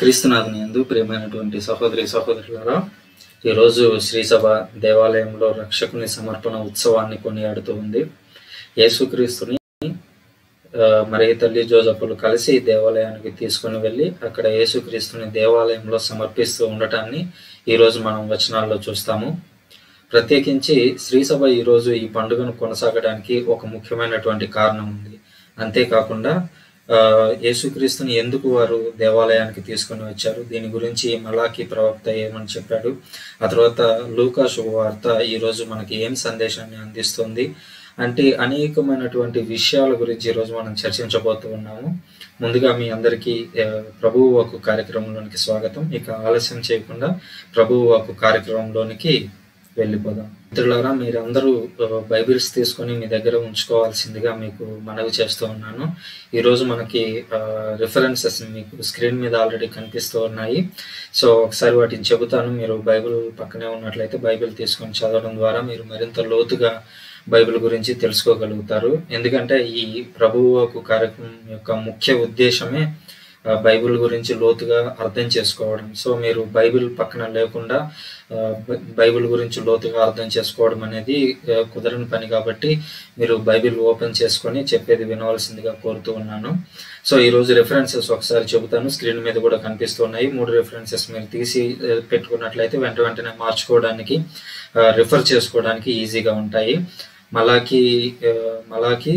క్రీస్తునాథుని ఎందు ప్రియమైనటువంటి సహోదరి సహోదరులారా ఈరోజు శ్రీసభ దేవాలయంలో రక్షకుని సమర్పణ ఉత్సవాన్ని కొనియాడుతూ ఉంది యేసుక్రీస్తుని ఆ, మరి తల్లి జోజపులు కలిసి దేవాలయానికి తీసుకుని వెళ్ళి అక్కడ యేసుక్రీస్తుని దేవాలయంలో సమర్పిస్తూ ఉండటాన్ని ఈరోజు మనం వచనాల్లో చూస్తాము ప్రత్యేకించి శ్రీసభ ఈరోజు ఈ పండుగను కొనసాగడానికి ఒక ముఖ్యమైనటువంటి కారణం ఉంది అంతేకాకుండా ఆ, యేసుక్రీస్తుని ఎందుకు వారు దేవాలయానికి తీసుకొని వచ్చారు దీని గురించి మలాకి ప్రవక్త ఏమని చెప్పాడు ఆ తర్వాత లూకా శుభవార్త ఈరోజు మనకి ఏం సందేశాన్ని అందిస్తుంది అంటే అనేకమైనటువంటి విషయాల గురించి ఈరోజు మనం చర్చించబోతూ ఉన్నాము ముందుగా మీ అందరికీ ఆ, ప్రభువు వాకు కార్యక్రమంలోనికి స్వాగతం ఇక ఆలస్యం చేయకుండా ప్రభువు వాకు కార్యక్రమంలోనికి వెళ్ళిపోదాం మిత్రులారా మీరందరూ ఆ, బైబిల్స్ తీసుకొని మీ దగ్గర ఉంచుకోవాల్సిందిగా మీకు మనవి చేస్తూ ఉన్నాను ఈరోజు మనకి రిఫరెన్సెస్ మీకు స్క్రీన్ మీద ఆల్రెడీ కనిపిస్తూ ఉన్నాయి సో ఒకసారి వాటిని చెబుతాను మీరు బైబిల్ పక్కనే ఉన్నట్లయితే బైబిల్ తీసుకొని చదవడం ద్వారా మీరు మరింత లోతుగా బైబిల్ గురించి తెలుసుకోగలుగుతారు ఎందుకంటే ఈ ప్రభువుకు కార్యక్రమం యొక్క ముఖ్య ఉద్దేశమే ఆ, బైబిల్ గురించి లోతుగా అర్థం చేసుకోవడం సో మీరు బైబిల్ పక్కన లేకుండా ఆ, బై- బైబిల్ గురించి లోతుగా అర్థం చేసుకోవడం అనేది ఆ, కుదరని పని కాబట్టి మీరు బైబిల్ ఓపెన్ చేసుకొని చెప్పేది వినవలసిందిగా కోరుతూ ఉన్నాను సో ఈ రోజు రెఫరెన్సెస్ ఒకసారి చెబుతాను స్క్రీన్ మీద కూడా కనిపిస్తున్నాయి మూడు రెఫరెన్సెస్ మీరు తీసి ఆ, పెట్టుకున్నట్లయితే వెంట వెంటనే మార్చుకోవడానికి రిఫర్ చేసుకోవడానికి ఈజీగా ఉంటాయి మలాకి ఆ, మలాకి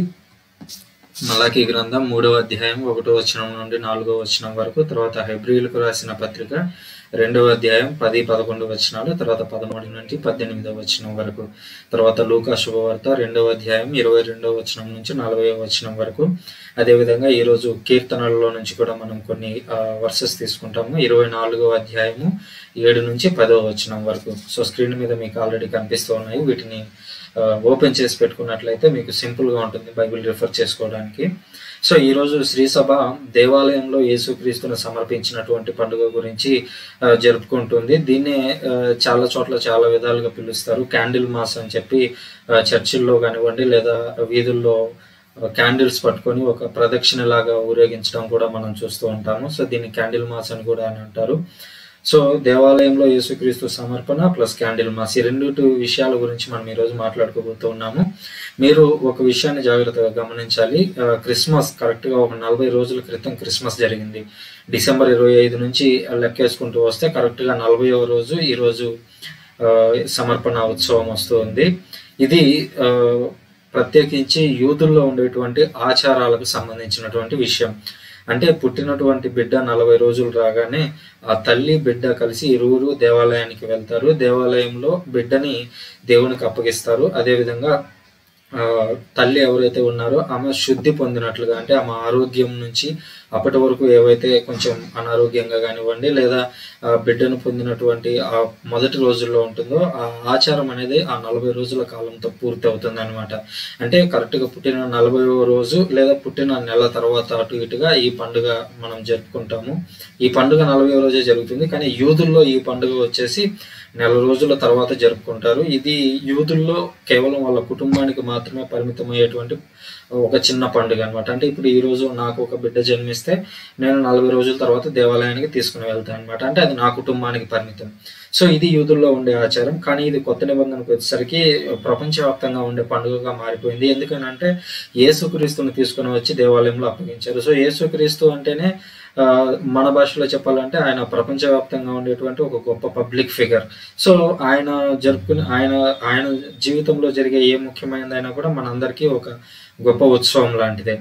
మలాకి గ్రంథం మూడవ అధ్యాయం ఒకటో వచనం నుండి నాలుగో వచనం వరకు తర్వాత హెబ్రిలకు రాసిన పత్రిక రెండవ అధ్యాయం పది పదకొండు వచనాలు తర్వాత పదమూడు నుండి పద్దెనిమిదవ వచనం వరకు తర్వాత లూకా శుభవార్త రెండవ అధ్యాయం ఇరవై రెండవ వచనం నుంచి నలభై వచనం వరకు అదేవిధంగా ఈరోజు కీర్తనలలో నుంచి కూడా మనం కొన్ని వర్సెస్ తీసుకుంటాము ఇరవై నాలుగవ అధ్యాయము ఏడు నుంచి పదవ వచనం వరకు సో స్క్రీన్ మీద మీకు ఆల్రెడీ కనిపిస్తూ ఉన్నాయి వీటిని ఆ, ఓపెన్ చేసి పెట్టుకున్నట్లయితే మీకు సింపుల్గా ఉంటుంది బైబిల్ రిఫర్ చేసుకోవడానికి సో ఈరోజు శ్రీసభ దేవాలయంలో యేసుక్రీస్తును సమర్పించినటువంటి పండుగ గురించి ఆ, జరుపుకుంటుంది దీన్నే ఆ, చాలా చోట్ల చాలా విధాలుగా పిలుస్తారు క్యాండిల్ మాస్ అని చెప్పి ఆ, చర్చిల్లో కానివ్వండి లేదా వీధుల్లో క్యాండిల్స్ పట్టుకొని ఒక ప్రదక్షిణ లాగా ఊరేగించడం కూడా మనం చూస్తూ ఉంటాము సో దీన్ని క్యాండిల్ మాస్ అని కూడా అని అంటారు సో దేవాలయంలో యేసుక్రీస్తు సమర్పణ ప్లస్ క్యాండిల్ మాస్ ఈ రెండు విషయాల గురించి మనం ఈరోజు మాట్లాడుకోబోతూ ఉన్నాము మీరు ఒక విషయాన్ని జాగ్రత్తగా గమనించాలి ఆ, క్రిస్మస్ కరెక్ట్గా ఒక నలభై రోజుల క్రితం క్రిస్మస్ జరిగింది డిసెంబర్ ఇరవై ఐదు నుంచి లెక్కేసుకుంటూ వస్తే కరెక్ట్గా నలభైవ రోజు ఈరోజు ఆ, సమర్పణ ఉత్సవం వస్తుంది ఇది ఆ, ప్రత్యేకించి యూదుల్లో ఉండేటువంటి ఆచారాలకు సంబంధించినటువంటి విషయం అంటే పుట్టినటువంటి బిడ్డ నలభై రోజులు రాగానే ఆ తల్లి బిడ్డ కలిసి ఇరువురు దేవాలయానికి వెళ్తారు దేవాలయంలో బిడ్డని దేవునికి అప్పగిస్తారు అదేవిధంగా ఆ, తల్లి ఎవరైతే ఉన్నారో ఆమె శుద్ధి పొందినట్లుగా అంటే ఆమె ఆరోగ్యం నుంచి అప్పటి వరకు ఏవైతే కొంచెం అనారోగ్యంగా కానివ్వండి లేదా ఆ బిడ్డను పొందినటువంటి ఆ మొదటి రోజుల్లో ఉంటుందో ఆ ఆచారం అనేది ఆ నలభై రోజుల కాలంతో పూర్తి అవుతుంది అనమాట అంటే కరెక్ట్గా పుట్టిన నలభై రోజు లేదా పుట్టిన నెల తర్వాత అటు ఇటుగా ఈ పండుగ మనం జరుపుకుంటాము ఈ పండుగ నలభై రోజే జరుగుతుంది కానీ యూదుల్లో ఈ పండుగ వచ్చేసి నెల రోజుల తర్వాత జరుపుకుంటారు ఇది యూదుల్లో కేవలం వాళ్ళ కుటుంబానికి మాత్రమే పరిమితమయ్యేటువంటి ఒక చిన్న పండుగ అనమాట అంటే ఇప్పుడు ఈ రోజు నాకు ఒక బిడ్డ జన్మిస్తే నేను నలభై రోజుల తర్వాత దేవాలయానికి తీసుకుని వెళ్తాను అనమాట అంటే అది నా కుటుంబానికి పరిమితం సో ఇది యూదుల్లో ఉండే ఆచారం కానీ ఇది కొత్త నిబంధనకు వచ్చేసరికి ప్రపంచవ్యాప్తంగా ఉండే పండుగగా మారిపోయింది ఎందుకనంటే యేసుక్రీస్తుని తీసుకుని వచ్చి దేవాలయంలో అప్పగించారు సో యేసుక్రీస్తు అంటేనే ఆ, మన భాషలో చెప్పాలంటే ఆయన ప్రపంచవ్యాప్తంగా ఉండేటువంటి ఒక గొప్ప పబ్లిక్ ఫిగర్ సో ఆయన జరుపుకుని ఆయన ఆయన జీవితంలో జరిగే ఏ ముఖ్యమైనదైనా కూడా మనందరికీ ఒక గొప్ప ఉత్సవం లాంటిదే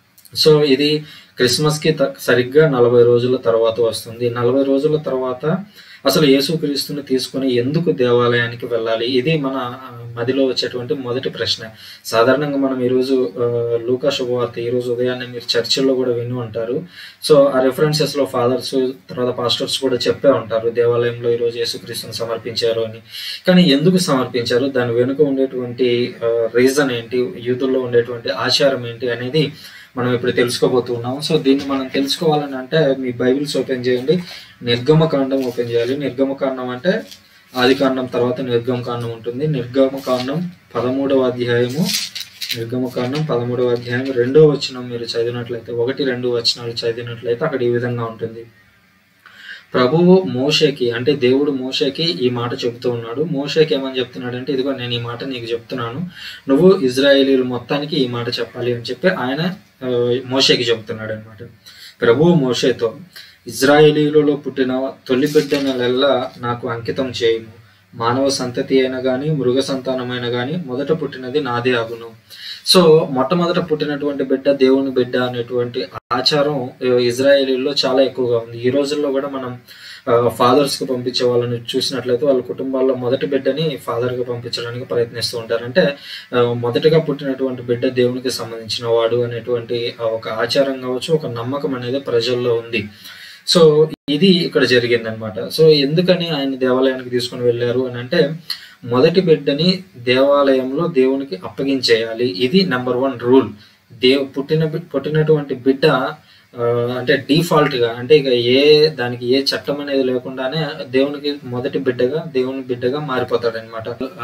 సో ఇది క్రిస్మస్కి త- సరిగ్గా నలభై రోజుల తర్వాత వస్తుంది నలభై రోజుల తర్వాత అసలు యేసుక్రీస్తుని తీసుకొని ఎందుకు దేవాలయానికి వెళ్ళాలి ఇది మన ఆ, మదిలో వచ్చేటువంటి మొదటి ప్రశ్న సాధారణంగా మనం ఈరోజు ఆ, లూకా శుభవార్త ఈరోజు ఉదయాన్నే మీరు చర్చిల్లో కూడా విని ఉంటారు సో ఆ రెఫరెన్సెస్ లో ఫాదర్స్ తర్వాత పాస్టర్స్ కూడా చెప్పే ఉంటారు దేవాలయంలో ఈరోజు యేసుక్రీస్తుని సమర్పించారు అని కానీ ఎందుకు సమర్పించారు దాని వెనుక ఉండేటువంటి రీజన్ ఏంటి యూతుల్లో ఉండేటువంటి ఆచారం ఏంటి అనేది మనం ఇప్పుడు తెలుసుకోబోతున్నాం సో దీన్ని మనం తెలుసుకోవాలని అంటే మీ బైబిల్స్ ఓపెన్ చేయండి నిర్గమకాండం ఓపెన్ చేయాలి నిర్గమకాండం అంటే ఆది కాండం తర్వాత నిర్గమకాండం ఉంటుంది నిర్గమకాండం పదమూడవ అధ్యాయము నిర్గమకాండం పదమూడవ అధ్యాయం రెండో వచనం మీరు చదివినట్లయితే ఒకటి రెండు వచనాలు చదివినట్లయితే అక్కడ ఈ విధంగా ఉంటుంది ప్రభువు మోషేకి అంటే దేవుడు మోషేకి ఈ మాట చెబుతూ ఉన్నాడు మోషేకి ఏమని చెప్తున్నాడు అంటే ఇదిగో నేను ఈ మాట నీకు చెప్తున్నాను నువ్వు ఇజ్రాయేలీలు మొత్తానికి ఈ మాట చెప్పాలి అని చెప్పి ఆయన ఆ, మోషేకి చెబుతున్నాడు అనమాట ప్రభువు మోషేతో ఇజ్రాయేలీలలో పుట్టిన తొలి బిడ్డనలెల్లా నాకు అంకితం చేయము మానవ సంతతి అయినా కానీ మృగ సంతానమైన కానీ మొదట పుట్టినది నాదే అగును సో మొట్టమొదట పుట్టినటువంటి బిడ్డ దేవుని బిడ్డ అనేటువంటి ఆచారం ఆ, ఇజ్రాయేలీల్లో చాలా ఎక్కువగా ఉంది ఈ రోజుల్లో కూడా మనం ఫాదర్స్ కి పంపించే వాళ్ళని చూసినట్లయితే వాళ్ళ కుటుంబాల్లో మొదటి బిడ్డని ఫాదర్ గా పంపించడానికి ప్రయత్నిస్తూ ఉంటారు అంటే ఆ, మొదటగా పుట్టినటువంటి బిడ్డ దేవునికి సంబంధించిన వాడు అనేటువంటి ఆ, ఒక ఆచారం కావచ్చు ఒక నమ్మకం అనేది ప్రజల్లో ఉంది సో ఇది ఇక్కడ జరిగింది అనమాట సో ఎందుకని ఆయన దేవాలయానికి తీసుకొని వెళ్ళారు అని అంటే మొదటి బిడ్డని దేవాలయంలో దేవునికి అప్పగించేయాలి ఇది నెంబర్ వన్ రూల్ దేవ్ పుట్టిన బి- పుట్టినటువంటి బిడ్డ ఆ, అంటే డిఫాల్ట్ గా అంటే ఇక ఏ దానికి ఏ చట్టం అనేది లేకుండానే దేవునికి మొదటి బిడ్డగా దేవుని బిడ్డగా మారిపోతాడు అనమాట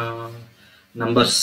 నంబర్స్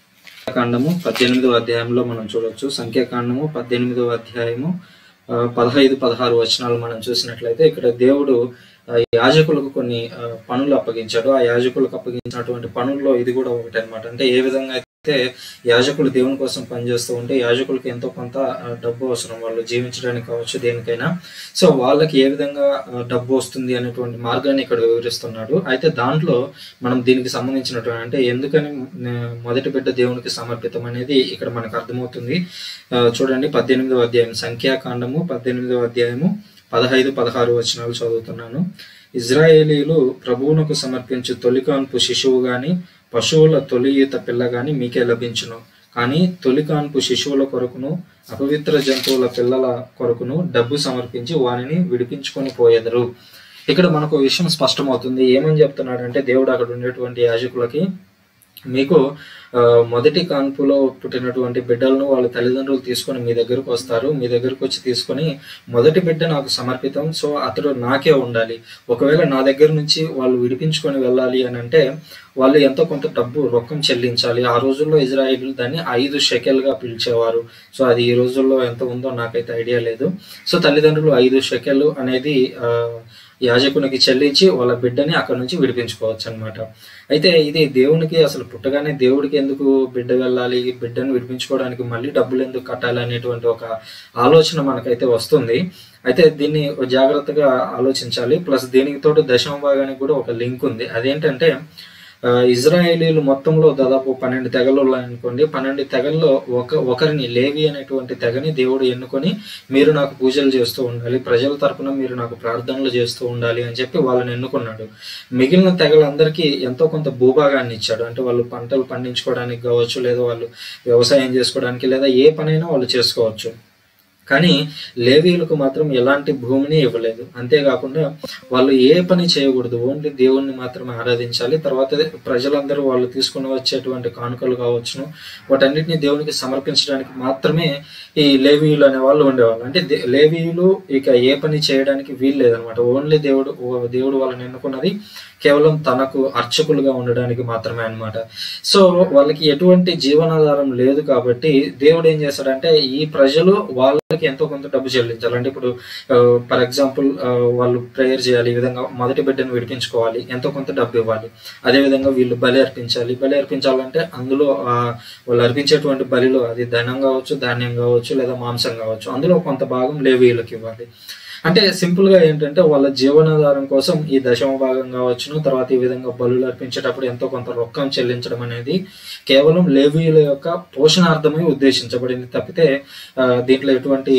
కాండము పద్దెనిమిదవ అధ్యాయంలో మనం చూడొచ్చు సంఖ్యాకాండము పద్దెనిమిదవ అధ్యాయము ఆ, పదహైదు పదహారు వచనాలు మనం చూసినట్లయితే ఇక్కడ దేవుడు ఆ, యాజకులకు కొన్ని ఆ, పనులు అప్పగించాడు ఆ యాజకులకు అప్పగించినటువంటి పనుల్లో ఇది కూడా ఒకటి అనమాట అంటే ఏ విధంగా అయితే యాజకులు దేవుని కోసం పనిచేస్తూ ఉంటే యాజకులకు ఎంతో కొంత ఆ, డబ్బు అవసరం వాళ్ళు జీవించడానికి కావచ్చు దేనికైనా సో వాళ్ళకి ఏ విధంగా ఆ, డబ్బు వస్తుంది అనేటువంటి మార్గాన్ని ఇక్కడ వివరిస్తున్నాడు అయితే దాంట్లో మనం దీనికి సంబంధించినటువంటి అంటే ఎందుకని ఆ, మొదటి బిడ్డ దేవునికి సమర్పితం అనేది ఇక్కడ మనకు అర్థమవుతుంది ఆ, చూడండి పద్దెనిమిదవ అధ్యాయం సంఖ్యాకాండము పద్దెనిమిదవ అధ్యాయము పదహైదు పదహారు వచనాలు చదువుతున్నాను ఇజ్రాయేలీలు ప్రభువునకు సమర్పించు తొలికాన్పు శిశువు గాని పశువుల తొలి ఈత పిల్ల గాని మీకే లభించును కానీ తొలికాన్పు శిశువుల కొరకును అపవిత్ర జంతువుల పిల్లల కొరకును డబ్బు సమర్పించి వానిని విడిపించుకొని పోయేదరు ఇక్కడ మనకు విషయం స్పష్టమవుతుంది ఏమని చెప్తున్నాడంటే దేవుడు అక్కడ ఉండేటువంటి యాజకులకి మీకు ఆ, మొదటి కాన్పులో పుట్టినటువంటి బిడ్డలను వాళ్ళ తల్లిదండ్రులు తీసుకొని మీ దగ్గరకు వస్తారు మీ దగ్గరకు వచ్చి తీసుకొని మొదటి బిడ్డ నాకు సమర్పితం సో అతడు నాకే ఉండాలి ఒకవేళ నా దగ్గర నుంచి వాళ్ళు విడిపించుకొని వెళ్ళాలి అని అంటే వాళ్ళు ఎంతో కొంత డబ్బు రొక్కం చెల్లించాలి ఆ రోజుల్లో ఇజ్రాయిల్ దాన్ని ఐదు షెకెల్ గా పిలిచేవారు సో అది ఈ రోజుల్లో ఎంత ఉందో నాకైతే ఐడియా లేదు సో తల్లిదండ్రులు ఐదు షెకెల్ అనేది ఆ, యాజకునికి చెల్లించి వాళ్ళ బిడ్డని అక్కడ నుంచి విడిపించుకోవచ్చు అనమాట అయితే ఇది దేవునికి అసలు పుట్టగానే దేవుడికి ఎందుకు బిడ్డ వెళ్ళాలి బిడ్డను విడిపించుకోవడానికి మళ్ళీ డబ్బులు ఎందుకు కట్టాలి అనేటువంటి ఒక ఆలోచన మనకైతే వస్తుంది అయితే దీన్ని జాగ్రత్తగా ఆలోచించాలి ప్లస్ దీనికి తోటి దశమ భాగానికి కూడా ఒక లింక్ ఉంది అదేంటంటే ఆ, ఇజ్రాయేలీలు మొత్తంలో దాదాపు పన్నెండు తెగలు ఉన్నాయనుకోండి పన్నెండు తెగల్లో ఒక ఒకరిని లేవి అనేటువంటి తెగని దేవుడు ఎన్నుకొని మీరు నాకు పూజలు చేస్తూ ఉండాలి ప్రజల తరపున మీరు నాకు ప్రార్థనలు చేస్తూ ఉండాలి అని చెప్పి వాళ్ళని ఎన్నుకున్నాడు మిగిలిన తెగలందరికీ ఎంతో కొంత భూభాగాన్ని ఇచ్చాడు అంటే వాళ్ళు పంటలు పండించుకోవడానికి కావచ్చు లేదా వాళ్ళు వ్యవసాయం చేసుకోవడానికి లేదా ఏ పనైనా వాళ్ళు చేసుకోవచ్చు కానీ లేవీయులకు మాత్రం ఎలాంటి భూమిని ఇవ్వలేదు అంతేకాకుండా వాళ్ళు ఏ పని చేయకూడదు ఓన్లీ దేవుణ్ణి మాత్రమే ఆరాధించాలి తర్వాత ప్రజలందరూ వాళ్ళు తీసుకుని వచ్చేటువంటి కానుకలు కావచ్చును వాటన్నిటిని దేవునికి సమర్పించడానికి మాత్రమే ఈ లేవీయులు అనే వాళ్ళు ఉండేవాళ్ళు అంటే దే- లేవీయులు ఇక ఏ పని చేయడానికి వీలు లేదనమాట ఓన్లీ దేవుడు ఓ- దేవుడు వాళ్ళని ఎన్నుకున్నది కేవలం తనకు అర్చకులుగా ఉండడానికి మాత్రమే అన్నమాట సో వాళ్ళకి ఎటువంటి జీవనాధారం లేదు కాబట్టి దేవుడు ఏం చేస్తాడంటే ఈ ప్రజలు వాళ్ళకి ఎంతో కొంత డబ్బు చెల్లించాలి అంటే ఇప్పుడు ఫర్ ఎగ్జాంపుల్ వాళ్ళు ప్రేయర్ చేయాలి ఈ విధంగా మొదటి బిడ్డను విడిపించుకోవాలి ఎంతో కొంత డబ్బు ఇవ్వాలి అదే విధంగా వీళ్ళు బలి అర్పించాలి బలి అర్పించాలంటే అందులో ఆ, వాళ్ళు అర్పించేటువంటి బలిలో అది ధనం కావచ్చు ధాన్యం కావచ్చు లేదా మాంసం కావచ్చు అందులో కొంత భాగం లేవీయులకు ఇవ్వాలి అంటే సింపుల్ గా ఏంటంటే వాళ్ళ జీవనాధారం కోసం ఈ దశమ భాగం కావచ్చును తర్వాత ఈ విధంగా బలులు అర్పించేటప్పుడు ఎంతో కొంత రొక్కం చెల్లించడం అనేది కేవలం లేవీయుల యొక్క పోషణార్థమై ఉద్దేశించబడింది తప్పితే ఆ, దీంట్లో ఎటువంటి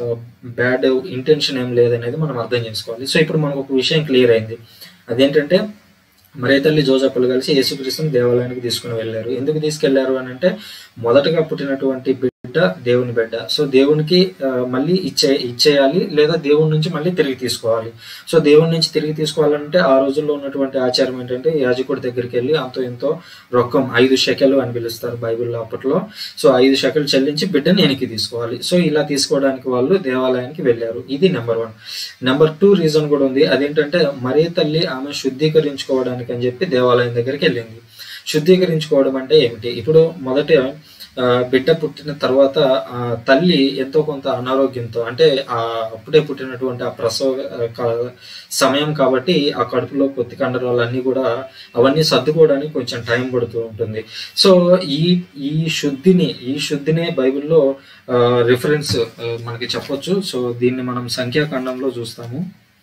బ్యాడ్ ఇంటెన్షన్ ఏం లేదనేది మనం అర్థం చేసుకోవాలి సో ఇప్పుడు మనకు ఒక విషయం క్లియర్ అయింది అదేంటంటే మరే తల్లి జోజప్పలు కలిసి యేసుక్రీస్తుని దేవాలయానికి తీసుకుని వెళ్ళారు ఎందుకు తీసుకెళ్లారు అని అంటే మొదటగా పుట్టినటువంటి బిడ్డ దేవుని బిడ్డ సో దేవునికి ఆ, మళ్ళీ ఇచ్చే ఇచ్చేయాలి లేదా దేవుని నుంచి మళ్ళీ తిరిగి తీసుకోవాలి సో దేవుని నుంచి తిరిగి తీసుకోవాలంటే ఆ రోజుల్లో ఉన్నటువంటి ఆచారం ఏంటంటే యాజకుడి దగ్గరికి వెళ్ళి అంతో ఎంతో రొక్కం ఐదు షెకెలు అని పిలుస్తారు బైబిల్లో అప్పట్లో సో ఐదు షెకెలు చెల్లించి బిడ్డని వెనక్కి తీసుకోవాలి సో ఇలా తీసుకోవడానికి వాళ్ళు దేవాలయానికి వెళ్ళారు ఇది number one number two reason కూడా ఉంది అదేంటంటే మరే తల్లి ఆమె శుద్ధీకరించుకోవడానికి అని చెప్పి దేవాలయం దగ్గరికి వెళ్ళింది శుద్ధీకరించుకోవడం అంటే ఏమిటి ఇప్పుడు మొదట ఆ, బిడ్డ పుట్టిన తర్వాత ఆ తల్లి ఎంతో కొంత అనారోగ్యంతో అంటే ఆ అప్పుడే పుట్టినటువంటి ఆ ప్రసవ ఆ, క- సమయం కాబట్టి ఆ కడుపులో పొత్తి కండరాలు అన్నీ కూడా అవన్నీ సర్దుకోవడానికి కొంచెం టైం పడుతూ ఉంటుంది సో ఈ ఈ శుద్ధిని ఈ శుద్ధినే బైబిల్లో రిఫరెన్స్ మనకి చెప్పొచ్చు సో దీన్ని మనం సంఖ్యాకాండంలో చూస్తాము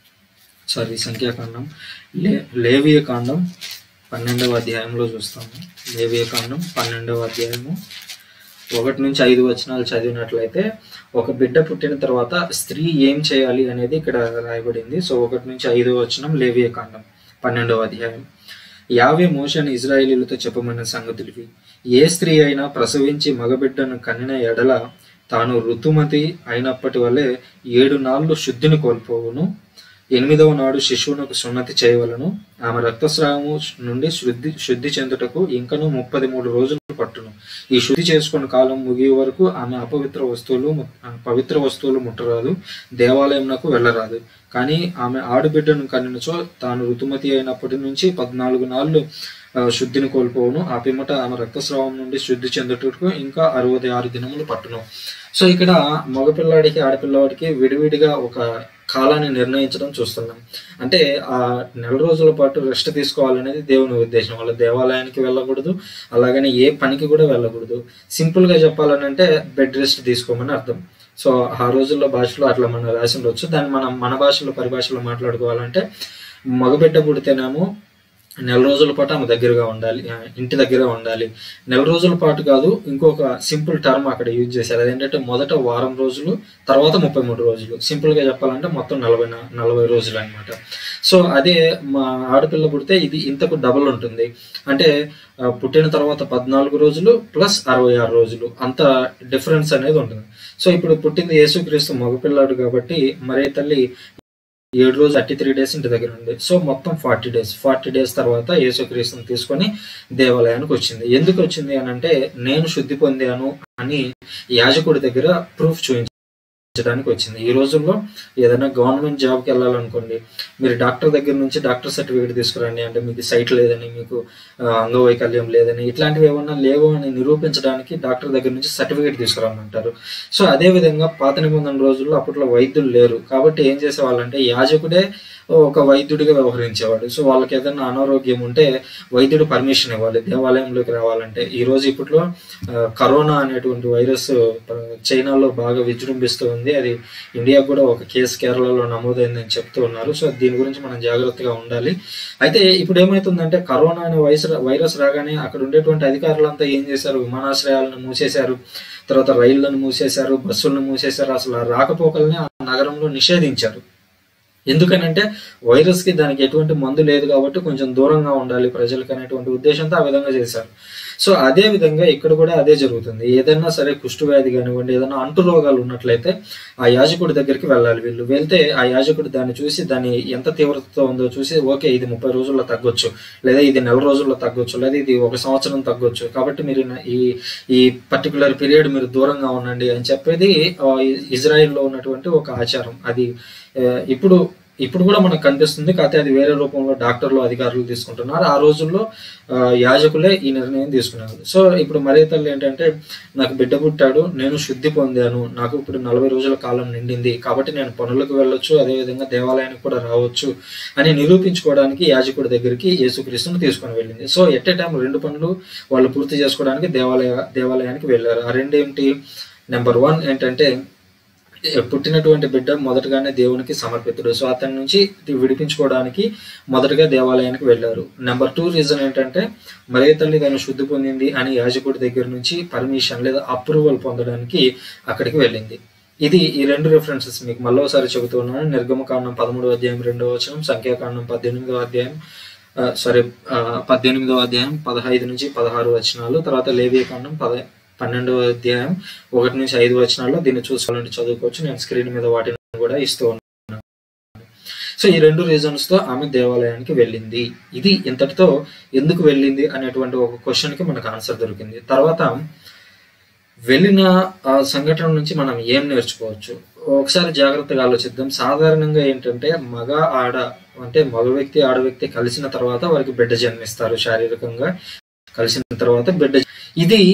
సారీ సంఖ్యాకాండం లే లేవియ కాండం పన్నెండవ అధ్యాయంలో చూస్తాము లేవియ కాండం పన్నెండవ అధ్యాయము ఒకటి నుంచి ఐదు వచనాలు చదివినట్లయితే ఒక బిడ్డ పుట్టిన తర్వాత స్త్రీ ఏం చేయాలి అనేది ఇక్కడ రాయబడింది సో ఒకటి నుంచి ఐదో వచనం లేవియ కాండం పన్నెండవ అధ్యాయం యావే మోషన్ ఇజ్రాయేలీలతో చెప్పమన్న సంగతులు ఏ స్త్రీ అయినా ప్రసవించి మగబిడ్డను కనిన ఎడల తాను ఋతుమతి అయినప్పటి వల్లే ఏడు నాళ్ళు శుద్ధిని కోల్పోవును ఎనిమిదవ నాడు శిశువునకు సున్నతి చేయవలను ఆమె రక్తస్రావము నుండి శుద్ధి శుద్ధి చెందుటకు ఇంకను ముప్పది మూడు రోజులు పట్టును ఈ శుద్ధి చేసుకున్న కాలం ముగియ వరకు ఆమె అపవిత్ర వస్తువులు ము- ఆ, పవిత్ర వస్తువులు ముట్టరాదు దేవాలయంనకు వెళ్ళరాదు కానీ ఆమె ఆడబిడ్డను కనినచో తాను ఋతుమతి అయినప్పటి నుంచి పద్నాలుగు నాళ్ళు ఆ, శుద్ధిని కోల్పోవును ఆ పిమ్మట ఆమె రక్తస్రావం నుండి శుద్ధి చెందుటకు ఇంకా అరవై ఆరు దినములు పట్టును సో ఇక్కడ మగపిల్లాడికి ఆడపిల్లవాడికి విడివిడిగా ఒక కాలాన్ని నిర్ణయించడం చూస్తున్నాం అంటే ఆ నెల రోజుల పాటు రెస్ట్ తీసుకోవాలనేది దేవుని ఉద్దేశం వాళ్ళ దేవాలయానికి వెళ్ళకూడదు అలాగని ఏ పనికి కూడా వెళ్ళకూడదు సింపుల్ గా చెప్పాలని అంటే బెడ్ రెస్ట్ తీసుకోమని అర్థం సో ఆ రోజుల్లో భాషలో అట్లా మనం రాసి ఉండొచ్చు దాన్ని మనం మన భాషలో పరిభాషలో మాట్లాడుకోవాలంటే మగబిడ్డ పుడితేనేమో నెల రోజుల పాటు ఆమె దగ్గరగా ఉండాలి ఆ, ఇంటి దగ్గర ఉండాలి నెల రోజుల పాటు కాదు ఇంకొక సింపుల్ టర్మ్ అక్కడ యూజ్ చేశారు అదేంటంటే మొదట వారం రోజులు తర్వాత ముప్పై మూడు రోజులు సింపుల్ గా చెప్పాలంటే మొత్తం నలభై నా- నలభై రోజులు అన్నమాట సో అదే మా ఆడపిల్ల పుడితే ఇది ఇంతకు డబుల్ ఉంటుంది అంటే ఆ, పుట్టిన తర్వాత పద్నాలుగు రోజులు ప్లస్ అరవై ఆరు రోజులు అంత డిఫరెన్స్ అనేది ఉంటుంది సో ఇప్పుడు పుట్టింది యేసుక్రీస్తు మగపిల్లాడు కాబట్టి మరే తల్లి ఏడు రోజు థర్టీ త్రీ డేస్ ఇంటి దగ్గర ఉంది సో మొత్తం ఫార్టీ డేస్ ఫార్టీ డేస్ తర్వాత యేసుక్రీస్తుని తీసుకొని దేవాలయానికి వచ్చింది ఎందుకు వచ్చింది అని అంటే నేను శుద్ధి పొందాను అని యాజకుడి దగ్గర ప్రూఫ్ చూపించడానికి వచ్చింది ఈ రోజుల్లో ఏదైనా గవర్నమెంట్ జాబ్కి వెళ్ళాలనుకోండి మీరు డాక్టర్ దగ్గర నుంచి డాక్టర్ సర్టిఫికేట్ తీసుకురండి అంటే మీకు సైట్ లేదని మీకు ఆ, అంగవైకల్యం లేదని ఇట్లాంటివి ఏమన్నా లేవు అని నిరూపించడానికి డాక్టర్ దగ్గర నుంచి సర్టిఫికేట్ తీసుకురమ్మంటారు సో అదే విధంగా పాత నిబంధన రోజుల్లో అప్పట్లో వైద్యులు లేరు కాబట్టి ఏం చేసేవాళ్ళంటే యాజకుడే ఒక వైద్యుడిగా వ్యవహరించేవాడు సో వాళ్ళకి ఏదైనా అనారోగ్యం ఉంటే వైద్యుడు పర్మిషన్ ఇవ్వాలి దేవాలయంలోకి రావాలంటే ఈ రోజు ఇప్పట్లో ఆ, కరోనా అనేటువంటి వైరస్ ఆ, చైనాలో బాగా విజృంభిస్తూ ఉంది అది ఇండియాకు కూడా ఒక కేసు కేరళలో నమోదైందని చెప్తూ ఉన్నారు సో దీని గురించి మనం జాగ్రత్తగా ఉండాలి అయితే ఇప్పుడు ఏమైతుందంటే కరోనా అనే వైరస్ వైరస్ రాగానే అక్కడ ఉండేటువంటి అధికారులంతా ఏం చేశారు విమానాశ్రయాలను మూసేశారు తర్వాత రైళ్లను మూసేశారు బస్సులను మూసేశారు అసలు ఆ రాకపోకల్ని ఆ నగరంలో నిషేధించారు ఎందుకనంటే వైరస్ కి దానికి ఎటువంటి మందు లేదు కాబట్టి కొంచెం దూరంగా ఉండాలి ప్రజలకు అనేటువంటి ఉద్దేశంతో ఆ విధంగా చేశారు సో అదే విధంగా ఇక్కడ కూడా అదే జరుగుతుంది ఏదైనా సరే కుష్టు వ్యాధి కానివ్వండి ఏదైనా అంటు రోగాలు ఉన్నట్లయితే ఆ యాజకుడి దగ్గరికి వెళ్ళాలి వీళ్ళు వెళ్తే ఆ యాజకుడు దాన్ని చూసి దాన్ని ఎంత తీవ్రతతో ఉందో చూసి ఓకే ఇది ముప్పై రోజుల్లో తగ్గొచ్చు లేదా ఇది నెల రోజుల్లో తగ్గొచ్చు లేదా ఇది ఒక సంవత్సరం తగ్గొచ్చు కాబట్టి మీరు నా- ఈ ఈ పర్టికులర్ పీరియడ్ మీరు దూరంగా ఉండండి అని చెప్పేది ఆ, ఇజ్రాయెల్లో ఉన్నటువంటి ఒక ఆచారం అది ఆ, ఇప్పుడు ఇప్పుడు కూడా మనకు కనిపిస్తుంది కాకపోతే అది వేరే రూపంలో డాక్టర్లు అధికారులు తీసుకుంటున్నారు ఆ రోజుల్లో ఆ, యాజకులే ఈ నిర్ణయం తీసుకున్నారు సో ఇప్పుడు మరే తల్లి ఏంటంటే నాకు బిడ్డ పుట్టాడు నేను శుద్ధి పొందాను నాకు ఇప్పుడు నలభై రోజుల కాలం నిండింది కాబట్టి నేను పనులకు వెళ్ళొచ్చు అదేవిధంగా దేవాలయానికి కూడా రావచ్చు అని నిరూపించుకోవడానికి యాజకుడి దగ్గరికి యేసుక్రీస్తుని తీసుకొని వెళ్ళింది సో ఎట్ ఏ టైం రెండు పనులు వాళ్ళు పూర్తి చేసుకోవడానికి దేవాలయ దేవాలయానికి వెళ్ళారు ఆ రెండేంటి నెంబర్ వన్ ఏంటంటే పుట్టినటువంటి బిడ్డ మొదటగానే దేవునికి సమర్పితుడు సో అతని నుంచి విడిపించుకోవడానికి మొదటగా దేవాలయానికి వెళ్ళారు నెంబర్ టూ రీజన్ ఏంటంటే మరే తల్లి తను శుద్ధి పొందింది అని యాజకుడి దగ్గర నుంచి పర్మిషన్ లేదా అప్రూవల్ పొందడానికి అక్కడికి వెళ్ళింది ఇది ఈ రెండు రిఫరెన్సెస్ మీకు మళ్ళోసారి చెబుతున్నాను నిర్గమకాండం పదమూడవ అధ్యాయం రెండవ వచనం సంఖ్యాకాండం పద్దెనిమిదవ అధ్యాయం సారీ పద్దెనిమిదవ అధ్యాయం పదహైదు నుంచి పదహారు వచనాలు తర్వాత లేవియకాండం పద పన్నెండవ అధ్యాయం ఒకటి నుంచి ఐదు వచనాల్లో దీన్ని చూసుకోవాలంటే చదువుకోవచ్చు నేను స్క్రీన్ మీద వాటిని కూడా ఇస్తూ ఉన్నాను సో ఈ రెండు రీజన్స్ తో ఆమె దేవాలయానికి వెళ్ళింది ఇది ఇంతటితో ఎందుకు వెళ్ళింది అనేటువంటి ఒక క్వశ్చన్ కి మనకు ఆన్సర్ దొరికింది తర్వాత వెళ్ళిన ఆ సంఘటన నుంచి మనం ఏం నేర్చుకోవచ్చు ఒకసారి జాగ్రత్తగా ఆలోచిద్దాం సాధారణంగా ఏంటంటే మగ ఆడ అంటే మగ వ్యక్తి ఆడ వ్యక్తి కలిసిన తర్వాత వారికి బిడ్డ జన్మిస్తారు శారీరకంగా కలిసిన తర్వాత బిడ్డ ఇది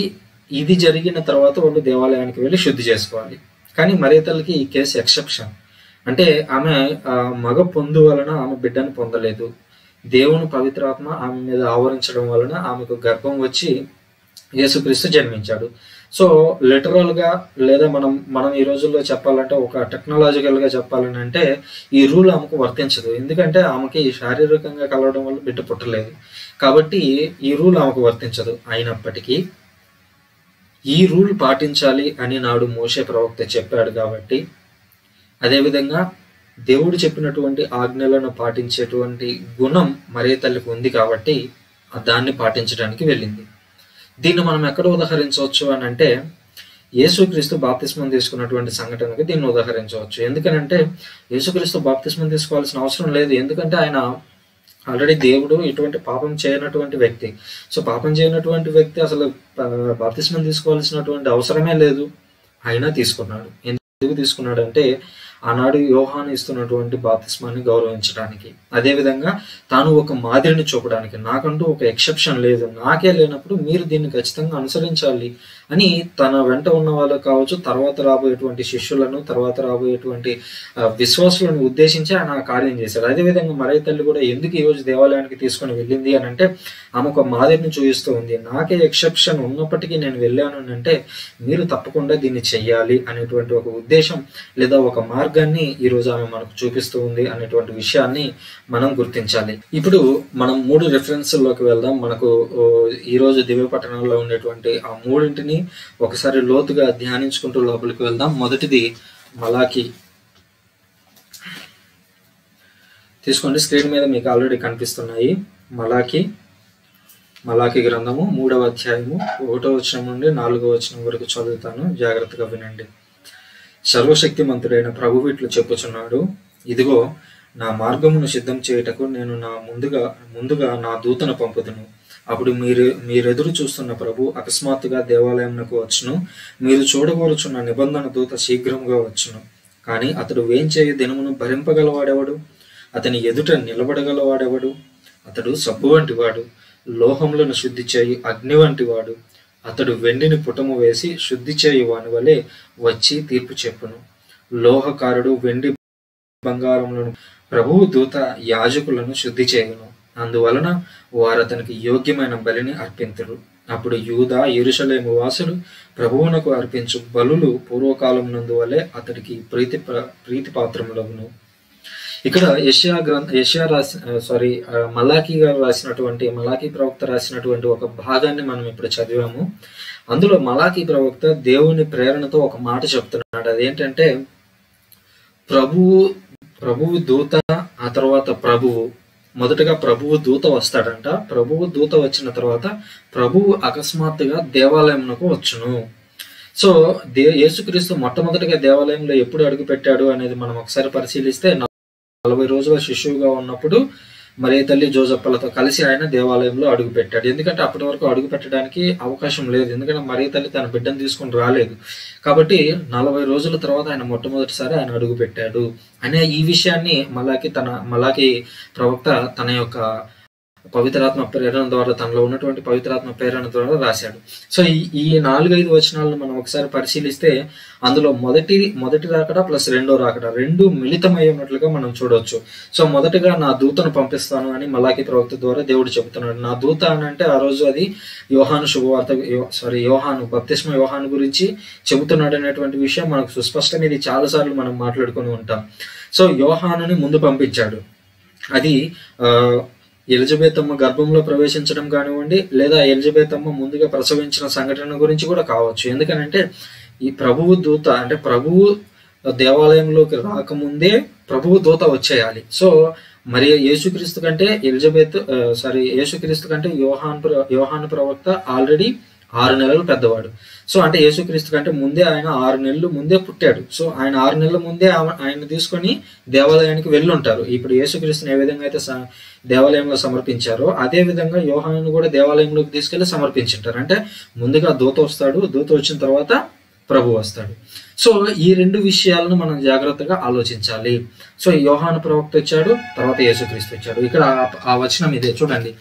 ఇది జరిగిన తర్వాత వాళ్ళు దేవాలయానికి వెళ్ళి శుద్ధి చేసుకోవాలి కానీ మరియ తల్లికి ఈ కేసు ఎక్సెప్షన్ అంటే ఆమె ఆ, మగ పొందు వలన ఆమె బిడ్డను పొందలేదు దేవుని పవిత్రాత్మ ఆమె మీద ఆవరించడం వలన ఆమెకు గర్భం వచ్చి యేసుక్రీస్తు జన్మించాడు సో లిటరల్ గా లేదా మనం మనం ఈ రోజుల్లో చెప్పాలంటే ఒక టెక్నాలజికల్ గా చెప్పాలని అంటే ఈ రూల్ ఆమెకు వర్తించదు ఎందుకంటే ఆమెకి శారీరకంగా కలవడం వల్ల బిడ్డ పుట్టలేదు కాబట్టి ఈ రూల్ ఆమెకు వర్తించదు అయినప్పటికీ ఈ రూల్ పాటించాలి అని నాడు మోషే ప్రవక్త చెప్పాడు కాబట్టి అదేవిధంగా దేవుడు చెప్పినటువంటి ఆజ్ఞలను పాటించేటువంటి గుణం మరే తల్లికి ఉంది కాబట్టి ఆ దాన్ని పాటించడానికి వెళ్ళింది దీన్ని మనం ఎక్కడ ఉదాహరించవచ్చు అని అంటే యేసుక్రీస్తు బాప్తిస్మం తీసుకున్నటువంటి సంఘటనకి దీన్ని ఉదాహరించవచ్చు ఎందుకనంటే యేసుక్రీస్తు బాప్తిస్మం తీసుకోవాల్సిన అవసరం లేదు ఎందుకంటే ఆయన ఆల్రెడీ దేవుడు ఇటువంటి పాపం చేయనటువంటి వ్యక్తి సో పాపం చేయనటువంటి వ్యక్తి అసలు ఆ, బాప్తిస్మం తీసుకోవాల్సినటువంటి అవసరమే లేదు అయినా తీసుకున్నాడు ఎందుకు తీసుకున్నాడు అంటే ఆనాడు యోహాను ఇస్తున్నటువంటి బాప్తిస్మాన్ని గౌరవించడానికి అదేవిధంగా తాను ఒక మాదిరిని చూపడానికి నాకంటూ ఒక ఎక్సెప్షన్ లేదు నాకే లేనప్పుడు మీరు దీన్ని ఖచ్చితంగా అనుసరించాలి అని తన వెంట ఉన్న వాళ్ళు కావచ్చు తర్వాత రాబోయేటువంటి శిష్యులను తర్వాత రాబోయేటువంటి ఆ, విశ్వాసులను ఉద్దేశించి ఆయన ఆ కార్యం చేశాడు అదేవిధంగా మరై తల్లి కూడా ఎందుకు ఈ రోజు దేవాలయానికి తీసుకొని వెళ్ళింది అని అంటే ఆమె ఒక మాదిరిని చూపిస్తూ ఉంది నాకే ఎక్సెప్షన్ ఉన్నప్పటికీ నేను వెళ్ళాను అని అంటే మీరు తప్పకుండా దీన్ని చెయ్యాలి అనేటువంటి ఒక ఉద్దేశం లేదా ఒక మార్గాన్ని ఈ రోజు ఆమె మనకు చూపిస్తూ ఉంది అనేటువంటి విషయాన్ని మనం గుర్తించాలి ఇప్పుడు మనం మూడు రెఫరెన్స్లోకి వెళ్దాం మనకు ఓ, ఈ రోజు దివ్య పట్టణంలో ఉండేటువంటి ఆ మూడింటిని ఒకసారి లోతుగా ధ్యానించుకుంటూ లోపలికి వెళ్దాం మొదటిది మలాకి తీసుకోండి స్క్రీన్ మీద మీకు ఆల్రెడీ కనిపిస్తున్నాయి మలాకి మలాకి గ్రంథము మూడవ అధ్యాయము ఒకటో వచనం నుండి నాలుగో వచనం వరకు చదువుతాను జాగ్రత్తగా వినండి సర్వశక్తిమంతుడైన ప్రభువు ఇట్లు చెప్పుచున్నాడు ఇదిగో నా మార్గమును సిద్ధం చేయుటకు నేను నా ముందుగా ముందుగా నా దూతను పంపుదును అప్పుడు మీరు మీరెదురు చూస్తున్న ప్రభు అకస్మాత్తుగా దేవాలయంకు వచ్చును మీరు చూడగోరుచున్న నిబంధన దూత శీఘ్రముగా వచ్చును కానీ అతడు వేంచేయ దినమును భరింపగలవాడెవడు అతని ఎదుట నిలబడగలవాడెవడు అతడు సబ్బు వంటివాడు లోహములను శుద్ధి చేయి అగ్ని వంటివాడు అతడు వెండిని పుటము వేసి శుద్ధి చేయి వాని వలె వచ్చి తీర్పు చెప్పును లోహకారుడు వెండి బంగారములను ప్రభువు దూత యాజకులను శుద్ధి చేయును అందువలన వారు అతనికి యోగ్యమైన బలిని అర్పింతురు అప్పుడు యూద ఎరుషలేము వాసులు ప్రభువునకు అర్పించు బలులు పూర్వకాలం నందు వలె అతడికి ప్రీతి ప్రీతి పాత్రములగును ఇక్కడ యష్యా గ్రంథ యష్యా రాసి సారీ మలాఖీ గారు రాసినటువంటి మలాఖీ ప్రవక్త రాసినటువంటి ఒక భాగాన్ని మనం ఇప్పుడు చదివాము అందులో మలాఖీ ప్రవక్త దేవుని ప్రేరణతో ఒక మాట చెప్తున్నాడు అదేంటంటే ప్రభువు ప్రభువు దూత ఆ తర్వాత ప్రభువు మొదటగా ప్రభువు దూత వస్తాడంట ప్రభువు దూత వచ్చిన తర్వాత ప్రభువు అకస్మాత్తుగా దేవాలయంకు వచ్చును సో దే యేసుక్రీస్తు మొట్టమొదటిగా దేవాలయంలో ఎప్పుడు అడుగు పెట్టాడు అనేది మనం ఒకసారి పరిశీలిస్తే నలభై రోజుల శిశువుగా ఉన్నప్పుడు మరి తల్లి జోజప్పలతో కలిసి ఆయన దేవాలయంలో అడుగు పెట్టాడు ఎందుకంటే అప్పటి వరకు అడుగు పెట్టడానికి అవకాశం లేదు ఎందుకంటే మరి తల్లి తన బిడ్డను తీసుకొని రాలేదు కాబట్టి నలభై రోజుల తర్వాత ఆయన మొట్టమొదటిసారి ఆయన అడుగు పెట్టాడు అనే ఈ విషయాన్ని మలాకి తన మలాకి ప్రవక్త తన యొక్క పవిత్రాత్మ ప్రేరణ ద్వారా తనలో ఉన్నటువంటి పవిత్రాత్మ ప్రేరణ ద్వారా రాశాడు సో ఈ ఈ నాలుగైదు వచనాలను మనం ఒకసారి పరిశీలిస్తే అందులో మొదటి మొదటి రాకడ ప్లస్ రెండో రాకడ రెండు మిళితమై ఉన్నట్లుగా మనం చూడవచ్చు సో మొదటగా నా దూతను పంపిస్తాను అని మలాకి ప్రవక్త ద్వారా దేవుడు చెబుతున్నాడు నా దూత అని అంటే ఆ రోజు అది యోహాను శుభవార్త సారీ యోహాను బప్తిస్మ యోహాను గురించి చెబుతున్నాడు అనేటువంటి విషయం మనకు సుస్పష్టంగా ఇది చాలాసార్లు మనం మాట్లాడుకొని ఉంటాం సో యోహానుని ముందు పంపించాడు అది ఆ ఎలిజబెత్ అమ్మ గర్భంలో ప్రవేశించడం కానివ్వండి లేదా ఎలిజబెత్ అమ్మ ముందుగా ప్రసవించిన సంఘటన గురించి కూడా కావచ్చు ఎందుకనంటే ఈ ప్రభువు దూత అంటే ప్రభువు దేవాలయంలోకి రాకముందే ప్రభువు దూత వచ్చేయాలి సో మరి యేసుక్రీస్తు కంటే ఎలిజబెత్ సారీ యేసుక్రీస్తు కంటే యోహాన్ యోహాన్ ప్రవక్త ఆల్రెడీ ఆరు నెలలు పెద్దవాడు సో అంటే యేసుక్రీస్తు కంటే ముందే ఆయన ఆరు నెలలు ముందే పుట్టాడు సో ఆయన ఆరు నెలల ముందే ఆయన తీసుకొని దేవాలయానికి వెళ్ళుంటారు ఇప్పుడు యేసుక్రీస్తుని ఏ విధంగా అయితే దేవాలయంలో సమర్పించారో అదే విధంగా యోహాను కూడా దేవాలయంలోకి తీసుకెళ్లి సమర్పించింటారు అంటే ముందుగా దూత వస్తాడు దూత వచ్చిన తర్వాత ప్రభు వస్తాడు సో ఈ రెండు విషయాలను మనం జాగ్రత్తగా ఆలోచించాలి సో యోహాను ప్రవక్త వచ్చాడు తర్వాత యేసుక్రీస్తు వచ్చాడు ఇక్కడ ఆ వచనం ఇదే చూడండి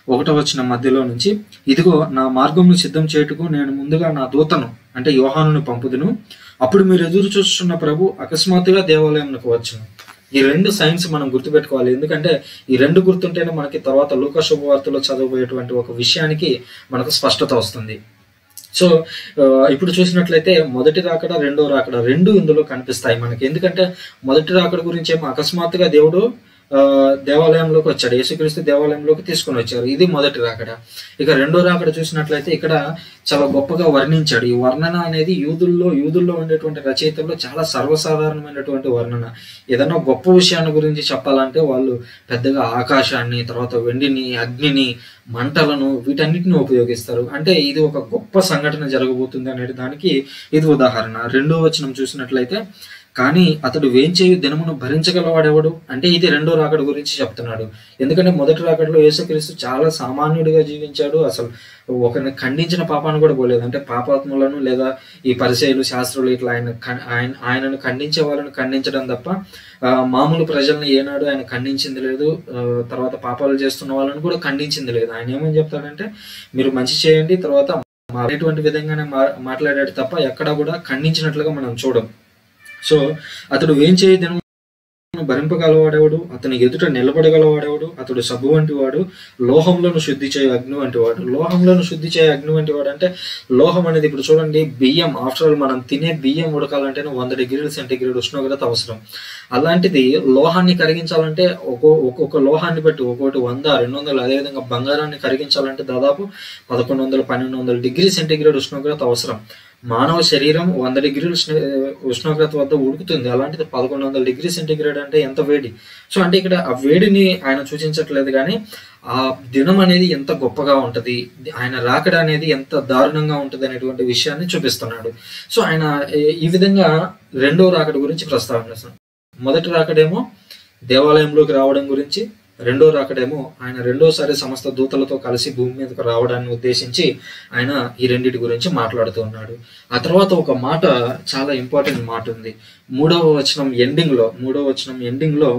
ఒకటో వచ్చిన మధ్యలో నుంచి ఇదిగో నా మార్గమును సిద్ధం చేయుటకు నేను ముందుగా నా దూతను అంటే యోహానుని పంపుదును అప్పుడు మీరు ఎదురు చూస్తున్న ప్రభు అకస్మాత్తుగా దేవాలయంకు వచ్చును ఈ రెండు సైన్స్ మనం గుర్తుపెట్టుకోవాలి ఎందుకంటే ఈ రెండు గుర్తుంటేనే మనకి తర్వాత లూకా శుభవార్తలో చదవబోయేటువంటి ఒక విషయానికి మనకు స్పష్టత వస్తుంది సో ఆ, ఇప్పుడు చూసినట్లయితే మొదటి రాకడ రెండో రాకడ రెండు ఇందులో కనిపిస్తాయి మనకి ఎందుకంటే మొదటి రాకడ గురించి ఏమో అకస్మాత్తుగా దేవుడు ఆ, దేవాలయంలోకి వచ్చాడు యేసుక్రీస్తు దేవాలయంలోకి తీసుకొని వచ్చారు ఇది మొదటి రాకడ ఇక రెండో రాకడ చూసినట్లయితే ఇక్కడ చాలా గొప్పగా వర్ణించాడు ఈ వర్ణన అనేది యూదుల్లో యూదుల్లో ఉండేటువంటి రచయితల్లో చాలా సర్వసాధారణమైనటువంటి వర్ణన ఏదైనా గొప్ప విషయాన్ని గురించి చెప్పాలంటే వాళ్ళు పెద్దగా ఆకాశాన్ని తర్వాత వెండిని అగ్నిని మంటలను వీటన్నిటిని ఉపయోగిస్తారు అంటే ఇది ఒక గొప్ప సంఘటన జరగబోతుంది అనే దానికి ఇది ఉదాహరణ రెండో వచనం చూసినట్లయితే కానీ అతడు వేంచేయు దినమును భరించగలవాడెవడు అంటే ఇది రెండో రాకడ గురించి చెప్తున్నాడు ఎందుకంటే మొదటి రాకడలో యేసుక్రీస్తు చాలా సామాన్యుడిగా జీవించాడు అసలు ఒకరిని ఖండించిన పాపాన్ని కూడా పోలేదు అంటే పాపాత్ములను లేదా ఈ పరిచయలు శాస్త్రులు ఇట్లా ఆయన ఖ- ఆయన ఆయనను ఖండించే వాళ్ళని ఖండించడం తప్ప ఆ, మామూలు ప్రజల్ని ఏనాడు ఆయన ఖండించింది లేదు ఆ, తర్వాత పాపాలు చేస్తున్న వాళ్ళని కూడా ఖండించింది లేదు ఆయన ఏమని చెప్తాడంటే మీరు మంచి చేయండి తర్వాత మారేటువంటి విధంగానే మా మాట్లాడాడు తప్ప ఎక్కడా కూడా ఖండించినట్లుగా మనం చూడం సో అతడు ఏం చేయదను భరింపగలవాడెవడు అతని ఎదుట నిలబడగలవాడెవడు అతడు సబ్బు వంటి వాడు లోహంలోను శుద్ధి చేయ అగ్ని వంటి వాడు లోహంలోను శుద్ధి చేయ అగ్ని వంటి వాడు అంటే లోహం అనేది ఇప్పుడు చూడండి బియ్యం ఆఫ్టర్ ఆల్ మనం తినే బియ్యం ఉడకాలంటే వంద డిగ్రీల సెంటీగ్రేడ్ ఉష్ణోగ్రత అవసరం అలాంటిది లోహాన్ని కరిగించాలంటే ఒక్కో ఒక్కొక్క లోహాన్ని బట్టి ఒక్కొక్కటి వంద రెండు వందలు అదేవిధంగా బంగారాన్ని కరిగించాలంటే దాదాపు పదకొండు వందలు పన్నెండు వందల డిగ్రీ సెంటీగ్రేడ్ ఉష్ణోగ్రత అవసరం మానవ శరీరం వంద డిగ్రీల ఉష్ణ- ఉష్ణోగ్రత వద్ద ఉడుకుతుంది అలాంటిది పదకొండు వందల డిగ్రీ సెంటీగ్రేడ్ అంటే ఎంత వేడి సో అంటే ఇక్కడ ఆ వేడిని ఆయన సూచించట్లేదు కానీ ఆ దినం అనేది ఎంత గొప్పగా ఉంటది ఆయన రాకడ అనేది ఎంత దారుణంగా ఉంటది అనేటువంటి విషయాన్ని చూపిస్తున్నాడు సో ఆయన ఈ- ఈ విధంగా రెండో రాకడ గురించి ప్రస్తావన మొదటి రాకడేమో దేవాలయంలోకి రావడం గురించి రెండో రాకడేమో ఆయన రెండోసారి సమస్త దూతలతో కలిసి భూమి మీదకు రావడాన్ని ఉద్దేశించి ఆయన ఈ రెండిటి గురించి మాట్లాడుతూ ఉన్నాడు ఆ తర్వాత ఒక మాట చాలా ఇంపార్టెంట్ మాట ఉంది మూడవ వచనం ఎండింగ్ లో మూడవ వచనం ఎండింగ్ లో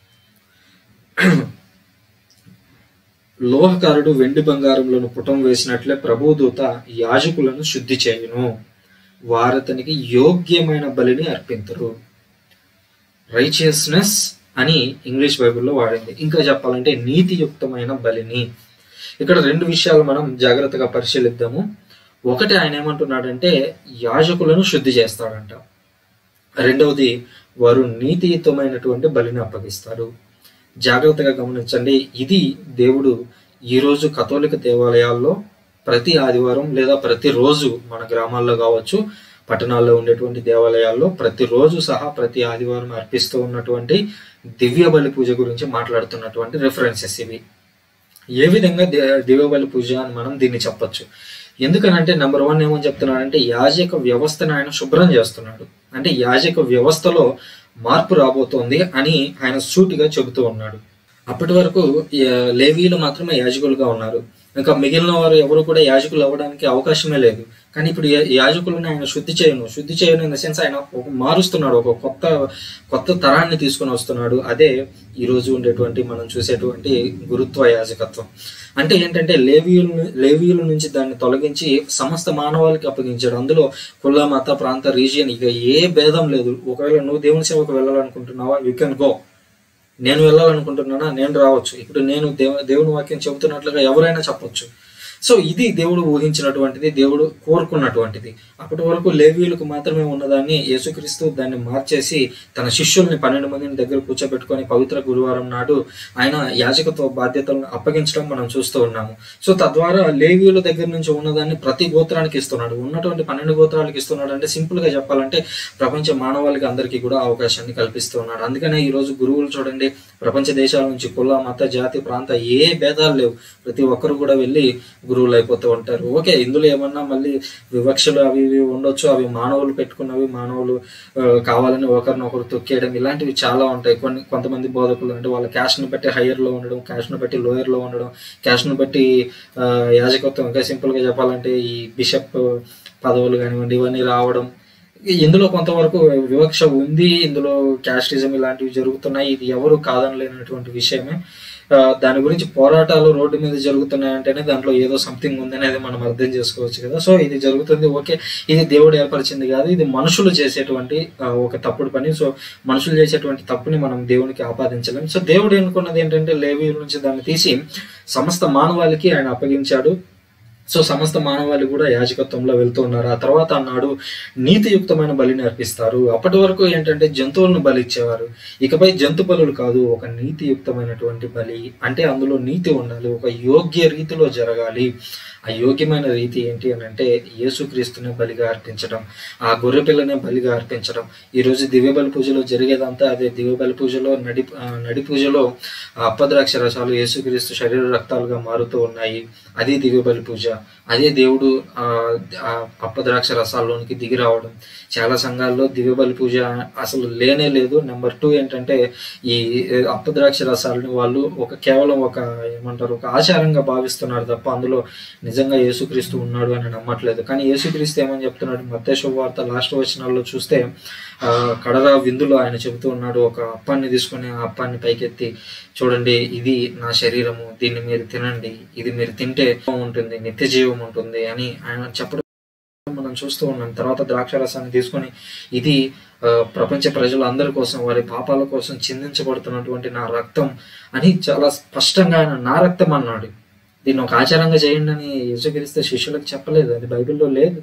లోహకారుడు వెండి బంగారములను పుటం వేసినట్లే ప్రభుదూత యాజకులను శుద్ధి చేయును వారతనికి యోగ్యమైన బలిని అర్పించరు రైచియస్నెస్ అని ఇంగ్లీష్ బైబిల్లో వాడింది ఇంకా చెప్పాలంటే నీతియుక్తమైన బలిని ఇక్కడ రెండు విషయాలు మనం జాగ్రత్తగా పరిశీలిద్దాము ఒకటి ఆయన ఏమంటున్నాడంటే యాజకులను శుద్ధి చేస్తాడంట రెండవది వారు నీతియుతమైనటువంటి బలిని అప్పగిస్తారు జాగ్రత్తగా గమనించండి ఇది దేవుడు ఈరోజు కథోలిక దేవాలయాల్లో ప్రతి ఆదివారం లేదా ప్రతిరోజు మన గ్రామాల్లో కావచ్చు పట్టణాల్లో ఉండేటువంటి దేవాలయాల్లో ప్రతిరోజు సహా ప్రతి ఆదివారం అర్పిస్తూ ఉన్నటువంటి దివ్య బలి పూజ గురించి మాట్లాడుతున్నటువంటి రిఫరెన్సెస్ ఇవి ఏ విధంగా దే- దివ్య బలి పూజ అని మనం దీన్ని చెప్పొచ్చు ఎందుకనంటే నెంబర్ వన్ ఏమని చెప్తున్నాడంటే యాజక వ్యవస్థను ఆయన శుభ్రం చేస్తున్నాడు అంటే యాజక వ్యవస్థలో మార్పు రాబోతోంది అని ఆయన సూటిగా చెబుతూ ఉన్నాడు అప్పటి వరకు యా- లేవీలు మాత్రమే యాజకులుగా ఉన్నారు ఇంకా మిగిలిన వారు ఎవరు కూడా యాజకులు అవ్వడానికి అవకాశమే లేదు కానీ ఇప్పుడు యా- యాజకులను ఆయన శుద్ధి చేయను శుద్ధి చేయను ఇన్ ద సెన్స్ ఆయన ఒక మారుస్తున్నాడు ఒక కొత్త కొత్త తరాన్ని తీసుకొని వస్తున్నాడు అదే ఈ రోజు ఉండేటువంటి మనం చూసేటువంటి గురుత్వ యాజకత్వం అంటే ఏంటంటే లేవీయుల లేవీయుల నుంచి దాన్ని తొలగించి సమస్త మానవాళికి అప్పగించాడు అందులో కుల మత ప్రాంత రీజియన్ ఇక ఏ భేదం లేదు ఒకవేళ నువ్వు దేవుని సేవకు వెళ్ళాలనుకుంటున్నావా యూ కెన్ గో నేను వెళ్ళాలనుకుంటున్నానా నేను రావచ్చు ఇప్పుడు నేను దేవ దేవుని వాక్యం చెబుతున్నట్లుగా ఎవరైనా చెప్పొచ్చు సో ఇది దేవుడు ఊహించినటువంటిది దేవుడు కోరుకున్నటువంటిది అప్పటి వరకు లేవీయులకు మాత్రమే ఉన్నదాన్ని యేసుక్రీస్తు దాన్ని మార్చేసి తన శిష్యుల్ని పన్నెండు మందిని దగ్గర కూర్చోబెట్టుకొని పవిత్ర గురువారం నాడు ఆయన యాజకత్వ బాధ్యతలను అప్పగించడం మనం చూస్తూ ఉన్నాము సో తద్వారా లేవీయుల దగ్గర నుంచి ఉన్నదాన్ని ప్రతి గోత్రానికి ఇస్తున్నాడు ఉన్నటువంటి పన్నెండు గోత్రాలకు ఇస్తున్నాడు అంటే సింపుల్ గా చెప్పాలంటే ప్రపంచ మానవాళికి అందరికీ కూడా అవకాశాన్ని కల్పిస్తూ ఉన్నాడు అందుకనే ఈ రోజు గురువులు చూడండి ప్రపంచ దేశాల నుంచి కుల మత జాతి ప్రాంత ఏ భేదాలు లేవు ప్రతి ఒక్కరు కూడా వెళ్ళి గురువులు అయిపోతూ ఉంటారు ఓకే ఇందులో ఏమన్నా మళ్ళీ వివక్షలు అవి ఇవి ఉండొచ్చు అవి మానవులు పెట్టుకున్నవి మానవులు ఆ, కావాలని ఒకరినొకరు తొక్కేయడం ఇలాంటివి చాలా ఉంటాయి కొన్ని కొంతమంది బోధకులు అంటే వాళ్ళ క్యాస్ట్ ని బట్టి హయ్యర్ లో ఉండడం క్యాస్ట్ ని బట్టి లోయర్ లో ఉండడం క్యాస్ట్ ని బట్టి ఆ, యాజకత్వం ఇంకా సింపుల్ గా చెప్పాలంటే ఈ బిషప్ పదవులు కానివ్వండి ఇవన్నీ రావడం ఇందులో కొంతవరకు వివక్ష ఉంది ఇందులో క్యాస్టిజం ఇలాంటివి జరుగుతున్నాయి ఇది ఎవరు కాదనలేనటువంటి విషయమే ఆ, దాని గురించి పోరాటాలు రోడ్డు మీద జరుగుతున్నాయంటేనే దాంట్లో ఏదో సంథింగ్ ఉంది అనేది మనం అర్థం చేసుకోవచ్చు కదా సో ఇది జరుగుతుంది ఓకే ఇది దేవుడు ఏర్పరిచింది కాదు ఇది మనుషులు చేసేటువంటి ఆ, ఒక తప్పుడు పని సో మనుషులు చేసేటువంటి తప్పుని మనం దేవునికి ఆపాదించలేం సో దేవుడు ఎన్నుకున్నది ఏంటంటే లేవి నుంచి దాన్ని తీసి సమస్త మానవాళికి ఆయన అప్పగించాడు సో సమస్త మానవాళి కూడా యాజకత్వంలో వెళ్తూ ఉన్నారు ఆ తర్వాత అన్నాడు నీతియుక్తమైన బలిని అర్పిస్తారు అప్పటి వరకు ఏంటంటే జంతువులను బలి ఇచ్చేవారు ఇకపై జంతు బలులు కాదు ఒక నీతియుక్తమైనటువంటి బలి అంటే అందులో నీతి ఉండాలి ఒక యోగ్య రీతిలో జరగాలి ఆ యోగ్యమైన రీతి ఏంటి అని అంటే యేసుక్రీస్తునే బలిగా అర్పించడం ఆ గొర్రె పిల్లనే బలిగా అర్పించడం ఈ రోజు దివ్య బలి పూజలో జరిగేదంతా అదే దివ్య బలి పూజలో నడి ఆ, నడి పూజలో ఆ అప్పద్రాక్ష రసాలు యేసుక్రీస్తు శరీర రక్తాలుగా మారుతూ ఉన్నాయి అది దివ్య బలి పూజ అదే దేవుడు ఆ ఆ అప్పద్రాక్ష రసాల్లోనికి దిగి రావడం చాలా సంఘాల్లో దివ్య బలి పూజ అసలు లేనే లేదు నెంబర్ టూ ఏంటంటే ఈ అప్పద్రాక్ష రసాలని వాళ్ళు ఒక కేవలం ఒక ఏమంటారు ఒక ఆచారంగా భావిస్తున్నారు తప్ప అందులో నిజంగా యేసుక్రీస్తు ఉన్నాడు అని నమ్మట్లేదు కానీ యేసుక్రీస్తు ఏమని చెప్తున్నాడు మత్తేశ్వ వార్త లాస్ట్ వచనాల్లో చూస్తే ఆ కడరా విందులో ఆయన చెబుతూ ఉన్నాడు ఒక అప్పాన్ని తీసుకొని ఆ అప్పాన్ని పైకెత్తి చూడండి ఇది నా శరీరము దీన్ని మీరు తినండి ఇది మీరు తింటే ఉంటుంది నిత్య జీవం ఉంటుంది అని ఆయన చెప్పడం మనం చూస్తూ ఉన్నాం తర్వాత ద్రాక్ష రసాన్ని తీసుకొని ఇది ఆ, ప్రపంచ ప్రజలందరి కోసం వారి పాపాల కోసం చిందించబడుతున్నటువంటి నా రక్తం అని చాలా స్పష్టంగా ఆయన నా రక్తం అన్నాడు దీన్ని ఒక ఆచారంగా చేయండి అని యేసుక్రీస్తు శిష్యులకు చెప్పలేదు అది బైబిల్లో లేదు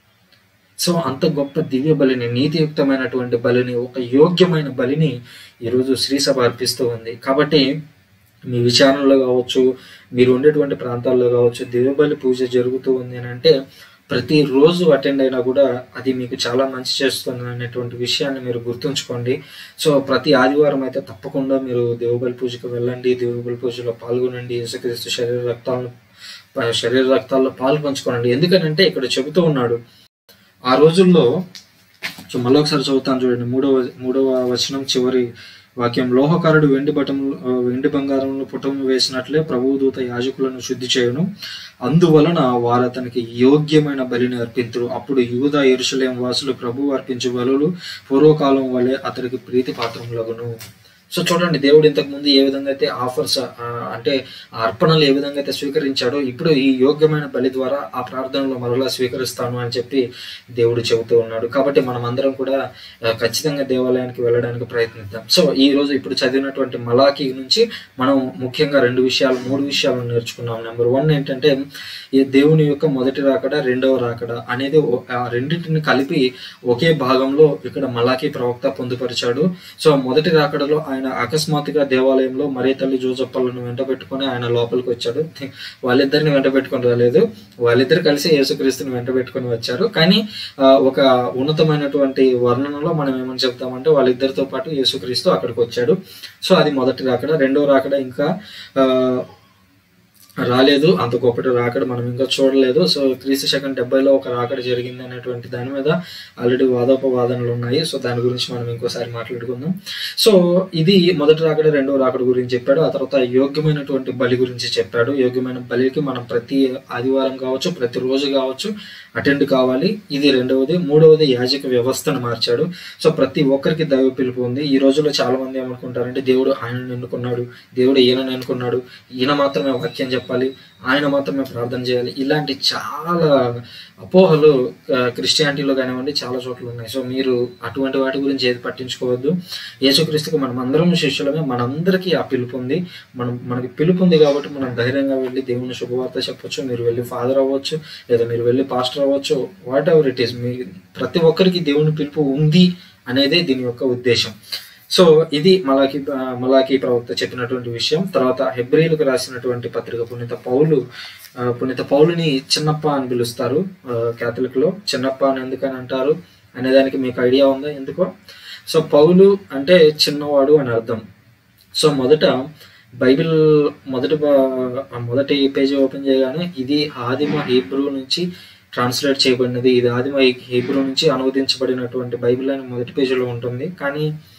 సో అంత గొప్ప దివ్య బలిని నీతియుక్తమైనటువంటి బలిని ఒక యోగ్యమైన బలిని ఈరోజు శ్రీసభ అర్పిస్తూ ఉంది కాబట్టి మీ విచారణలో కావచ్చు మీరు ఉండేటువంటి ప్రాంతాల్లో కావచ్చు దివ్య బలి పూజ జరుగుతూ ఉంది అని అంటే ప్రతిరోజు అటెండ్ అయినా కూడా అది మీకు చాలా మంచి చేస్తుంది అనేటువంటి విషయాన్ని మీరు గుర్తుంచుకోండి సో ప్రతి ఆదివారం అయితే తప్పకుండా మీరు దేవుబలి పూజకు వెళ్ళండి దేవుబలి పూజలో పాల్గొనండి యేసుక్రీస్తు శరీర రక్తాలను శరీర రక్తాల్లో పాలు పంచుకోనండి ఎందుకనంటే ఇక్కడ చెబుతూ ఉన్నాడు ఆ రోజుల్లో సో మళ్ళీ ఒకసారి చదువుతాను చూడండి మూడవ మూడవ వచనం చివరి వాక్యం లోహకారుడు వెండి బటము ఆ, వెండి బంగారంలో పుటము వేసినట్లే ప్రభువు దూత యాజకులను శుద్ధి చేయును అందువలన వారు అతనికి యోగ్యమైన బలిని అర్పింతురు అప్పుడు యూద ఎరుసలేం వాసులు ప్రభు అర్పించు బలులు పూర్వకాలం వలె అతనికి ప్రీతి పాత్రములగును సో చూడండి దేవుడు ఇంతకు ముందు ఏ విధంగా అయితే ఆఫర్స్ అంటే ఆ అర్పణలు ఏ విధంగా అయితే స్వీకరించాడో ఇప్పుడు ఈ యోగ్యమైన బలి ద్వారా ఆ ప్రార్థనలో మరలా స్వీకరిస్తాను అని చెప్పి దేవుడు చెబుతూ ఉన్నాడు కాబట్టి మనం అందరం కూడా ఆ, ఖచ్చితంగా దేవాలయానికి వెళ్ళడానికి ప్రయత్నిద్దాం సో ఈ రోజు ఇప్పుడు చదివినటువంటి మలాఖీ నుంచి మనం ముఖ్యంగా రెండు విషయాలు మూడు విషయాలు నేర్చుకున్నాం నెంబర్ వన్ ఏంటంటే ఈ దేవుని యొక్క మొదటి రాకడ రెండవ రాకడ అనేది ఓ- ఆ రెండింటిని కలిపి ఒకే భాగంలో ఇక్కడ మలాఖీ ప్రవక్త పొందుపరిచాడు సో మొదటి రాకడలో ఆయన అకస్మాత్తుగా దేవాలయంలో మరే తల్లి జోజప్పలను వెంట పెట్టుకొని ఆయన లోపలికి వచ్చాడు వాళ్ళిద్దరిని వెంట పెట్టుకొని రాలేదు వాళ్ళిద్దరు కలిసి యేసుక్రీస్తుని వెంట పెట్టుకొని వచ్చారు కానీ ఆ, ఒక ఉన్నతమైనటువంటి వర్ణనలో మనం ఏమని చెప్తామంటే వాళ్ళిద్దరితో పాటు యేసుక్రీస్తు అక్కడికి వచ్చాడు సో అది మొదటి రాకడ రెండో రాకడ ఇంకా ఆ, రాలేదు అంత గొప్పటి రాకడ మనం ఇంకా చూడలేదు సో క్రీస్తు శకం డెబ్బైలో ఒక రాకడ జరిగింది అనేటువంటి దాని మీద ఆల్రెడీ వాదోపవాదనలు ఉన్నాయి సో దాని గురించి మనం ఇంకోసారి మాట్లాడుకుందాం సో ఇది మొదటి రాకడ రెండో రాకడ గురించి చెప్పాడు ఆ తర్వాత యోగ్యమైనటువంటి బలి గురించి చెప్పాడు యోగ్యమైన బలికి మనం ప్రతి ఆదివారం కావచ్చు ప్రతి రోజు కావచ్చు అటెండ్ కావాలి ఇది రెండవది మూడవది యాజక వ్యవస్థను మార్చాడు సో ప్రతి ఒక్కరికి దైవ పిలుపు ఉంది ఈ రోజుల్లో చాలా మంది ఏమనుకుంటారంటే దేవుడు ఆయనను ఎన్నుకున్నాడు దేవుడు ఈయనను ఎన్నుకున్నాడు ఈయన మాత్రమే వాక్యం చెప్పాలి ఆయన మాత్రమే ప్రార్థన చేయాలి ఇలాంటి చాలా అపోహలు ఆ, క్రిస్టియానిటీలో కానివ్వండి చాలా చోట్ల ఉన్నాయి సో మీరు అటువంటి వాటి గురించి ఏది పట్టించుకోవద్దు యేసుక్రీస్తుకి మనం అందరం శిష్యులమే మనందరికీ ఆ పిలుపు ఉంది మనం మనకి పిలుపు ఉంది కాబట్టి మనం ధైర్యంగా వెళ్ళి దేవుని శుభవార్త చెప్పొచ్చు మీరు వెళ్ళి ఫాదర్ అవ్వచ్చు లేదా మీరు వెళ్ళి పాస్టర్ అవ్వచ్చు వాట్ ఎవర్ ఇట్ ఈస్ మీ ప్రతి ఒక్కరికి దేవుని పిలుపు ఉంది అనేదే దీని యొక్క ఉద్దేశం సో ఇది మలాకి మలాకి ప్రవక్త చెప్పినటువంటి విషయం తర్వాత హెబ్రిలకు రాసినటువంటి పత్రిక పునీత పౌలు ఆ, పునీత పౌలుని చిన్నప్ప అని పిలుస్తారు క్యాథలిక్ లో చిన్నప్ప అని ఎందుకని అంటారు అనేదానికి మీకు ఐడియా ఉందా ఎందుకో సో పౌలు అంటే చిన్నవాడు అని అర్థం సో మొదట బైబిల్ మొదటి బా- ఆ మొదటి పేజీ ఓపెన్ చేయగానే ఇది ఆదిమ హీబ్రూ నుంచి ట్రాన్స్లేట్ చేయబడినది ఇది ఆదిమ హీబ్రూ నుంచి అనువదించబడినటువంటి బైబిల్ అని మొదటి పేజీలో ఉంటుంది కానీ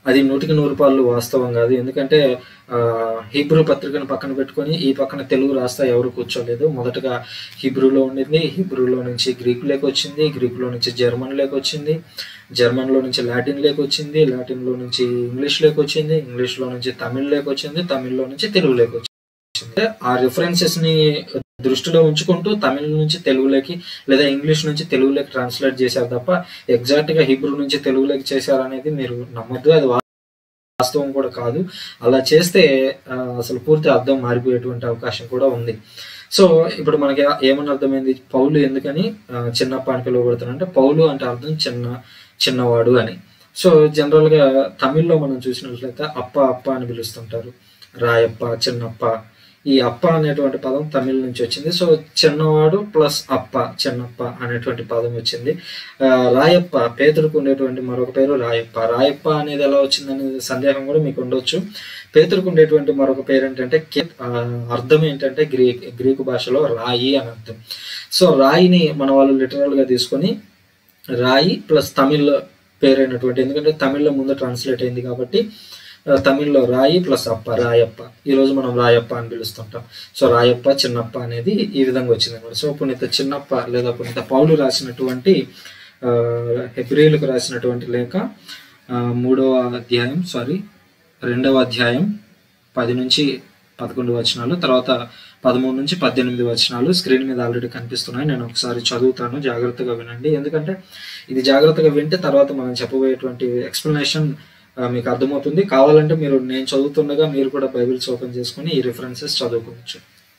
అది నూటికి నూరు పాళ్ళు వాస్తవం కాదు ఎందుకంటే ఆ, హీబ్రూ పత్రికను పక్కన పెట్టుకొని ఈ పక్కన తెలుగు రాస్తా ఎవరు కూర్చోలేదు మొదటగా హీబ్రూలో ఉండింది హీబ్రూలో నుంచి గ్రీకులోకి వచ్చింది గ్రీకులో నుంచి జర్మన్లోకి వచ్చింది జర్మన్లో నుంచి లాటిన్లోకి వచ్చింది లాటిన్లో నుంచి ఇంగ్లీష్లోకి వచ్చింది ఇంగ్లీష్లో నుంచి తమిళ్లోకి వచ్చింది తమిళ్లో నుంచి తెలుగులోకి వచ్చింది ఆ రిఫరెన్సెస్ ని దృష్టిలో ఉంచుకుంటూ తమిళ నుంచి తెలుగులోకి లేదా ఇంగ్లీష్ నుంచి తెలుగులోకి ట్రాన్స్లేట్ చేశారు తప్ప ఎగ్జాక్ట్ గా హిబ్రూ నుంచి తెలుగులోకి చేశారనేది మీరు నమ్మద్దు అది వాస్తవం కూడా కాదు అలా చేస్తే ఆ, అసలు పూర్తి అర్థం మారిపోయేటువంటి అవకాశం కూడా ఉంది సో ఇప్పుడు మనకి ఏమని అర్థమైంది పౌలు ఎందుకని ఆ, చిన్నప్ప అని పిలువబడుతున్నారంటే పౌలు అంటే అర్థం చిన్న చిన్నవాడు అని సో జనరల్ గా తమిళ్లో మనం చూసినట్లయితే అప్ప అప్ప అని పిలుస్తుంటారు రాయప్ప చిన్నప్ప ఈ అప్ప అనేటువంటి పదం తమిళ నుంచి వచ్చింది సో చిన్నవాడు ప్లస్ అప్ప చిన్నప్ప అనేటువంటి పదం వచ్చింది ఆ, రాయప్ప పేదలకు ఉండేటువంటి మరొక పేరు రాయప్ప రాయప్ప అనేది ఎలా వచ్చిందనే సందేహం కూడా మీకు ఉండొచ్చు పేదలకు ఉండేటువంటి మరొక పేరు ఏంటంటే కే- ఆ, అర్థం ఏంటంటే గ్రీక్ గ్రీకు భాషలో రాయి అని అర్థం సో రాయిని మన వాళ్ళు లిటరల్ గా తీసుకొని రాయి ప్లస్ తమిళ్ పేరైనటువంటి ఎందుకంటే తమిళ్లో ముందు ట్రాన్స్లేట్ అయింది కాబట్టి ఆ, తమిళ్లో రాయి ప్లస్ అప్ప రాయప్ప ఈ రోజు మనం రాయప్ప అని పిలుస్తుంటాం సో రాయప్ప చిన్నప్ప అనేది ఈ విధంగా వచ్చింది అనమాట సో పునీత చిన్నప్ప లేదా పునీత పౌలు రాసినటువంటి ఆ, హెబ్రిలకు రాసినటువంటి లేఖ ఆ, మూడవ అధ్యాయం సారీ రెండవ అధ్యాయం పది నుంచి పదకొండు వచనాలు తర్వాత పదమూడు నుంచి పద్దెనిమిది వచనాలు స్క్రీన్ మీద ఆల్రెడీ కనిపిస్తున్నాయి నేను ఒకసారి చదువుతాను జాగ్రత్తగా వినండి ఎందుకంటే ఇది జాగ్రత్తగా వింటే తర్వాత మనం చెప్పబోయేటువంటి ఎక్స్ప్లెనేషన్ మీకు అర్థమవుతుంది కావాలంటే మీరు నేను చదువుతుండగా మీరు కూడా బైబిల్స్ ఓపెన్ చేసుకుని ఈ రిఫరెన్సెస్ చదువుకోవచ్చు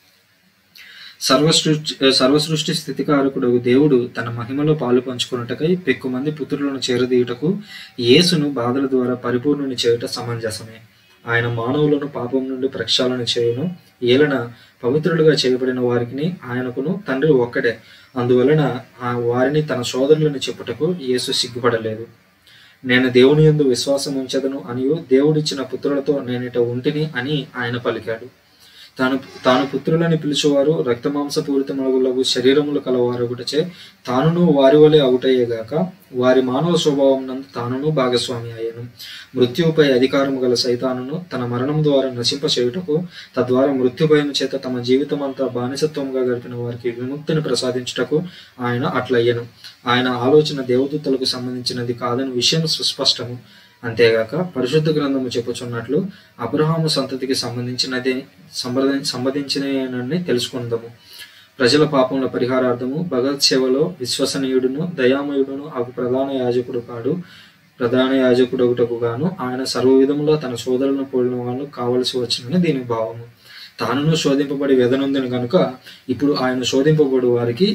సర్వసృష్టి సర్వసృష్టి స్థితికారకుడు దేవుడు తన మహిమలో పాలు పంచుకున్నటకై పెక్కు మంది పుత్రులను చేరదీయుటకు యేసును బాధల ద్వారా పరిపూర్ణుని చేయుట సమంజసమే ఆయన మానవులను పాపం నుండి ప్రక్షాళన చేయును ఏలన పవిత్రులుగా చేయబడిన వారికి ఆయనకును తండ్రి ఒక్కడే అందువలన ఆ వారిని తన సోదరులను చెప్పుటకు యేసు సిగ్గుపడలేదు నేను దేవుని యందు విశ్వాసం ఉంచదను అనియు దేవుడిచ్చిన పుత్రులతో నేనిట ఉంటిని అని ఆయన పలికాడు తాను తాను పుత్రులని పిలుచువారు రక్తమాంసపూరితమగులగు శరీరములు కలవారొకటచే తానును వారి వలె అవుటయ్యేగాక వారి మానవ స్వభావం నందు తానును భాగస్వామి అయ్యను మృత్యువుపై అధికారము గల సైతానును తన మరణం ద్వారా నశింప చేయుటకు తద్వారా మృత్యుభయం చేత తమ జీవితం అంతా బానిసత్వంగా గడిపిన వారికి విముక్తిని ప్రసాదించుటకు ఆయన అట్లయ్యను ఆయన ఆలోచన దేవదూతలకు సంబంధించినది కాదని విషయం సుస్పష్టము అంతేగాక పరిశుద్ధ గ్రంథము చెప్పుచున్నట్లు అబ్రహాము సంతతికి సంబంధించినదే సంబంధ సంబంధించినని తెలుసుకుందాము ప్రజల పాపముల పరిహారార్థము భగవత్ సేవలో విశ్వసనీయుడును దయామయుడును అగు ప్రధాన యాజకుడు కాడు ప్రధాన యాజకుడు ఒకటకు గాను ఆయన సర్వ విధములో తన సోదరులను పోలిన వాళ్ళు కావలసి వచ్చినని దీని భావము తానును శోధింపబడి వెదనుందని కనుక ఇప్పుడు ఆయన శోధింపబడు వారికి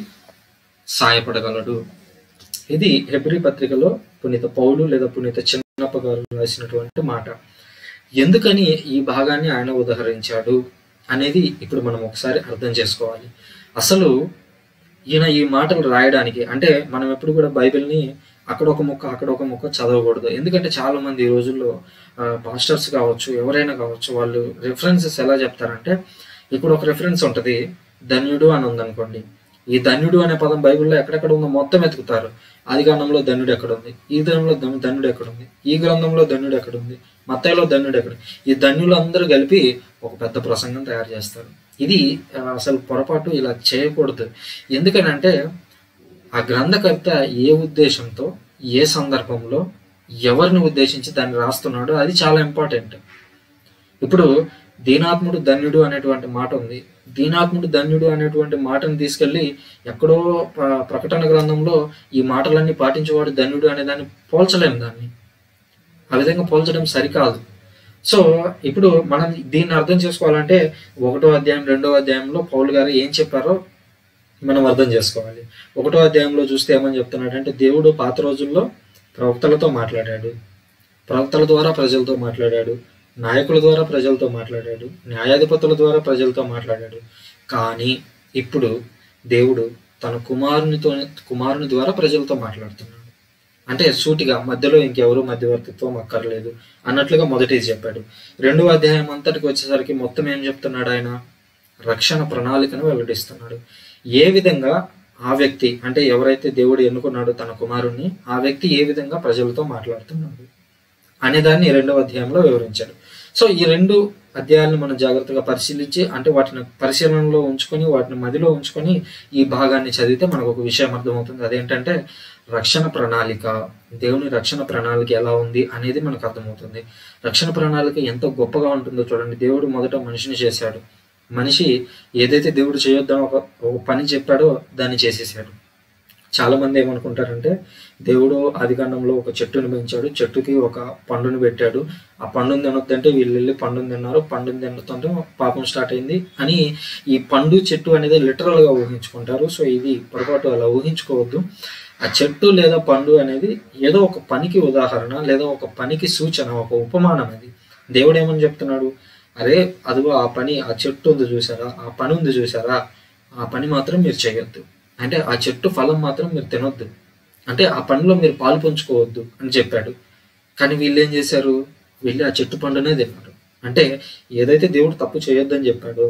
సాయపడగలడు ఇది హెబ్రి పత్రికలో పునీత పౌలు లేదా పునీత చిన్నప్ప గారు రాసినటువంటి మాట ఎందుకని ఈ భాగాన్ని ఆయన ఉదహరించాడు అనేది ఇప్పుడు మనం ఒకసారి అర్థం చేసుకోవాలి అసలు ఈయన ఈ మాటలు రాయడానికి అంటే మనం ఎప్పుడు కూడా బైబిల్ని అక్కడ ఒక ముక్క అక్కడ ఒక ముక్క చదవకూడదు ఎందుకంటే చాలా మంది ఈ రోజుల్లో పాస్టర్స్ కావచ్చు ఎవరైనా కావచ్చు వాళ్ళు రెఫరెన్సెస్ ఎలా చెప్తారంటే ఇప్పుడు ఒక రెఫరెన్స్ ఉంటుంది ధన్యుడు అని ఉందనుకోండి ఈ ధన్యుడు అనే పదం బైబిల్లో ఎక్కడెక్కడ ఉందో మొత్తం ఎతుకుతారు ఆది గ్రంథంలో ధన్యుడు ఎక్కడ ఉంది ఈ గ్రంథంలో ధను- ధన్యుడు ఎక్కడ ఉంది ఈ గ్రంథంలో ధన్యుడు ఎక్కడ ఉంది మత్తయిలో ధన్యుడు ఎక్కడ ఈ ధన్యులు అందరూ కలిపి ఒక పెద్ద ప్రసంగం తయారు చేస్తారు ఇది ఆ, అసలు పొరపాటు ఇలా చేయకూడదు ఎందుకనంటే ఆ గ్రంథకర్త ఏ ఉద్దేశంతో ఏ సందర్భంలో ఎవరిని ఉద్దేశించి దాన్ని రాస్తున్నాడో అది చాలా ఇంపార్టెంట్ ఇప్పుడు దీనాత్ముడు ధన్యుడు అనేటువంటి మాట ఉంది దీనాత్ముడు ధన్యుడు అనేటువంటి మాటను తీసుకెళ్లి ఎక్కడో ప్ర- ప్రకటన గ్రంథంలో ఈ మాటలన్నీ పాటించేవాడు ధన్యుడు అనే దాన్ని పోల్చలేము దాన్ని ఆ విధంగా పోల్చడం సరికాదు సో ఇప్పుడు మనం దీన్ని అర్థం చేసుకోవాలంటే ఒకటో అధ్యాయం రెండో అధ్యాయంలో పౌలు గారు ఏం చెప్పారో మనం అర్థం చేసుకోవాలి ఒకటో అధ్యాయంలో చూస్తే ఏమని చెప్తున్నాడంటే దేవుడు పాత రోజుల్లో ప్రవక్తలతో మాట్లాడాడు ప్రవక్తల ద్వారా ప్రజలతో మాట్లాడాడు నాయకుల ద్వారా ప్రజలతో మాట్లాడాడు న్యాయాధిపతుల ద్వారా ప్రజలతో మాట్లాడాడు కానీ ఇప్పుడు దేవుడు తన కుమారునితో కుమారుని ద్వారా ప్రజలతో మాట్లాడుతున్నాడు అంటే సూటిగా మధ్యలో ఇంకెవరు మధ్యవర్తిత్వం అక్కర్లేదు అన్నట్లుగా మొదటిది చెప్పాడు రెండవ అధ్యాయం అంతటికి వచ్చేసరికి మొత్తం ఏం చెప్తున్నాడు ఆయన రక్షణ ప్రణాళికను వెల్లడిస్తున్నాడు ఏ విధంగా ఆ వ్యక్తి అంటే ఎవరైతే దేవుడు ఎన్నుకున్నాడో తన కుమారుణ్ణి ఆ వ్యక్తి ఏ విధంగా ప్రజలతో మాట్లాడుతున్నాడు అనే దాన్ని రెండవ అధ్యాయంలో వివరించాడు సో ఈ రెండు అధ్యాయాలను మనం జాగ్రత్తగా పరిశీలించి అంటే వాటిని పరిశీలనలో ఉంచుకొని వాటిని మదిలో ఉంచుకొని ఈ భాగాన్ని చదివితే మనకు ఒక విషయం అర్థమవుతుంది అదేంటంటే రక్షణ ప్రణాళిక దేవుని రక్షణ ప్రణాళిక ఎలా ఉంది అనేది మనకు అర్థమవుతుంది రక్షణ ప్రణాళిక ఎంత గొప్పగా ఉంటుందో చూడండి దేవుడు మొదట మనిషిని చేశాడు మనిషి ఏదైతే దేవుడు చేయొద్దానో ఒక ఒక పని చెప్పాడో దాన్ని చేసేసాడు చాలా మంది ఏమనుకుంటారంటే దేవుడు ఆదికాండంలో ఒక చెట్టుని పెంచాడు చెట్టుకి ఒక పండుని పెట్టాడు ఆ పండుని తినొద్దంటే వీళ్ళు వెళ్ళి పండుని తిన్నారు పండుని తినొద్దంటే పాపం స్టార్ట్ అయింది అని ఈ పండు చెట్టు అనేది లిటరల్ గా ఊహించుకుంటారు సో ఇది పొరపాటు అలా ఊహించుకోవద్దు ఆ చెట్టు లేదా పండు అనేది ఏదో ఒక పనికి ఉదాహరణ లేదా ఒక పనికి సూచన ఒక ఉపమానం అది దేవుడు ఏమని చెప్తున్నాడు అరే అదిగో ఆ పని ఆ చెట్టు ఉంది చూసారా ఆ పని ఉంది చూసారా ఆ పని మాత్రం మీరు చేయొద్దు అంటే ఆ చెట్టు ఫలం మాత్రం మీరు తినొద్దు అంటే ఆ పండులో మీరు పాలు పంచుకోవద్దు అని చెప్పాడు కానీ వీళ్ళు ఏం చేశారు వెళ్ళి ఆ చెట్టు పండునే తిన్నారు అంటే ఏదైతే దేవుడు తప్పు చేయొద్దని చెప్పాడో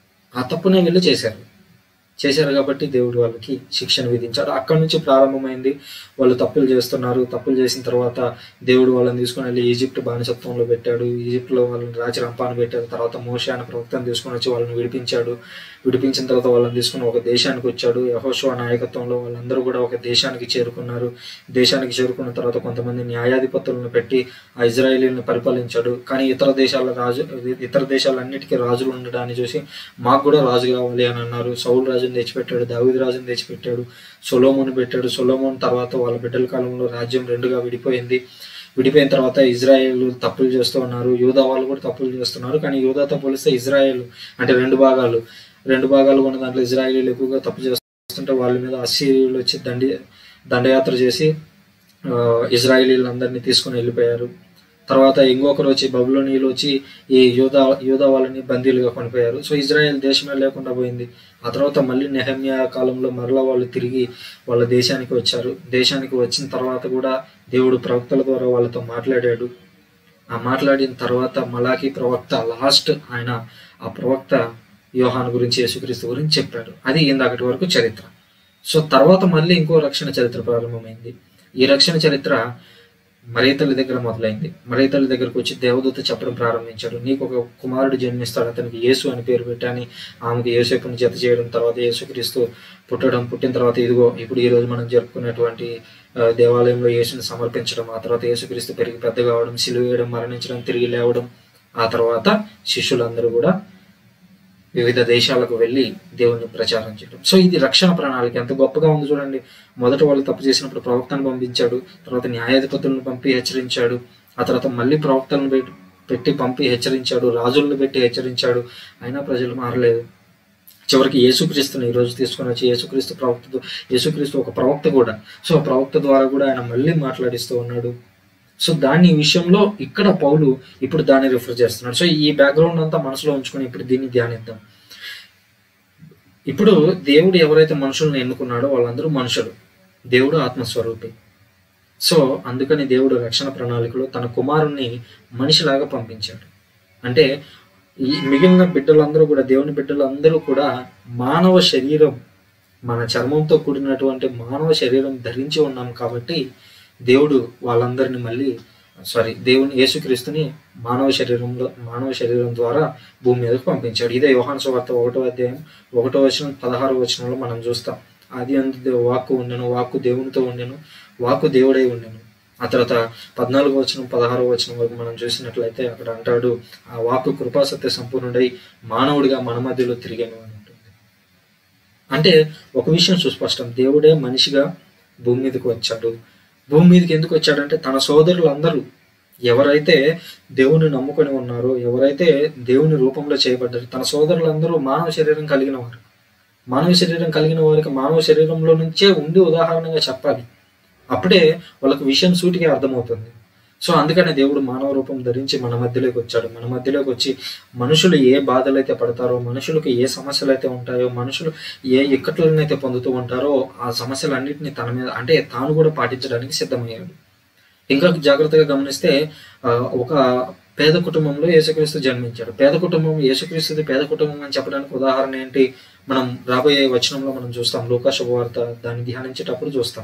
ఆ తప్పునే వీళ్ళు చేశారు చేశారు కాబట్టి దేవుడు వాళ్ళకి శిక్షణ విధించాడు అక్కడి నుంచి ప్రారంభమైంది వాళ్ళు తప్పులు చేస్తున్నారు తప్పులు చేసిన తర్వాత దేవుడు వాళ్ళని తీసుకొని వెళ్ళి ఈజిప్ట్ బానిసత్వంలో పెట్టాడు ఈజిప్ట్లో వాళ్ళని రాజు రంపాను పెట్టాడు తర్వాత మోషే అనే ప్రవక్తను తీసుకొని వచ్చి వాళ్ళని విడిపించాడు విడిపించిన తర్వాత వాళ్ళని తీసుకుని ఒక దేశానికి వచ్చాడు యహోషువ నాయకత్వంలో వాళ్ళందరూ కూడా ఒక దేశానికి చేరుకున్నారు దేశానికి చేరుకున్న తర్వాత కొంతమంది న్యాయాధిపతులను పెట్టి ఆ ఇజ్రాయేలీలను పరిపాలించాడు కానీ ఇతర దేశాల రాజు ఇతర దేశాలన్నిటికీ రాజులు ఉండడాన్ని చూసి మాకు కూడా రాజు కావాలి అని అన్నారు సౌల్ రాజుని తెచ్చిపెట్టాడు దావిది రాజుని తెచ్చిపెట్టాడు సొలోమోని పెట్టాడు సొలోమోన్ తర్వాత వాళ్ళ బిడ్డల కాలంలో రాజ్యం రెండుగా విడిపోయింది విడిపోయిన తర్వాత ఇజ్రాయేల్ తప్పులు చేస్తూ ఉన్నారు యూదా వాళ్ళు కూడా తప్పులు చేస్తున్నారు కానీ యూదాతో పోలిస్తే ఇజ్రాయేల్ అంటే రెండు భాగాలు రెండు భాగాలు ఉన్న దాంట్లో ఇజ్రాయేలీలు ఎక్కువగా తప్పు చేస్తుంటే వాళ్ళ మీద అస్సీరియులు వచ్చి దండి దండయాత్ర చేసి ఆ, ఇజ్రాయేలీలందరినీ తీసుకొని వెళ్ళిపోయారు తర్వాత ఇంకొకరు వచ్చి బబులోనీలు వచ్చి ఈ యూదా యూదా వాళ్ళని బందీలుగా కొనిపోయారు సో ఇజ్రాయెల్ దేశమే లేకుండా పోయింది ఆ తర్వాత మళ్ళీ నెహమ్యా కాలంలో మరలా వాళ్ళు తిరిగి వాళ్ళ దేశానికి వచ్చారు దేశానికి వచ్చిన తర్వాత కూడా దేవుడు ప్రవక్తల ద్వారా వాళ్ళతో మాట్లాడాడు ఆ మాట్లాడిన తర్వాత మలాకి ప్రవక్త లాస్ట్ ఆయన ఆ ప్రవక్త యోహాన్ గురించి యేసుక్రీస్తు గురించి చెప్పాడు అది ఇందాకటి వరకు చరిత్ర సో తర్వాత మళ్ళీ ఇంకో రక్షణ చరిత్ర ప్రారంభమైంది ఈ రక్షణ చరిత్ర మరేతల్లి దగ్గర మొదలైంది మరేతల్లి దగ్గరకు వచ్చి దేవదూత చెప్పడం ప్రారంభించాడు నీకు ఒక కుమారుడు జన్మిస్తాడు అతనికి యేసు అని పేరు పెట్టాని ఆమెకు యేసేపుని జత చేయడం తర్వాత యేసుక్రీస్తు పుట్టడం పుట్టిన తర్వాత ఇదిగో ఇప్పుడు ఈ రోజు మనం జరుపుకున్నటువంటి ఆ, దేవాలయంలో యేసుని సమర్పించడం ఆ తర్వాత యేసుక్రీస్తు పెరిగి పెద్ద కావడం సిలువ వేయడం మరణించడం తిరిగి లేవడం ఆ తర్వాత శిష్యులందరూ కూడా వివిధ దేశాలకు వెళ్ళి దేవుణ్ణి ప్రచారం చేయడం సో ఇది రక్షణ ప్రణాళిక ఎంత గొప్పగా ఉంది చూడండి మొదట వాళ్ళు తప్పు చేసినప్పుడు ప్రవక్తను పంపించాడు తర్వాత న్యాయాధిపతులను పంపి హెచ్చరించాడు ఆ తర్వాత మళ్ళీ ప్రవక్తలను పెట్టి పెట్టి పంపి హెచ్చరించాడు రాజులను పెట్టి హెచ్చరించాడు అయినా ప్రజలు మారలేదు చివరికి యేసుక్రీస్తుని ఈ రోజు తీసుకొని వచ్చి యేసుక్రీస్తు ప్రవక్త యేసుక్రీస్తు ఒక ప్రవక్త కూడా సో ఆ ప్రవక్త ద్వారా కూడా ఆయన మళ్ళీ మాట్లాడిస్తూ ఉన్నాడు సో దాని విషయంలో ఇక్కడ పౌలు ఇప్పుడు దాన్ని రిఫర్ చేస్తున్నాడు సో ఈ బ్యాక్గ్రౌండ్ అంతా మనసులో ఉంచుకొని ఇప్పుడు దీన్ని ధ్యానిద్దాం ఇప్పుడు దేవుడు ఎవరైతే మనుషుల్ని ఎన్నుకున్నాడో వాళ్ళందరూ మనుషులు దేవుడు ఆత్మస్వరూపి సో అందుకని దేవుడు రక్షణ ప్రణాళికలో తన కుమారుణ్ణి మనిషిలాగా పంపించాడు అంటే ఈ మిగిలిన బిడ్డలందరూ కూడా దేవుని బిడ్డలందరూ కూడా మానవ శరీరం మన చర్మంతో కూడినటువంటి మానవ శరీరం ధరించి ఉన్నాం కాబట్టి దేవుడు వాళ్ళందరిని మళ్ళీ సారీ దేవుని యేసుక్రీస్తుని మానవ శరీరంలో మానవ శరీరం ద్వారా భూమి మీదకు పంపించాడు ఇదే యోహాను సువార్త ఒకటో అధ్యాయం ఒకటో వచనం పదహారో వచనంలో మనం చూస్తాం అది అందు వాక్కు ఉండెను వాక్కు దేవునితో ఉండెను వాక్కు దేవుడై ఉండెను ఆ తర్వాత పద్నాలుగో వచనం పదహారో వచనం వరకు మనం చూసినట్లయితే అక్కడ అంటాడు ఆ వాక్కు కృపాసత్య సంపూర్ణుడై మానవుడిగా మన మధ్యలో తిరిగాను అని ఉంటుంది అంటే ఒక విషయం సుస్పష్టం దేవుడే మనిషిగా భూమి మీదకి వచ్చాడు భూమి మీదకి ఎందుకు వచ్చాడంటే తన సోదరులందరూ ఎవరైతే దేవుని నమ్ముకొని ఉన్నారో ఎవరైతే దేవుని రూపంలో చేయబడ్డారో తన సోదరులందరూ మానవ శరీరం కలిగిన వారు మానవ శరీరం కలిగిన వారికి మానవ శరీరంలో నుంచే ఉండి ఉదాహరణగా చెప్పాలి అప్పుడే వాళ్ళకు విషయం సూటిగా అర్థమవుతుంది సో అందుకనే దేవుడు మానవ రూపం ధరించి మన మధ్యలోకి వచ్చాడు మన మధ్యలోకి వచ్చి మనుషులు ఏ బాధలు అయితే పడతారో మనుషులకు ఏ సమస్యలు అయితే ఉంటాయో మనుషులు ఏ ఇక్కట్లను అయితే పొందుతూ ఉంటారో ఆ సమస్యలన్నింటినీ తన మీద అంటే తాను కూడా పాటించడానికి సిద్ధమయ్యాడు ఇంకా జాగ్రత్తగా గమనిస్తే ఆ, ఒక పేద కుటుంబంలో యేసుక్రీస్తు జన్మించాడు పేద కుటుంబం యేసుక్రీస్తుది పేద కుటుంబం అని చెప్పడానికి ఉదాహరణ ఏంటి మనం రాబోయే వచనంలో మనం చూస్తాం లోకా శుభవార్త దాన్ని ధ్యానించేటప్పుడు చూస్తాం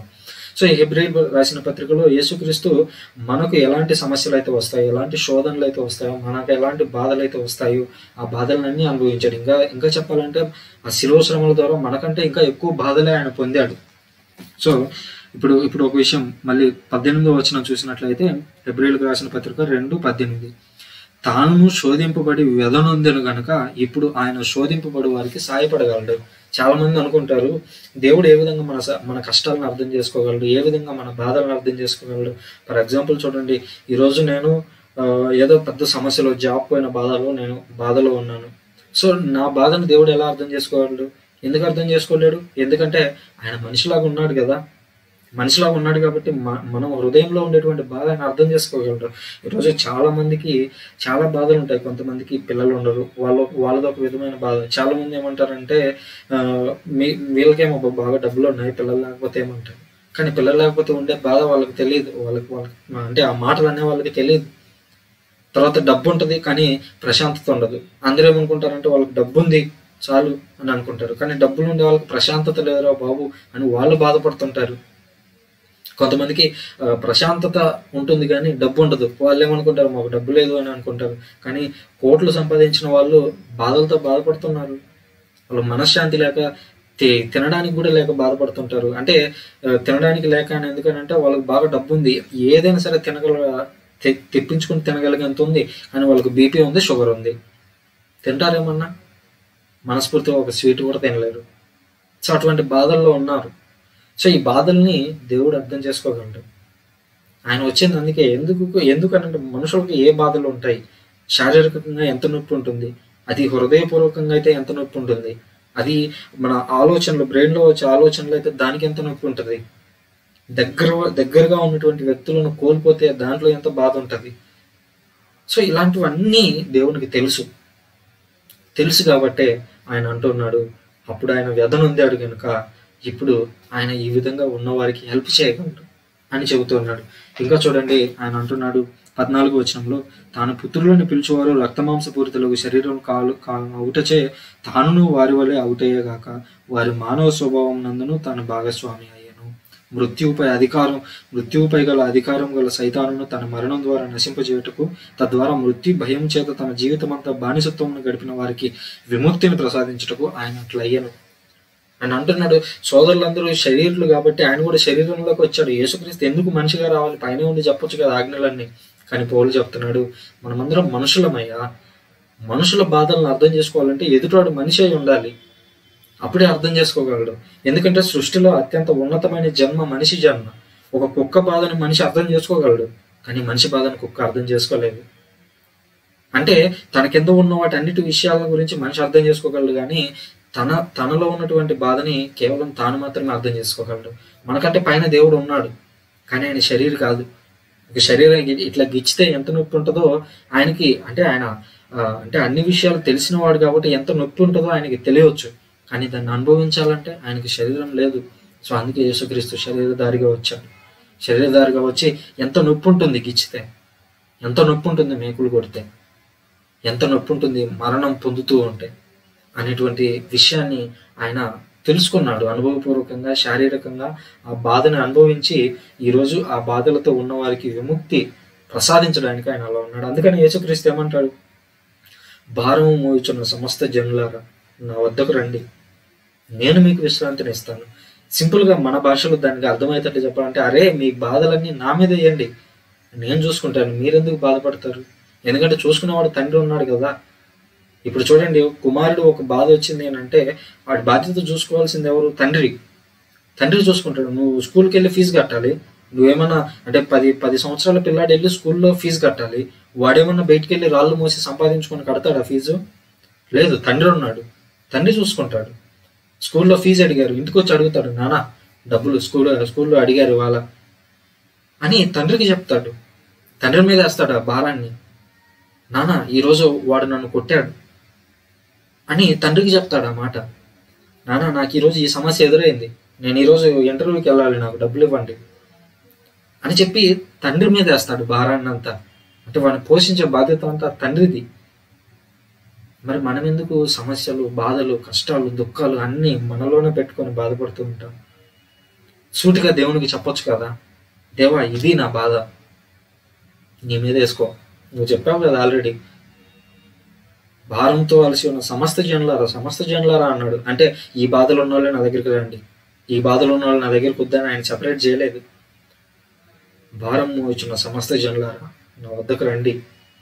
సో ఈ హెబ్రిల్ రాసిన పత్రికలో యేసుక్రీస్తు మనకు ఎలాంటి సమస్యలు అయితే వస్తాయో ఎలాంటి శోధనలు అయితే వస్తాయో మనకు ఎలాంటి బాధలు అయితే వస్తాయో ఆ బాధలన్నీ అనుభవించాడు ఇంకా ఇంకా చెప్పాలంటే ఆ శిలువ శ్రమల ద్వారా మనకంటే ఇంకా ఎక్కువ బాధలే ఆయన పొందాడు సో ఇప్పుడు ఇప్పుడు ఒక విషయం మళ్ళీ పద్దెనిమిదో వచ్చిన చూసినట్లయితే హెబ్రిల్కి రాసిన పత్రిక రెండు పద్దెనిమిది తాను శోధింపబడి వ్యధనొందెను గనక ఇప్పుడు ఆయన శోధింపబడి వారికి సాయపడగలడు చాలా మంది అనుకుంటారు దేవుడు ఏ విధంగా మన స- మన కష్టాలను అర్థం చేసుకోగలడు ఏ విధంగా మన బాధలను అర్థం చేసుకోగలడు ఫర్ ఎగ్జాంపుల్ చూడండి ఈరోజు నేను ఆ, ఏదో పెద్ద సమస్యలో జాబ్ పోయిన బాధలో నేను బాధలో ఉన్నాను సో నా బాధను దేవుడు ఎలా అర్థం చేసుకోగలడు ఎందుకు అర్థం చేసుకోలేడు ఎందుకంటే ఆయన మనిషిలాగా ఉన్నాడు కదా మనిషిలాగా ఉన్నాడు కాబట్టి మ- మనం హృదయంలో ఉండేటువంటి బాధ ఆయన అర్థం చేసుకోగలరు ఈరోజు చాలా మందికి చాలా బాధలు ఉంటాయి కొంతమందికి పిల్లలు ఉండరు వాళ్ళ వాళ్ళది ఒక విధమైన బాధ చాలా మంది ఏమంటారంటే ఆ, మీ వీళ్ళకేమో బాగా డబ్బులు ఉన్నాయి పిల్లలు లేకపోతే ఏమంటారు కానీ పిల్లలు లేకపోతే ఉండే బాధ వాళ్ళకి తెలియదు వాళ్ళకి వాళ్ళకి అంటే ఆ మాటలు అనే వాళ్ళకి తెలియదు తర్వాత డబ్బు ఉంటుంది కానీ ప్రశాంతత ఉండదు అందరూ ఏమనుకుంటారంటే వాళ్ళకి డబ్బు ఉంది చాలు అని అనుకుంటారు కానీ డబ్బులు ఉండే వాళ్ళకి ప్రశాంతత లేదురా బాబు అని వాళ్ళు బాధపడుతుంటారు కొంతమందికి ఆ, ప్రశాంతత ఉంటుంది కానీ డబ్బు ఉండదు వాళ్ళు ఏమనుకుంటారు మాకు డబ్బు లేదు అని అనుకుంటారు కానీ కోట్లు సంపాదించిన వాళ్ళు బాధలతో బాధపడుతున్నారు వాళ్ళు మనశ్శాంతి లేక తి- తినడానికి కూడా లేక బాధపడుతుంటారు అంటే ఆ, తినడానికి లేక అని ఎందుకనంటే వాళ్ళకి బాగా డబ్బు ఉంది ఏదైనా సరే తినగల తె- తెప్పించుకుని తినగలిగేంత ఉంది కానీ వాళ్ళకి బీపీ ఉంది షుగర్ ఉంది తింటారేమన్నా మనస్ఫూర్తిగా ఒక స్వీట్ కూడా తినలేరు సో అటువంటి బాధల్లో ఉన్నారు సో ఈ బాధల్ని దేవుడు అర్థం చేసుకోగలడు ఆయన వచ్చింది అందుకే ఎందుకు ఎందుకనంటే మనుషులకు ఏ బాధలు ఉంటాయి శారీరకంగా ఎంత నొప్పి ఉంటుంది అది హృదయపూర్వకంగా అయితే ఎంత నొప్పి ఉంటుంది అది మన ఆలోచనలు బ్రెయిన్లో వచ్చే ఆలోచనలు అయితే దానికి ఎంత నొప్పి ఉంటుంది దగ్గర దగ్గరగా ఉన్నటువంటి వ్యక్తులను కోల్పోతే దాంట్లో ఎంత బాధ ఉంటుంది సో ఇలాంటివన్నీ దేవునికి తెలుసు తెలుసు కాబట్టే ఆయన అంటున్నాడు అప్పుడు ఆయన వ్యధనొందాడు కనుక ఇప్పుడు ఆయన ఈ విధంగా ఉన్నవారికి హెల్ప్ చేయగలడు అని చెబుతున్నాడు ఇంకా చూడండి ఆయన అంటున్నాడు పద్నాలుగు వచనంలో తాను పుత్రులను పిలుచువారు రక్తమాంసపూరితలకు శరీరం కాలు కా- అవుటచే తానును వారి వలె అవుటయ్యేగాక వారి మానవ స్వభావం నందును తాను భాగస్వామి అయ్యాను మృత్యువుపై అధికారం మృత్యువుపై గల అధికారం గల సైతానును తన మరణం ద్వారా నశింపజేయుటకు తద్వారా మృత్యు భయం చేత తన జీవితమంతా బానిసత్వమును గడిపిన వారికి విముక్తిని ప్రసాదించుటకు ఆయన అట్లయ్యను ఆయన అంటున్నాడు సోదరులందరూ శరీరులు కాబట్టి ఆయన కూడా శరీరంలోకి వచ్చాడు యేసుక్రీస్తు ఎందుకు మనిషిగా రావాలి పైన ఉండి చెప్పొచ్చు కదా ఆజ్ఞలన్నీ కానీ పౌలు చెప్తున్నాడు మనమందరం మనుషులమయ్యా మనుషుల బాధలను అర్థం చేసుకోవాలంటే ఎదుటివాడు మనిషి అయి ఉండాలి అప్పుడే అర్థం చేసుకోగలడు ఎందుకంటే సృష్టిలో అత్యంత ఉన్నతమైన జన్మ మనిషి జన్మ ఒక కుక్క బాధని మనిషి అర్థం చేసుకోగలడు కానీ మనిషి బాధను కుక్క అర్థం చేసుకోలేదు అంటే తన కింద ఉన్న వాటి అన్నిటి విషయాల గురించి మనిషి అర్థం చేసుకోగలడు కానీ తన తనలో ఉన్నటువంటి బాధని కేవలం తాను మాత్రమే అర్థం చేసుకోగలడు మనకంటే పైన దేవుడు ఉన్నాడు కానీ ఆయన శరీరం కాదు ఒక శరీరం ఇ- ఇట్లా గిచ్చితే ఎంత నొప్పి ఉంటుందో ఆయనకి అంటే ఆయన ఆ, అంటే అన్ని విషయాలు తెలిసిన వాడు కాబట్టి ఎంత నొప్పి ఉంటుందో ఆయనకి తెలియవచ్చు కానీ దాన్ని అనుభవించాలంటే ఆయనకి శరీరం లేదు సో అందుకే యేసుక్రీస్తు శరీరధారిగా వచ్చాడు శరీరధారిగా వచ్చి ఎంత నొప్పి ఉంటుంది గిచ్చితే ఎంత నొప్పి ఉంటుంది మేకులు కొడితే ఎంత నొప్పి ఉంటుంది మరణం పొందుతూ ఉంటే అనేటువంటి విషయాన్ని ఆయన తెలుసుకున్నాడు అనుభవపూర్వకంగా శారీరకంగా ఆ బాధను అనుభవించి ఈరోజు ఆ బాధలతో ఉన్న వారికి విముక్తి ప్రసాదించడానికి ఆయన అలా ఉన్నాడు అందుకని యేసుక్రీస్తు ఏమంటాడు భారము మోయుచున్న సమస్త జనులారా నా వద్దకు రండి నేను మీకు విశ్రాంతిని ఇస్తాను సింపుల్గా మన భాషలో దానికి అర్థమయ్యేటట్టు చెప్పాలంటే అరే మీ బాధలన్నీ నా మీద వేయండి నేను చూసుకుంటాను మీరెందుకు బాధపడతారు ఎందుకంటే చూసుకునేవాడు తండ్రి ఉన్నాడు కదా ఇప్పుడు చూడండి కుమారుడు ఒక బాధ వచ్చింది అని అంటే వాడి బాధ్యత చూసుకోవాల్సింది ఎవరు తండ్రి తండ్రి చూసుకుంటాడు నువ్వు స్కూల్కి వెళ్ళి ఫీజు కట్టాలి నువ్వేమన్నా అంటే పది పది సంవత్సరాల పిల్లాడు వెళ్ళి స్కూల్లో ఫీజు కట్టాలి వాడేమన్నా బయటికి వెళ్ళి రాళ్ళు మోసి సంపాదించుకొని కడతాడా ఫీజు లేదు తండ్రి ఉన్నాడు తండ్రి చూసుకుంటాడు స్కూల్లో ఫీజు అడిగారు ఇంటికి వచ్చి అడుగుతాడు నానా డబ్బులు స్కూల్ స్కూల్లో అడిగారు వాళ్ళ అని తండ్రికి చెప్తాడు తండ్రి మీద వేస్తాడు ఆ భారాన్ని నానా ఈరోజు వాడు నన్ను కొట్టాడు అని తండ్రికి చెప్తాడు ఆ మాట నానా నాకు ఈరోజు ఈ సమస్య ఎదురైంది నేను ఈరోజు ఇంటర్వ్యూకి వెళ్ళాలి నాకు డబ్బులు ఇవ్వండి అని చెప్పి తండ్రి మీద వేస్తాడు భారాన్ని అంతా అంటే వాడిని పోషించే బాధ్యత అంతా తండ్రిది మరి మనం ఎందుకు సమస్యలు బాధలు కష్టాలు దుఃఖాలు అన్నీ మనలోనే పెట్టుకొని బాధపడుతూ ఉంటాం సూటిగా దేవునికి చెప్పొచ్చు కదా దేవా ఇది నా బాధ నీ మీద వేసుకో నువ్వు చెప్పావు కదా ఆల్రెడీ భారంతో అలసి ఉన్న సమస్త జనులారా సమస్త జనులారా అన్నాడు అంటే ఈ బాధలు ఉన్న వాళ్ళు నా దగ్గరికి రండి ఈ బాధలు ఉన్న వాళ్ళు నా దగ్గరికి వద్దని ఆయన సపరేట్ చేయలేదు భారం మోచున్న సమస్త జనులారా నా వద్దకు రండి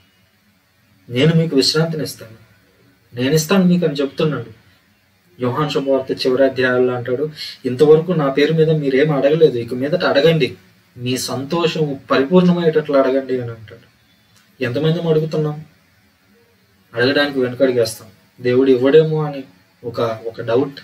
నేను మీకు విశ్రాంతిని ఇస్తాను నేను ఇస్తాను మీకు అని చెప్తున్నాడు యోహాన్ శుభవార్త చివరి అధ్యాయాల్లో అంటాడు ఇంతవరకు నా పేరు మీద మీరేం అడగలేదు ఇక మీదట అడగండి మీ సంతోషం పరిపూర్ణమయ్యేటట్లు అడగండి అని అంటాడు ఎంతమంది అడుగుతున్నాం అడగడానికి వెనకడిగేస్తాం దేవుడు ఇవ్వడేమో అని ఒక ఒక డౌట్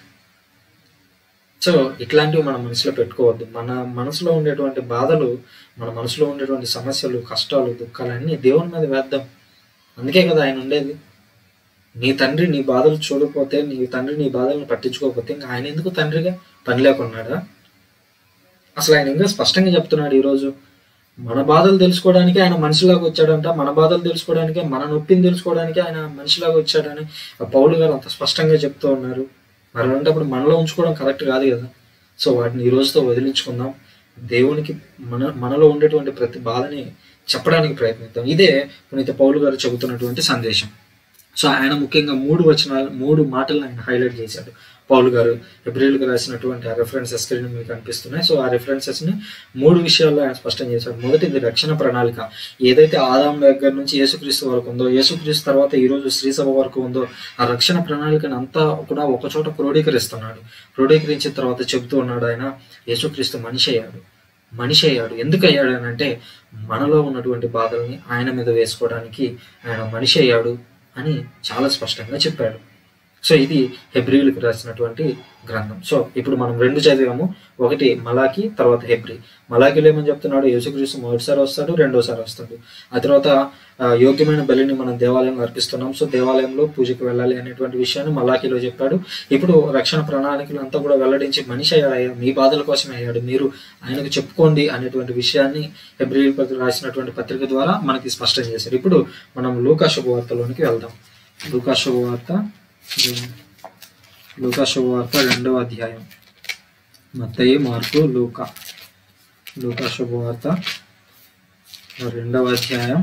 సో ఇట్లాంటివి మన మనసులో పెట్టుకోవద్దు మన మనసులో ఉండేటువంటి బాధలు మన మనసులో ఉండేటువంటి సమస్యలు కష్టాలు దుఃఖాలు అన్నీ దేవుని మీద వేద్దాం అందుకే కదా ఆయన ఉండేది నీ తండ్రి నీ బాధలు చూడకపోతే నీ తండ్రి నీ బాధలను పట్టించుకోకపోతే ఇంకా ఆయన ఎందుకు తండ్రిగా పని లేకున్నాడా అసలు ఆయన ఇంకా స్పష్టంగా చెప్తున్నాడు ఈరోజు మన బాధలు తెలుసుకోవడానికి ఆయన మనిషిలాగా వచ్చాడంట మన బాధలు తెలుసుకోవడానికి మన నొప్పిని తెలుసుకోవడానికి ఆయన మనిషిలాగా వచ్చాడని ఆ పౌలు గారు అంత స్పష్టంగా చెప్తూ ఉన్నారు మరి అలాంటప్పుడు మనలో ఉంచుకోవడం కరెక్ట్ కాదు కదా సో వాటిని ఈ రోజుతో వదిలించుకుందాం దేవునికి మన మనలో ఉండేటువంటి ప్రతి బాధని చెప్పడానికి ప్రయత్నిద్దాం ఇదే పునీత పౌలు గారు చెబుతున్నటువంటి సందేశం సో ఆయన ముఖ్యంగా మూడు వచనాలు మూడు మాటలను ఆయన హైలైట్ చేశాడు పౌలు గారు ఎబ్రిల్కి రాసినటువంటి ఆ రెఫరెన్సెస్ స్క్రీన్ మీకు కనిపిస్తున్నాయి సో ఆ రెఫరెన్సెస్ ని మూడు విషయాల్లో ఆయన స్పష్టం చేశాడు మొదటిది రక్షణ ప్రణాళిక ఏదైతే ఆదాం దగ్గర నుంచి యేసుక్రీస్తు వరకు ఉందో యేసుక్రీస్తు తర్వాత ఈ రోజు శ్రీసభ వరకు ఉందో ఆ రక్షణ ప్రణాళికను అంతా కూడా ఒక చోట క్రోడీకరిస్తున్నాడు క్రోడీకరించిన తర్వాత చెబుతూ ఉన్నాడు ఆయన యేసుక్రీస్తు మనిషి అయ్యాడు మనిషి అయ్యాడు ఎందుకు అయ్యాడు అని అంటే మనలో ఉన్నటువంటి బాధల్ని ఆయన మీద వేసుకోవడానికి ఆయన మనిషి అయ్యాడు అని చాలా స్పష్టంగా చెప్పాడు సో ఇది హెబ్రిలకు రాసినటువంటి గ్రంథం సో ఇప్పుడు మనం రెండు చదివాము ఒకటి మలాకి తర్వాత హెబ్రి మలాకిలో ఏమని చెప్తున్నాడు యేసుక్రీస్తు మొదటిసారి వస్తాడు రెండోసారి వస్తాడు ఆ తర్వాత ఆ, యోగ్యమైన బలిని మనం దేవాలయంలో అర్పిస్తున్నాం సో దేవాలయంలో పూజకు వెళ్ళాలి అనేటువంటి విషయాన్ని మలాకిలో చెప్పాడు ఇప్పుడు రక్షణ ప్రణాళికలు అంతా కూడా వెల్లడించి మనిషి అయ్యాడు అయ్యా మీ బాధల కోసమే అయ్యాడు మీరు ఆయనకు చెప్పుకోండి అనేటువంటి విషయాన్ని హెబ్రి రాసినటువంటి పత్రిక ద్వారా మనకి స్పష్టం చేశారు ఇప్పుడు మనం లూకా శుభవార్తలోనికి వెళ్దాం లూకా శుభవార్త లూకా శుభవార్త రెండవ అధ్యాయం మత్తయి మార్కు లూకా లూకా శుభవార్త రెండవ అధ్యాయం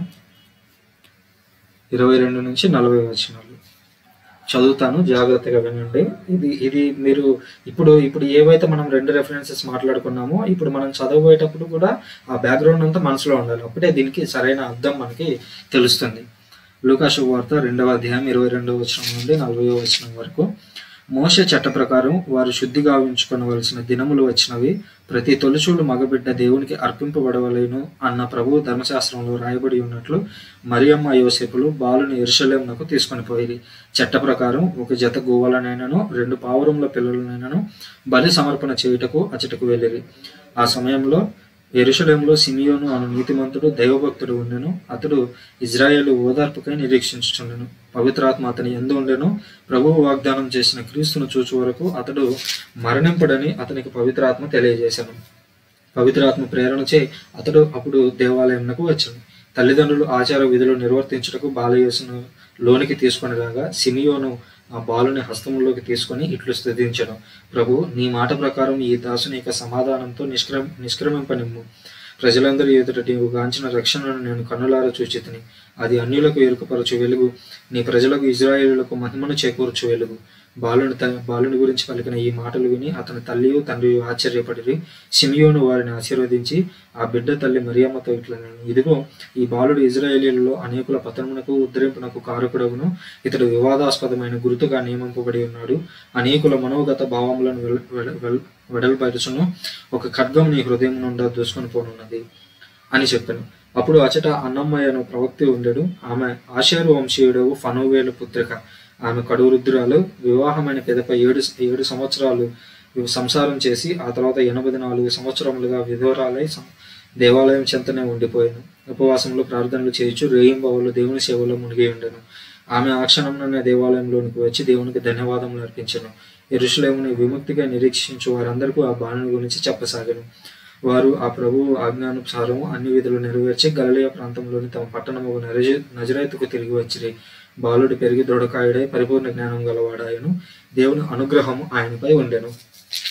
ఇరవై రెండు నుంచి నలభై వచనాలు చదువుతాను జాగ్రత్తగా వినండి ఇది ఇది మీరు ఇప్పుడు ఇప్పుడు ఏవైతే మనం రెండు రెఫరెన్సెస్ మాట్లాడుకున్నామో ఇప్పుడు మనం చదవబోయేటప్పుడు కూడా ఆ బ్యాక్గ్రౌండ్ అంతా మనసులో ఉండాలి అప్పుడే దీనికి సరైన అర్థం మనకి తెలుస్తుంది లూకాసు వార్త రెండవ అధ్యాయం ఇరవై రెండవ వచనం నుండి నలభై వచనం వరకు మోస చట్ట ప్రకారం వారు శుద్ధిగా ఉంచుకొనవలసిన దినములు వచ్చినవి ప్రతి తొలిచూలు మగబిడ్డ దేవునికి అర్పింపబడవలేను అన్న ప్రభు ధర్మశాస్త్రంలో రాయబడి ఉన్నట్లు మరియమ్మ యోసేపులు బాలుని ఎరుషలేమునకు తీసుకొని పోయి చట్ట ప్రకారం ఒక జత గోవలనైనను రెండు పావురముల పిల్లలనైనను బలి సమర్పణ చేయుటకు అచటకు వెళ్ళిరి ఆ సమయంలో ఎరుషలేంలో సిమియోను అను నీతిమంతుడు దైవభక్తుడు ఉండెను అతడు ఇజ్రాయేలు ఓదార్పుకై నిరీక్షించుచుండెను పవిత్రాత్మ అతని ఎందు ఉండెను ప్రభువు వాగ్దానం చేసిన క్రీస్తును చూచు వరకు అతడు మరణింపడని అతనికి పవిత్రాత్మ తెలియజేశాను పవిత్రాత్మ ప్రేరణచే అతడు అప్పుడు దేవాలయంకు వచ్చాడు తల్లిదండ్రులు ఆచార విధులు నిర్వర్తించుటకు బాలయేసును లోనికి తీసుకొని రాగా సిమియోను ఆ బాలుని హస్తములోకి తీసుకొని ఇట్లు స్థుతించడం ప్రభు నీ మాట ప్రకారం ఈ దాసుని యొక్క సమాధానంతో నిష్క్రమ నిష్క్రమింపనిమ్ము ప్రజలందరూ ఎదుట నీవు గాంచిన రక్షణను నేను కన్నులారా చూచితిని అది అన్యులకు ఎరుకపరచు వెలుగు నీ ప్రజలకు ఇజ్రాయేలులకు మహిమను చేకూర్చు వెలుగు బాలుని త బాలుని గురించి పలికిన ఈ మాటలు విని అతని తల్లియు తండ్రియు ఆశ్చర్యపడిరి సిమియోను వారిని ఆశీర్వదించి ఆ బిడ్డ తల్లి మరియమ్మతో ఇట్లా ఇదిగో ఈ బాలుడు ఇజ్రాయేలీలలో అనేకుల పతనమునకు ఉద్ధరింపునకు కారకుడగును ఇతడు వివాదాస్పదమైన గుర్తుగా నియమింపబడి ఉన్నాడు అనేకుల మనోగత భావములను వెల్- వెల్- వెల్- వెడల్పరచును ఒక ఖడ్గం నీ హృదయం నుండా దూసుకొని పోనున్నది అని చెప్పాను అప్పుడు అచట అన్నమ్మయ్యను ప్రవక్తి ఉండెడు ఆమె ఆషేరు వంశీయుడు ఫనువేలు పుత్రిక ఆమె కడువృద్ధురాలు వివాహమైన పిదప ఏడు ఏడు సంవత్సరాలు సంసారం చేసి ఆ తర్వాత ఎనభై నాలుగు సంవత్సరములుగా విధవరాలై సం- దేవాలయం చెంతనే ఉండిపోయాను ఉపవాసంలో ప్రార్థనలు చేయించు రేయింబవలు దేవుని సేవలో మునిగి ఉండెను ఆమె ఆ క్షణంలోనే దేవాలయంలోనికి వచ్చి దేవునికి ధన్యవాదములు అర్పించను ఎరుషులేముని విముక్తిగా నిరీక్షించు వారందరికీ ఆ బాణుని గురించి చెప్పసాగను వారు ఆ ప్రభువు ఆజ్ఞానుసారం అన్ని విధులు నెరవేర్చి గలలియ ప్రాంతంలోని తమ పట్టణము నజ- నజరేతుకు తిరిగి వచ్చిరి బాలుడు పెరిగి దృఢకాయుడై పరిపూర్ణ జ్ఞానం గలవాడాయను దేవుని అనుగ్రహము ఆయనపై ఉండెను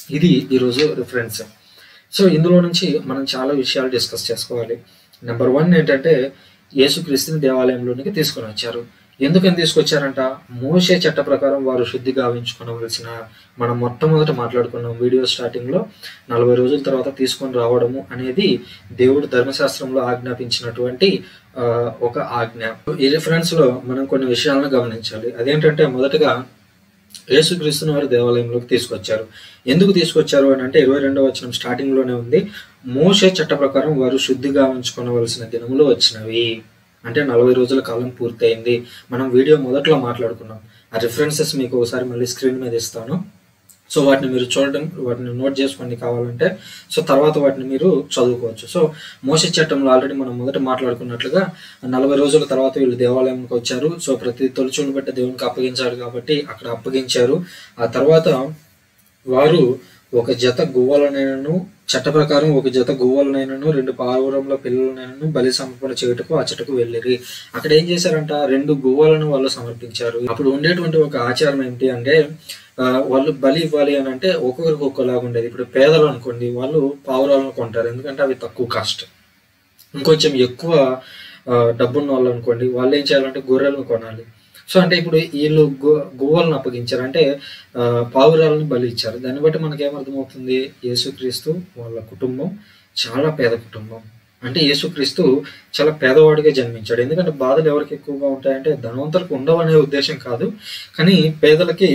ఇది ఈరోజు రిఫరెన్స్ సో ఇందులో నుంచి మనం చాలా విషయాలు డిస్కస్ చేసుకోవాలి నెంబర్ వన్ ఏంటంటే యేసుక్రీస్తుని దేవాలయంలోనికి తీసుకొని వచ్చారు ఎందుకని తీసుకొచ్చారంట మోసే చట్ట ప్రకారం వారు శుద్ధి గావించుకోవలసిన మనం మొట్టమొదట మాట్లాడుకున్నాం వీడియో స్టార్టింగ్ లో నలభై రోజుల తర్వాత తీసుకొని రావడము అనేది దేవుడు ధర్మశాస్త్రంలో ఆజ్ఞాపించినటువంటి ఆ, ఒక ఆజ్ఞ ఈ రిఫరెన్స్ లో మనం కొన్ని విషయాలను గమనించాలి అదేంటంటే మొదటగా యేసుక్రీస్తుని వారు దేవాలయంలోకి తీసుకొచ్చారు ఎందుకు తీసుకొచ్చారు అని అంటే ఇరవై రెండవ వచనం స్టార్టింగ్ లోనే ఉంది మోసే చట్ట ప్రకారం వారు శుద్ధిగా ఉంచుకోవలసిన దినములు వచ్చినవి అంటే నలభై రోజుల కాలం పూర్తయింది మనం వీడియో మొదట్లో మాట్లాడుకున్నాం ఆ రిఫరెన్సెస్ మీకు ఒకసారి మళ్ళీ స్క్రీన్ మీద ఇస్తాను సో వాటిని మీరు చూడడం వాటిని నోట్ చేసుకోండి కావాలంటే సో తర్వాత వాటిని మీరు చదువుకోవచ్చు సో మోసే చట్టంలో ఆల్రెడీ మనం మొదట మాట్లాడుకున్నట్లుగా నలభై రోజుల తర్వాత వీళ్ళు దేవాలయంకి వచ్చారు సో ప్రతి తొలిచూలు బట్టి దేవునికి అప్పగించాడు కాబట్టి అక్కడ అప్పగించారు ఆ తర్వాత వారు ఒక జత గువ్వలనైనను చట్ట ప్రకారం ఒక జత గువ్వలనైనను రెండు పావురంల పిల్లలనైనను బలి సమర్పణ చేయుటకు ఆ చెట్టుకు వెళ్ళిరి అక్కడ ఏం చేశారంట రెండు గువ్వలను వాళ్ళు సమర్పించారు అప్పుడు ఉండేటువంటి ఒక ఆచారం ఏంటి అంటే ఆ, వాళ్ళు బలి ఇవ్వాలి అని అంటే ఒక్కొక్కరికి ఒక్కోలాగా ఉండేది ఇప్పుడు పేదలు అనుకోండి వాళ్ళు పావురాలను కొంటారు ఎందుకంటే అవి తక్కువ కాస్ట్ ఇంకొంచెం ఎక్కువ ఆ, డబ్బున్న వాళ్ళు అనుకోండి వాళ్ళు ఏం చేయాలంటే గొర్రెలను కొనాలి సో అంటే ఇప్పుడు వీళ్ళు గు- గువ్వలను అప్పగించారు అంటే ఆ, పావురాలను బలి ఇచ్చారు దాన్ని బట్టి మనకి ఏమర్థమవుతుంది యేసుక్రీస్తు వాళ్ళ కుటుంబం చాలా పేద కుటుంబం అంటే యేసుక్రీస్తు చాలా పేదవాడిగా జన్మించాడు ఎందుకంటే బాధలు ఎవరికి ఎక్కువగా ఉంటాయంటే ధనవంతులకు ఉండవనే ఉద్దేశం కాదు కానీ పేదలకి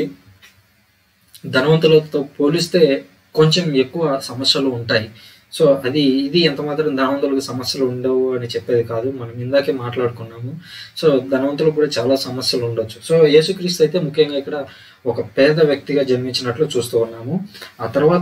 ధనవంతులతో పోలిస్తే కొంచెం ఎక్కువ సమస్యలు ఉంటాయి సో అది ఇది ఎంత మాత్రం ధనవంతులకు సమస్యలు ఉండవు అని చెప్పేది కాదు మనం ఇందాకే మాట్లాడుకున్నాము సో ధనవంతులకు కూడా చాలా సమస్యలు ఉండొచ్చు సో యేసుక్రీస్తు అయితే ముఖ్యంగా ఇక్కడ ఒక పేద వ్యక్తిగా జన్మించినట్లు చూస్తూ ఉన్నాము ఆ తర్వాత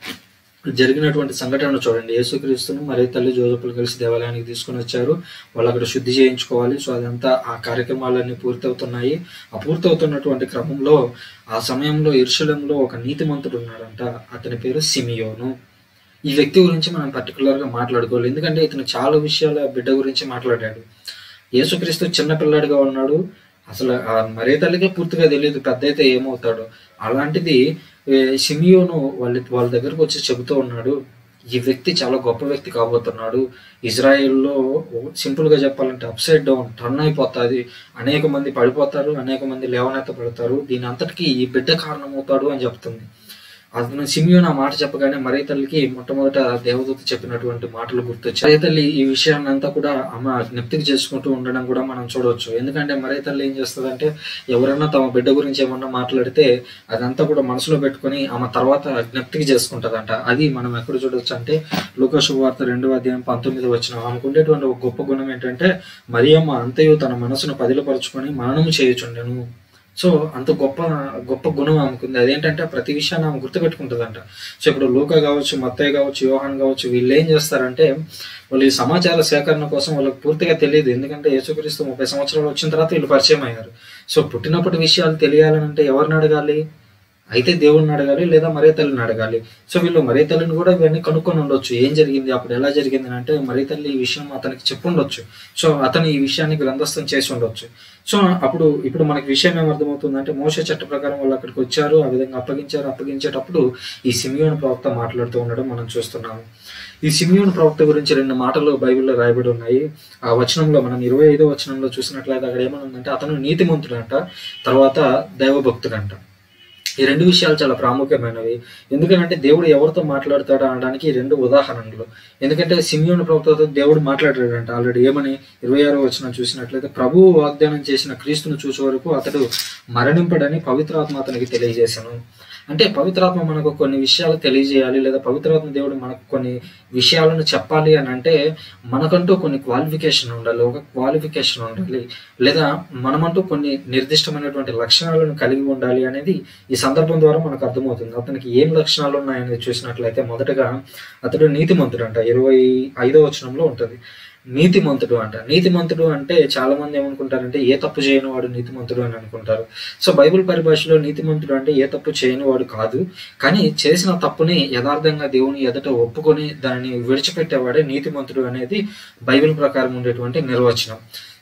జరిగినటువంటి సంఘటన చూడండి యేసుక్రీస్తును మరి తల్లి జోజపులు కలిసి దేవాలయానికి తీసుకొని వచ్చారు వాళ్ళు అక్కడ శుద్ధి చేయించుకోవాలి సో అదంతా ఆ కార్యక్రమాలన్నీ పూర్తవుతున్నాయి ఆ పూర్తవుతున్నటువంటి క్రమంలో ఆ సమయంలో ఇరుషలంలో ఒక నీతిమంతుడు ఉన్నాడంట అతని పేరు సిమియోను ఈ వ్యక్తి గురించి మనం పర్టికులర్ గా మాట్లాడుకోవాలి ఎందుకంటే ఇతను చాలా విషయాల బిడ్డ గురించి మాట్లాడాడు యేసుక్రీస్తు చిన్న పిల్లాడిగా ఉన్నాడు అసలు ఆ మరే తల్లికే పూర్తిగా తెలియదు పెద్ద అయితే ఏమవుతాడు అలాంటిది ఏ, సిమియోను వాళ్ళ వాళ్ళ దగ్గరకు వచ్చి చెబుతూ ఉన్నాడు ఈ వ్యక్తి చాలా గొప్ప వ్యక్తి కాబోతున్నాడు ఇజ్రాయెల్లో సింపుల్ గా చెప్పాలంటే అప్ సైడ్ డౌన్ టర్న్ అయిపోతుంది అనేక మంది పడిపోతారు అనేక మంది లేవనెత్త పడతారు దీని అంతటికీ ఈ బిడ్డ కారణమవుతాడు అని చెప్తుంది అతను సిమియోన్ ఆ మాట చెప్పగానే మరీ తల్లికి మొట్టమొదట దేవదూత చెప్పినటువంటి మాటలు గుర్తొచ్చాయి మరీ తల్లి ఈ విషయాన్ని అంతా కూడా ఆమె జ్ఞప్తికి చేసుకుంటూ ఉండడం కూడా మనం చూడవచ్చు ఎందుకంటే మరీ తల్లి ఏం చేస్తుందంటే ఎవరైనా తమ బిడ్డ గురించి ఏమన్నా మాట్లాడితే అదంతా కూడా మనసులో పెట్టుకొని ఆమె తర్వాత జ్ఞప్తికి చేసుకుంటదంట అది మనం ఎక్కడ చూడొచ్చు అంటే లూకా వార్త రెండవ అధ్యాయం పంతొమ్మిది వచ్చిన ఆమెకు ఉండేటువంటి ఒక గొప్ప గుణం ఏంటంటే మరియమ్మ అంతయు తన మనసును పదిలపరుచుకొని మననము చేయుచుండెను సో అంత గొప్ప గొప్ప గుణం ఆమెకుంది అదేంటంటే ప్రతి విషయాన్ని ఆమె గుర్తుపెట్టుకుంటుందంట సో ఇప్పుడు లూకా కావచ్చు మత్తయ్య కావచ్చు యోహాన్ కావచ్చు వీళ్ళు ఏం చేస్తారంటే వాళ్ళు ఈ సమాచార సేకరణ కోసం వాళ్ళకి పూర్తిగా తెలియదు ఎందుకంటే యేసుక్రీస్తు ముప్పై సంవత్సరాలు వచ్చిన తర్వాత వీళ్ళు పరిచయం అయ్యారు సో పుట్టినప్పటి విషయాలు తెలియాలని అంటే ఎవరిని అడగాలి అయితే దేవుడిని అడగాలి లేదా మరే తల్లిని అడగాలి సో వీళ్ళు మరే తల్లిని కూడా ఇవన్నీ కనుక్కొని ఉండొచ్చు ఏం జరిగింది అప్పుడు ఎలా జరిగింది అని అంటే మరే తల్లి ఈ విషయం అతనికి చెప్పుండొచ్చు సో అతను ఈ విషయాన్ని గ్రంథస్థం చేసి ఉండొచ్చు సో అప్పుడు ఇప్పుడు మనకి విషయం ఏమర్థమవుతుంది అంటే మోస చట్ట ప్రకారం వాళ్ళు అక్కడికి వచ్చారు ఆ విధంగా అప్పగించారు అప్పగించేటప్పుడు ఈ సిమియోన్ ప్రవక్త మాట్లాడుతూ ఉండడం మనం చూస్తున్నాము ఈ సిమియోన్ ప్రవక్త గురించి రెండు మాటలు బైబిల్లో రాయబడి ఉన్నాయి ఆ వచనంలో మనం ఇరవై ఐదో వచనంలో చూసినట్లయితే అక్కడ ఏమనుందంటే అతను నీతిమంతుడంట తర్వాత దైవభక్తుడంట ఈ రెండు విషయాలు చాలా ప్రాముఖ్యమైనవి ఎందుకంటే దేవుడు ఎవరితో మాట్లాడతాడు అనడానికి ఈ రెండు ఉదాహరణలు ఎందుకంటే సిమియోను ప్రవక్తతో దేవుడు మాట్లాడాడంట ఆల్రెడీ ఏమని ఇరవై ఆరో వచ్చిన చూసినట్లయితే ప్రభువు వాగ్దానం చేసిన క్రీస్తును చూసే వరకు అతడు మరణింపడని పవిత్రాత్మ అతనికి తెలియజేశాను అంటే పవిత్రాత్మ మనకు కొన్ని విషయాలు తెలియజేయాలి లేదా పవిత్రాత్మ దేవుడు మనకు కొన్ని విషయాలను చెప్పాలి అని అంటే మనకంటూ కొన్ని క్వాలిఫికేషన్ ఉండాలి ఒక క్వాలిఫికేషన్ ఉండాలి లేదా మనమంటూ కొన్ని నిర్దిష్టమైనటువంటి లక్షణాలను కలిగి ఉండాలి అనేది ఈ సందర్భం ద్వారా మనకు అర్థమవుతుంది అతనికి ఏం లక్షణాలు ఉన్నాయనేది చూసినట్లయితే మొదటగా అతడు నీతిమంతుడు అంట ఇరవై ఐదో వచనంలో ఉంటుంది నీతిమంతుడు అంట నీతిమంతుడు అంటే చాలా మంది ఏమనుకుంటారంటే ఏ తప్పు చేయని వాడు నీతిమంతుడు అని అనుకుంటారు సో బైబిల్ పరిభాషలో నీతిమంతుడు అంటే ఏ తప్పు చేయని వాడు కాదు కానీ చేసిన తప్పుని యథార్థంగా దేవుని ఎదుట ఒప్పుకొని దాన్ని విడిచిపెట్టేవాడే నీతిమంతుడు అనేది బైబిల్ ప్రకారం ఉండేటువంటి నిర్వచనం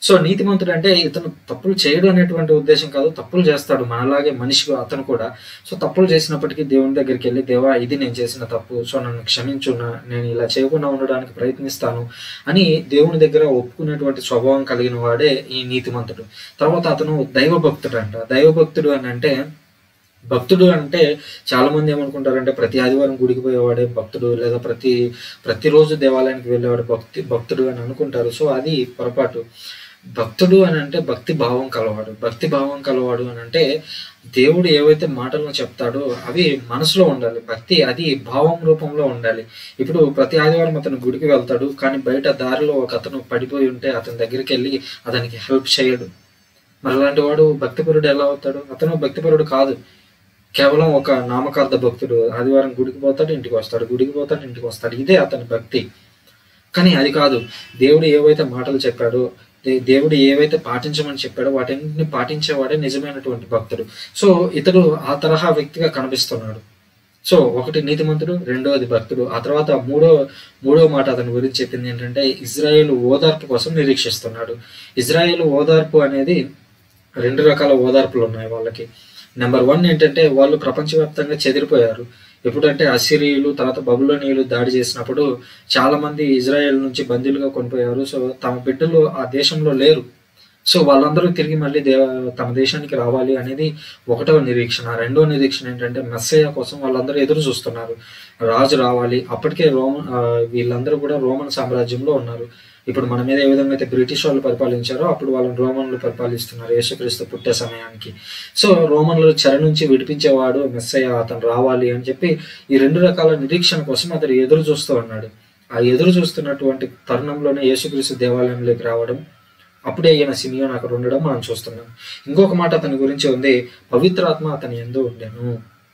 సో నీతిమంతుడు అంటే ఇతను తప్పులు చేయడం అనేటువంటి ఉద్దేశం కాదు తప్పులు చేస్తాడు మనలాగే మనిషి అతను కూడా సో తప్పులు చేసినప్పటికీ దేవుని దగ్గరికి వెళ్ళి దేవా ఇది నేను చేసిన తప్పు సో నన్ను క్షమించు నా- నేను ఇలా చేయకుండా ఉండడానికి ప్రయత్నిస్తాను అని దేవుని దగ్గర ఒప్పుకునేటువంటి స్వభావం కలిగిన వాడే ఈ నీతిమంతుడు తర్వాత అతను దైవభక్తుడు అంట దైవభక్తుడు అని అంటే భక్తుడు అంటే చాలా మంది ఏమనుకుంటారంటే ప్రతి ఆదివారం గుడికి పోయేవాడే భక్తుడు లేదా ప్రతి ప్రతిరోజు దేవాలయానికి వెళ్ళేవాడు భక్తి భక్తుడు అని అనుకుంటారు సో అది పొరపాటు భక్తుడు అని అంటే భక్తి భావం కలవాడు భక్తి భావం కలవాడు అని అంటే దేవుడు ఏవైతే మాటలను చెప్తాడో అవి మనసులో ఉండాలి భక్తి అది భావం రూపంలో ఉండాలి ఇప్పుడు ప్రతి ఆదివారం అతను గుడికి వెళ్తాడు కానీ బయట దారిలో ఒక అతను పడిపోయి ఉంటే అతని దగ్గరికి వెళ్ళి అతనికి హెల్ప్ చేయడు మరి అలాంటి వాడు భక్తిపరుడు ఎలా అవుతాడు అతను భక్తిపరుడు కాదు కేవలం ఒక నామకార్థ భక్తుడు ఆదివారం గుడికి పోతాడు ఇంటికి వస్తాడు గుడికి పోతాడు ఇంటికి వస్తాడు ఇదే అతని భక్తి కానీ అది కాదు దేవుడు ఏవైతే మాటలు చెప్పాడో దే- దేవుడు ఏవైతే పాటించమని చెప్పాడో వాటన్నిటిని పాటించేవాడే నిజమైనటువంటి భక్తుడు సో ఇతడు ఆ తరహా వ్యక్తిగా కనిపిస్తున్నాడు సో ఒకటి నీతిమంతుడు రెండవది భక్తుడు ఆ తర్వాత మూడో మూడో మాట అతని గురించి చెప్పింది ఏంటంటే ఇజ్రాయేల్ ఓదార్పు కోసం నిరీక్షిస్తున్నాడు ఇజ్రాయేల్ ఓదార్పు అనేది రెండు రకాల ఓదార్పులు ఉన్నాయి వాళ్ళకి నెంబర్ వన్ ఏంటంటే వాళ్ళు ప్రపంచవ్యాప్తంగా చెదిరిపోయారు ఎప్పుడంటే అసిరియులు తర్వాత బబులోనియులు దాడి చేసినప్పుడు చాలా మంది ఇజ్రాయెల్ నుంచి బందీలుగా కొనిపోయారు సో తమ బిడ్డలు ఆ దేశంలో లేరు సో వాళ్ళందరూ తిరిగి మళ్ళీ దే తమ దేశానికి రావాలి అనేది ఒకటవ నిరీక్షణ రెండవ నిరీక్షణ ఏంటంటే మెస్సయ్య కోసం వాళ్ళందరూ ఎదురు చూస్తున్నారు రాజు రావాలి అప్పటికే రోమన్ ఆ, వీళ్ళందరూ కూడా రోమన్ సామ్రాజ్యంలో ఉన్నారు ఇప్పుడు మన మీద ఏ విధంగా అయితే బ్రిటిష్ వాళ్ళు పరిపాలించారో అప్పుడు వాళ్ళని రోమన్లు పరిపాలిస్తున్నారు యేసుక్రీస్తు పుట్టే సమయానికి సో రోమన్లు చెర నుంచి విడిపించేవాడు మెస్సయ్య అతను రావాలి అని చెప్పి ఈ రెండు రకాల నిరీక్షణ కోసం అతడు ఎదురు చూస్తూ ఉన్నాడు ఆ ఎదురు చూస్తున్నటువంటి తరుణంలోనే యేసుక్రీస్తు దేవాలయంలోకి రావడం అప్పుడే ఈయన సిమియోన్ అక్కడ ఉండడం మనం చూస్తున్నాం ఇంకొక మాట అతని గురించి ఉంది పవిత్రాత్మ అతని ఎందు ఉండెను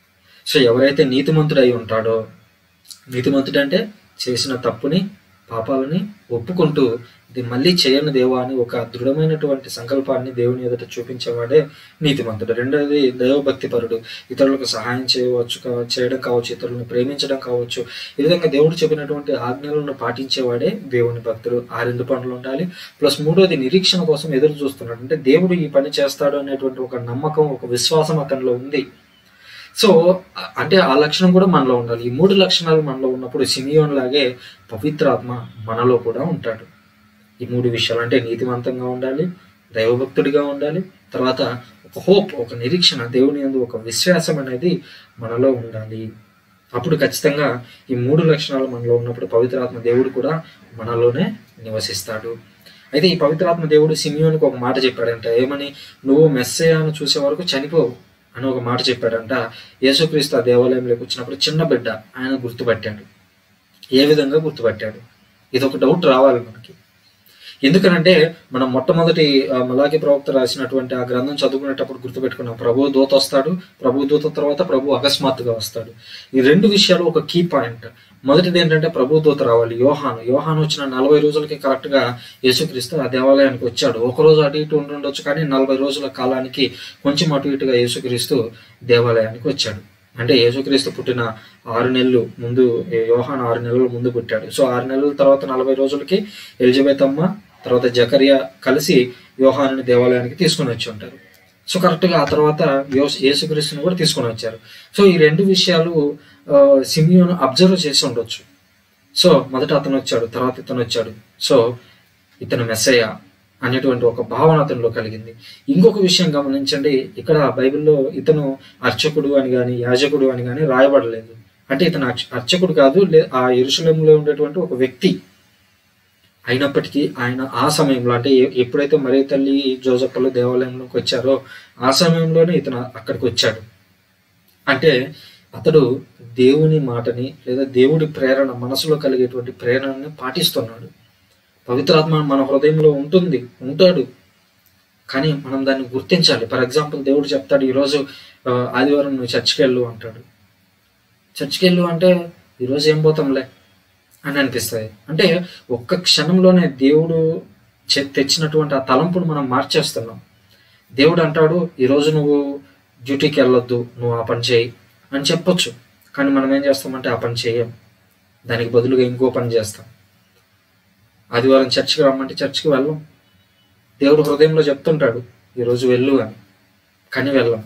సో ఎవరైతే నీతిమంతుడై ఉంటాడో నీతిమంతుడు అంటే చేసిన తప్పుని పాపాలని ఒప్పుకుంటూ ఇది మళ్ళీ చేయను దేవా అని ఒక దృఢమైనటువంటి సంకల్పాన్ని దేవుని ఎదుట చూపించేవాడే నీతిమంతుడు రెండవది దైవభక్తి పరుడు ఇతరులకు సహాయం చేయవచ్చు కావ- చేయడం కావచ్చు ఇతరులను ప్రేమించడం కావచ్చు ఈ విధంగా దేవుడు చెప్పినటువంటి ఆజ్ఞలను పాటించేవాడే దేవుని భక్తుడు ఆ రెండు పనులు ఉండాలి ప్లస్ మూడోది నిరీక్షణ కోసం ఎదురు చూస్తున్నాడు అంటే దేవుడు ఈ పని చేస్తాడు అనేటువంటి ఒక నమ్మకం ఒక విశ్వాసం అతనిలో ఉంది సో అ- అంటే ఆ లక్షణం కూడా మనలో ఉండాలి ఈ మూడు లక్షణాలు మనలో ఉన్నప్పుడు సిమియోన్ లాగే పవిత్రాత్మ మనలో కూడా ఉంటాడు ఈ మూడు విషయాలు అంటే నీతివంతంగా ఉండాలి దైవభక్తుడిగా ఉండాలి తర్వాత ఒక హోప్ ఒక నిరీక్షణ దేవుని యందు ఒక విశ్వాసం అనేది మనలో ఉండాలి అప్పుడు ఖచ్చితంగా ఈ మూడు లక్షణాలు మనలో ఉన్నప్పుడు పవిత్రాత్మ దేవుడు కూడా మనలోనే నివసిస్తాడు అయితే ఈ పవిత్రాత్మ దేవుడు సిమియోనికి ఒక మాట చెప్పాడంట ఏమని నువ్వు మెస్సయాను చూసే వరకు చనిపోవు అని ఒక మాట చెప్పాడంట యేసుక్రీస్తు ఆ దేవాలయంలోకి వచ్చినప్పుడు చిన్న బిడ్డ ఆయన గుర్తుపట్టాడు ఏ విధంగా గుర్తుపట్టాడు ఇది ఒక డౌట్ రావాలి మనకి ఎందుకనంటే మనం మొట్టమొదటి ఆ, మలాకి ప్రవక్త రాసినటువంటి ఆ గ్రంథం చదువుకునేటప్పుడు గుర్తుపెట్టుకున్నాం ప్రభు దూత వస్తాడు ప్రభు దూత తర్వాత ప్రభు అకస్మాత్తుగా వస్తాడు ఈ రెండు విషయాలు ఒక కీ పాయింట్ మొదటిది ఏంటంటే ప్రభు దూత రావాలి యోహాను యోహాను వచ్చిన నలభై రోజులకి కరెక్ట్ గా యేసుక్రీస్తు ఆ దేవాలయానికి వచ్చాడు ఒక రోజు అటు ఇటు ఉండి ఉండొచ్చు కానీ నలభై రోజుల కాలానికి కొంచెం అటు ఇటుగా యేసుక్రీస్తు దేవాలయానికి వచ్చాడు అంటే యేసుక్రీస్తు పుట్టిన ఆరు నెలలు ముందు యోహాన్ ఆరు నెలల ముందు పుట్టాడు సో ఆరు నెలల తర్వాత నలభై రోజులకి ఎలిజబెత్ అమ్మ తర్వాత జకరియా కలిసి యోహాను దేవాలయానికి తీసుకొని వచ్చి ఉంటారు సో కరెక్ట్ గా ఆ తర్వాత యోస్- యేసుక్రీస్తుని కూడా తీసుకొని వచ్చారు సో ఈ రెండు విషయాలు ఆ, సిమియోను అబ్జర్వ్ చేసి ఉండొచ్చు సో మొదట అతను వచ్చాడు తర్వాత ఇతను వచ్చాడు సో ఇతను మెస్సయ్య అనేటువంటి ఒక భావన అతనిలో కలిగింది ఇంకొక విషయం గమనించండి ఇక్కడ బైబిల్లో ఇతను అర్చకుడు అని కానీ యాజకుడు అని కానీ రాయబడలేదు అంటే ఇతను అర్చ- అర్చకుడు కాదు లే ఆ ఎరుసలంలో ఉండేటువంటి ఒక వ్యక్తి అయినప్పటికీ ఆయన ఆ సమయంలో అంటే ఎ- ఎప్పుడైతే మరీ తల్లి జోజప్పలు దేవాలయంలోకి వచ్చారో ఆ సమయంలోనే ఇతను అక్కడికి వచ్చాడు అంటే అతడు దేవుని మాటని లేదా దేవుడి ప్రేరణ మనసులో కలిగేటువంటి ప్రేరణని పాటిస్తున్నాడు పవిత్రాత్మ మన హృదయంలో ఉంటుంది ఉంటాడు కానీ మనం దాన్ని గుర్తించాలి ఫర్ ఎగ్జాంపుల్ దేవుడు చెప్తాడు ఈరోజు ఆ, ఆదివారం నువ్వు చర్చికి వెళ్ళు అంటాడు చర్చికి వెళ్ళు అంటే ఈరోజు ఏం పోతాంలే అని అనిపిస్తుంది అంటే ఒక్క క్షణంలోనే దేవుడు చె- తెచ్చినటువంటి ఆ తలంపును మనం మార్చేస్తున్నాం దేవుడు అంటాడు ఈరోజు నువ్వు డ్యూటీకి వెళ్ళొద్దు నువ్వు ఆ పని చేయి అని చెప్పొచ్చు కానీ మనం ఏం చేస్తామంటే ఆ పని చేయం దానికి బదులుగా ఇంకో పని చేస్తాం ఆదివారం చర్చికి రమ్మంటే చర్చికి వెళ్ళం దేవుడు హృదయంలో చెప్తుంటాడు ఈరోజు వెళ్ళు అని కానీ వెళ్ళం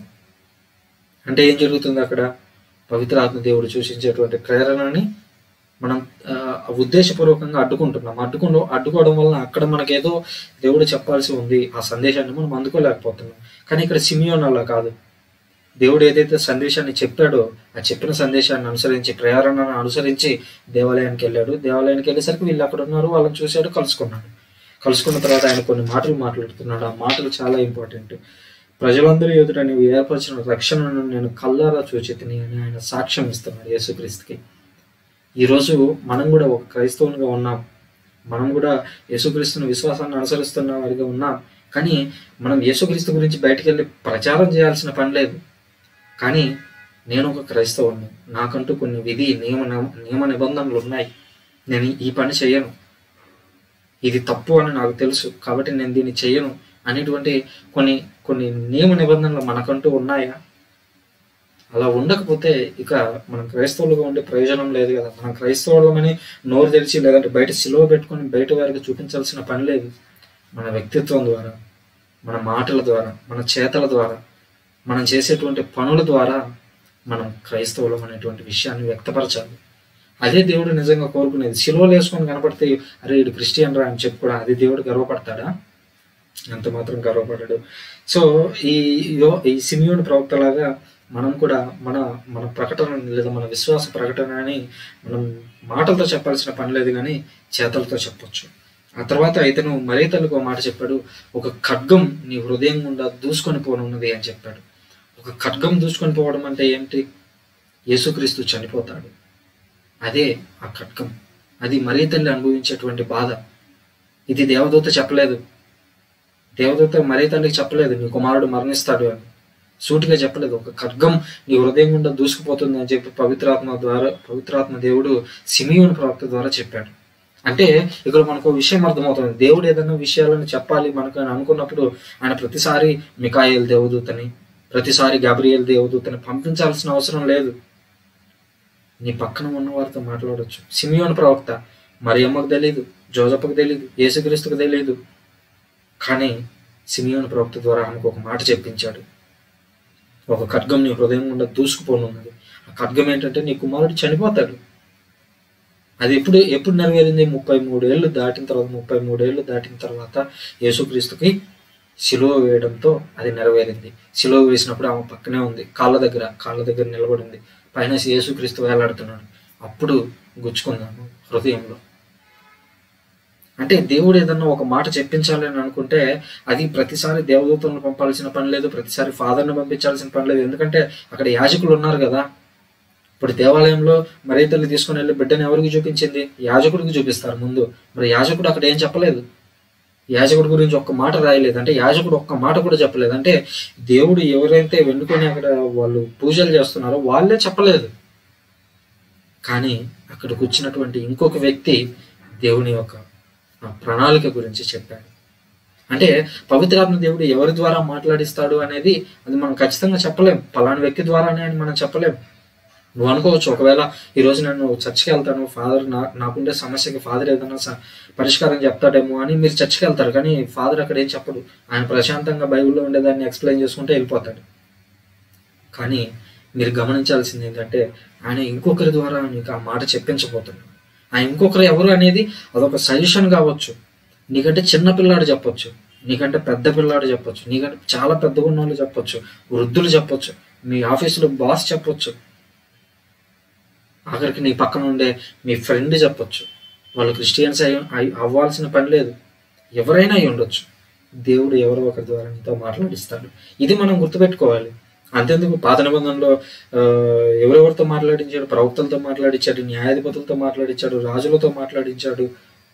అంటే ఏం జరుగుతుంది అక్కడ పవిత్ర ఆత్మ దేవుడు సూచించేటువంటి ప్రేరణని మనం ఆ, ఉద్దేశపూర్వకంగా అడ్డుకుంటున్నాం అడ్డుకుంటూ అడ్డుకోవడం వలన అక్కడ మనకేదో దేవుడు చెప్పాల్సి ఉంది ఆ సందేశాన్ని మనం అందుకోలేకపోతున్నాం కానీ ఇక్కడ సిమియోన్ అలా కాదు దేవుడు ఏదైతే సందేశాన్ని చెప్పాడో ఆ చెప్పిన సందేశాన్ని అనుసరించి ప్రేరణను అనుసరించి దేవాలయానికి వెళ్ళాడు దేవాలయానికి వెళ్ళేసరికి వీళ్ళు అక్కడ ఉన్నారు వాళ్ళని చూశాడు కలుసుకున్నాడు కలుసుకున్న తర్వాత ఆయన కొన్ని మాటలు మాట్లాడుతున్నాడు ఆ మాటలు చాలా ఇంపార్టెంట్ ప్రజలందరూ ఎదుట నీవు ఏర్పరిచిన రక్షణను నేను కల్లారా చూచితిని అని ఆయన సాక్ష్యం ఇస్తున్నాడు యేసుక్రీస్తుకి ఈరోజు మనం కూడా ఒక క్రైస్తవునిగా ఉన్నాం మనం కూడా యేసుక్రీస్తుని విశ్వాసాన్ని అనుసరిస్తున్న వారిగా ఉన్నాం కానీ మనం యేసుక్రీస్తు గురించి బయటికి వెళ్ళి ప్రచారం చేయాల్సిన పని లేదు కానీ నేను ఒక క్రైస్తవుని నాకంటూ కొన్ని విధి నియమ నియమ నిబంధనలు ఉన్నాయి నేను ఈ పని చేయను ఇది తప్పు అని నాకు తెలుసు కాబట్టి నేను దీన్ని చేయను అనేటువంటి కొన్ని కొన్ని నియమ నిబంధనలు మనకంటూ ఉన్నాయా అలా ఉండకపోతే ఇక మనం క్రైస్తవులుగా ఉండే ప్రయోజనం లేదు కదా మనం క్రైస్తవులమని నోరు తెరిచి లేదంటే బయట సిలువ పెట్టుకొని బయట వారికి చూపించాల్సిన పని లేదు మన వ్యక్తిత్వం ద్వారా మన మాటల ద్వారా మన చేతల ద్వారా మనం చేసేటువంటి పనుల ద్వారా మనం క్రైస్తవులం అనేటువంటి విషయాన్ని వ్యక్తపరచాలి అదే దేవుడు నిజంగా కోరుకునేది సిలువలు వేసుకొని కనపడితే అరే ఇడు క్రిస్టియన్ రా అని చెప్పుకోవడం అది దేవుడు గర్వపడతాడా ఎంత మాత్రం గర్వపడ్డాడు సో ఈ యో- ఈ సిమియోని ప్రవక్తలాగా మనం కూడా మన మన ప్రకటన లేదా మన విశ్వాస ప్రకటనని మనం మాటలతో చెప్పాల్సిన పని లేదు కానీ చేతలతో చెప్పొచ్చు ఆ తర్వాత ఇతను మరీ తల్లికి ఒక మాట చెప్పాడు ఒక ఖడ్గం నీ హృదయం గుండా దూసుకొని పోనున్నది అని చెప్పాడు ఒక ఖడ్గం దూసుకొని పోవడం అంటే ఏంటి యేసుక్రీస్తు చనిపోతాడు అదే ఆ ఖడ్గం అది మరీ తల్లి అనుభవించేటువంటి బాధ ఇది దేవదూత చెప్పలేదు దేవదూత మరీ తల్లికి చెప్పలేదు నీ కుమారుడు మరణిస్తాడు అని సూటిగా చెప్పలేదు ఒక ఖడ్గం నీ హృదయం గుండా దూసుకుపోతుంది అని చెప్పి పవిత్రాత్మ ద్వారా పవిత్రాత్మ దేవుడు సిమియోని ప్రవక్త ద్వారా చెప్పాడు అంటే ఇక్కడ మనకు ఒక విషయం అర్థమవుతుంది దేవుడు ఏదైనా విషయాలను చెప్పాలి మనకు అని అనుకున్నప్పుడు ఆయన ప్రతిసారి మికాయేల్ దేవదూతని ప్రతిసారి గాబ్రియల్ దేవదూతని పంపించాల్సిన అవసరం లేదు నీ పక్కన ఉన్న వారితో మాట్లాడొచ్చు సిమియోన్ ప్రవక్త మరియమ్మకు తెలియదు జోజప్పకు తెలియదు యేసుక్రీస్తుకు తెలియదు కానీ సిమియోన్ ప్రవక్త ద్వారా ఆమెకు ఒక మాట చెప్పించాడు ఒక ఖడ్గం నీ హృదయం గుండా దూసుకుపోనున్నది ఆ ఖడ్గం ఏంటంటే నీ కుమారుడు చనిపోతాడు అది ఎప్పుడు ఎప్పుడు నెరవేరింది ముప్పై మూడేళ్ళు దాటిన తర్వాత ముప్పై మూడేళ్ళు దాటిన తర్వాత యేసుక్రీస్తుకి శిలువ వేయడంతో అది నెరవేరింది శిలువ వేసినప్పుడు ఆమె పక్కనే ఉంది కాళ్ళ దగ్గర కాళ్ళ దగ్గర నిలబడింది పైన యేసుక్రీస్తు వేలాడుతున్నాడు అప్పుడు గుచ్చుకుందాము హృదయంలో అంటే దేవుడు ఏదన్నా ఒక మాట చెప్పించాలి అని అనుకుంటే అది ప్రతిసారి దేవదూతలను పంపాల్సిన పని లేదు ప్రతిసారి ఫాదర్ని పంపించాల్సిన పని లేదు ఎందుకంటే అక్కడ యాజకులు ఉన్నారు కదా ఇప్పుడు దేవాలయంలో మరీ తల్లి తీసుకుని వెళ్ళి బిడ్డను ఎవరికి చూపించింది యాజకుడికి చూపిస్తారు ముందు మరి యాజకుడు అక్కడ ఏం చెప్పలేదు యాజకుడి గురించి ఒక్క మాట రాయలేదు అంటే యాజకుడు ఒక్క మాట కూడా చెప్పలేదు అంటే దేవుడు ఎవరైతే వెన్నుకొని అక్కడ వాళ్ళు పూజలు చేస్తున్నారో వాళ్ళే చెప్పలేదు కానీ అక్కడికి వచ్చినటువంటి ఇంకొక వ్యక్తి దేవుని యొక్క ఆ ప్రణాళిక గురించి చెప్పాడు అంటే పవిత్రాత్మ దేవుడు ఎవరి ద్వారా మాట్లాడిస్తాడు అనేది అది మనం ఖచ్చితంగా చెప్పలేం పలానా వ్యక్తి ద్వారానే అని మనం చెప్పలేం నువ్వు అనుకోవచ్చు ఒకవేళ ఈ రోజు నేను చర్చికి వెళ్తాను ఫాదర్ నా నాకుండే సమస్యకి ఫాదర్ ఏదైనా స- పరిష్కారం చెప్తాడేమో అని మీరు చర్చికి వెళ్తారు కానీ ఫాదర్ అక్కడ ఏం చెప్పడు ఆయన ప్రశాంతంగా బైబిల్లో ఉండేదాన్ని ఎక్స్ప్లెయిన్ చేసుకుంటే వెళ్ళిపోతాడు కానీ మీరు గమనించాల్సింది ఏంటంటే ఆయన ఇంకొకరి ద్వారా నీకు ఆ మాట చెప్పించబోతున్నాడు ఆ ఇంకొకరు ఎవరు అనేది అదొక సజెషన్ కావచ్చు నీకంటే చిన్న పిల్లాడు చెప్పొచ్చు నీకంటే పెద్ద పిల్లాడు చెప్పొచ్చు నీకంటే చాలా పెద్దగా ఉన్న వాళ్ళు చెప్పొచ్చు వృద్ధులు చెప్పొచ్చు మీ ఆఫీసులో బాస్ చెప్పొచ్చు ఆఖరికి నీ పక్కన ఉండే మీ ఫ్రెండ్ చెప్పొచ్చు వాళ్ళు క్రిస్టియన్స్ అయి అయి- అవ్వాల్సిన పని లేదు ఎవరైనా అయి ఉండొచ్చు దేవుడు ఎవరో ఒకరి ద్వారా నీతో మాట్లాడిస్తాడు ఇది మనం గుర్తుపెట్టుకోవాలి అంతేందుకు పాత నిబంధనలో ఆ, ఎవరెవరితో మాట్లాడించాడు ప్రవక్తలతో మాట్లాడించాడు న్యాయాధిపతులతో మాట్లాడించాడు రాజులతో మాట్లాడించాడు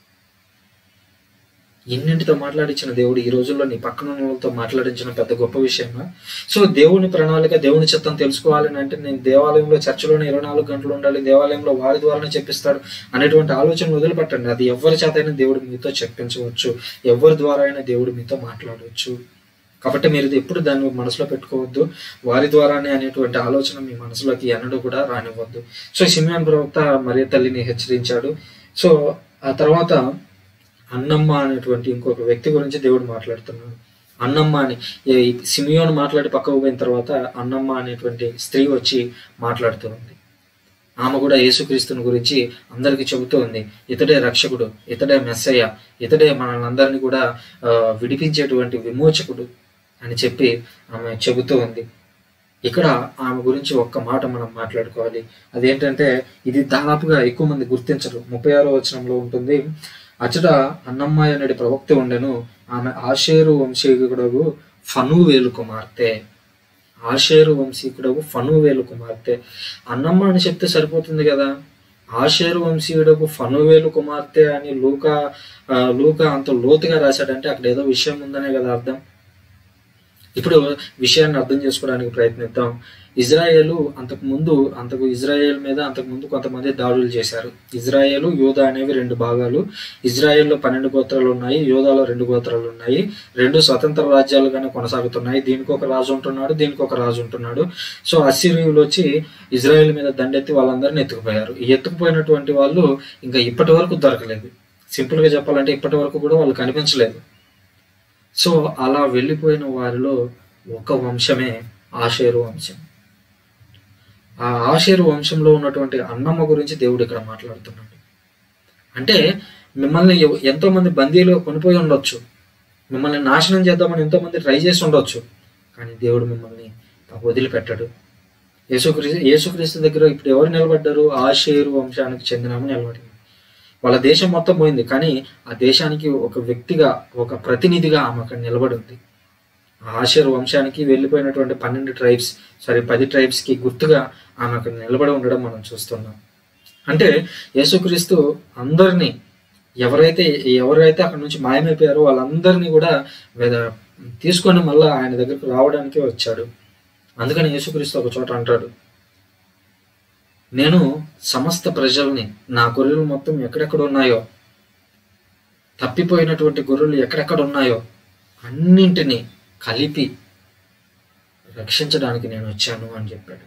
ఎన్నింటితో మాట్లాడించిన దేవుడు ఈ రోజుల్లో నీ పక్కన ఉన్న వాళ్ళతో మాట్లాడించిన పెద్ద గొప్ప విషయమా సో దేవుని ప్రణాళిక దేవుని చిత్తం తెలుసుకోవాలని అంటే నేను దేవాలయంలో చర్చలోనే ఇరవై నాలుగు గంటలు ఉండాలి దేవాలయంలో వారి ద్వారానే చెప్పిస్తాడు అనేటువంటి ఆలోచన వదిలిపెట్టండి అది ఎవరి చేతైనా దేవుడు మీతో చెప్పించవచ్చు ఎవరి ద్వారా అయినా దేవుడు మీతో మాట్లాడవచ్చు కాబట్టి మీరు ఇది ఎప్పుడు దాన్ని మనసులో పెట్టుకోవద్దు వారి ద్వారానే అనేటువంటి ఆలోచన మీ మనసులోకి ఎన్నడూ కూడా రానివ్వద్దు సో సిమియాన్ ప్రవక్త మరియ తల్లిని హెచ్చరించాడు సో ఆ తర్వాత అన్నమ్మ అనేటువంటి ఇంకొక వ్యక్తి గురించి దేవుడు మాట్లాడుతున్నాడు అన్నమ్మ అని ఈ సిమియోను మాట్లాడి పక్కకు పోయిన తర్వాత అన్నమ్మ అనేటువంటి స్త్రీ వచ్చి మాట్లాడుతూ ఉంది ఆమె కూడా యేసుక్రీస్తుని గురించి అందరికీ చెబుతూ ఉంది ఇతడే రక్షకుడు ఇతడే మెస్సయ్య ఇతడే మనల్ని అందరినీ కూడా ఆ, విడిపించేటువంటి విమోచకుడు అని చెప్పి ఆమె చెబుతూ ఉంది ఇక్కడ ఆమె గురించి ఒక్క మాట మనం మాట్లాడుకోవాలి అదేంటంటే ఇది దాదాపుగా ఎక్కువ మంది గుర్తించరు ముప్పై ఆరో వచనంలో ఉంటుంది అచ్చట అన్నమ్మాయి అనేది ప్రవక్త ఉండెను ఆమె ఆషేరు వంశీకుడగు ఫనువేలు కుమార్తె ఆషేరు వంశీకుడగు ఫనువేలు కుమార్తె అన్నమ్మ అని చెప్తే సరిపోతుంది కదా ఆషేరు వంశీయుడకు ఫనువేలు కుమార్తె అని లూక ఆ, లూక అంత లోతుగా రాశాడంటే అక్కడ ఏదో విషయం ఉందనే కదా అర్థం ఇప్పుడు విషయాన్ని అర్థం చేసుకోవడానికి ప్రయత్నిద్దాం ఇజ్రాయేలు అంతకు ముందు అంతకు ఇజ్రాయేల్ మీద అంతకు ముందు కొంతమంది దాడులు చేశారు ఇజ్రాయేలు యోధా అనేవి రెండు భాగాలు ఇజ్రాయెల్లో పన్నెండు గోత్రాలు ఉన్నాయి యోధాలో రెండు గోత్రాలు ఉన్నాయి రెండు స్వతంత్ర రాజ్యాలుగానే కొనసాగుతున్నాయి దీనికి ఒక రాజు ఉంటున్నాడు దీనికి ఒక రాజు ఉంటున్నాడు సో అసిరియులు వచ్చి ఇజ్రాయెల్ మీద దండెత్తి వాళ్ళందరినీ ఎత్తుకుపోయారు ఈ ఎత్తుకుపోయినటువంటి వాళ్ళు ఇంకా ఇప్పటి వరకు దొరకలేదు సింపుల్ గా చెప్పాలంటే ఇప్పటి వరకు కూడా వాళ్ళు కనిపించలేదు సో అలా వెళ్ళిపోయిన వారిలో ఒక వంశమే ఆషేరు వంశం ఆ ఆషేరు వంశంలో ఉన్నటువంటి అన్నమ్మ గురించి దేవుడు ఇక్కడ మాట్లాడుతున్నాడు అంటే మిమ్మల్ని ఎవ- ఎంతో మంది బందీలో కొనిపోయి ఉండొచ్చు మిమ్మల్ని నాశనం చేద్దామని ఎంతో మంది ట్రై చేసి ఉండొచ్చు కానీ దేవుడు మిమ్మల్ని వదిలిపెట్టాడు యేసుక్రీస్తు యేసుక్రీస్తు దగ్గర ఇప్పుడు ఎవరు నిలబడ్డారు ఆషేరు వంశానికి చెందిన ఆమె నిలబడింది వాళ్ళ దేశం మొత్తం పోయింది కానీ ఆ దేశానికి ఒక వ్యక్తిగా ఒక ప్రతినిధిగా ఆమె అక్కడ నిలబడి ఉంది ఆషర్ వంశానికి వెళ్ళిపోయినటువంటి పన్నెండు ట్రైబ్స్ సారీ పది ట్రైబ్స్ కి గుర్తుగా ఆమె అక్కడ నిలబడి ఉండడం మనం చూస్తున్నాం అంటే యేసుక్రీస్తు అందరినీ ఎవరైతే ఎవరైతే అక్కడ నుంచి మాయమైపోయారో వాళ్ళందరినీ కూడా వేద- తీసుకొని మళ్ళా ఆయన దగ్గరకు రావడానికి వచ్చాడు అందుకని యేసుక్రీస్తు ఒక చోట అంటాడు నేను సమస్త ప్రజల్ని నా గొర్రెలు మొత్తం ఎక్కడెక్కడ ఉన్నాయో తప్పిపోయినటువంటి గొర్రెలు ఎక్కడెక్కడ ఉన్నాయో అన్నింటినీ కలిపి రక్షించడానికి నేను వచ్చాను అని చెప్పాడు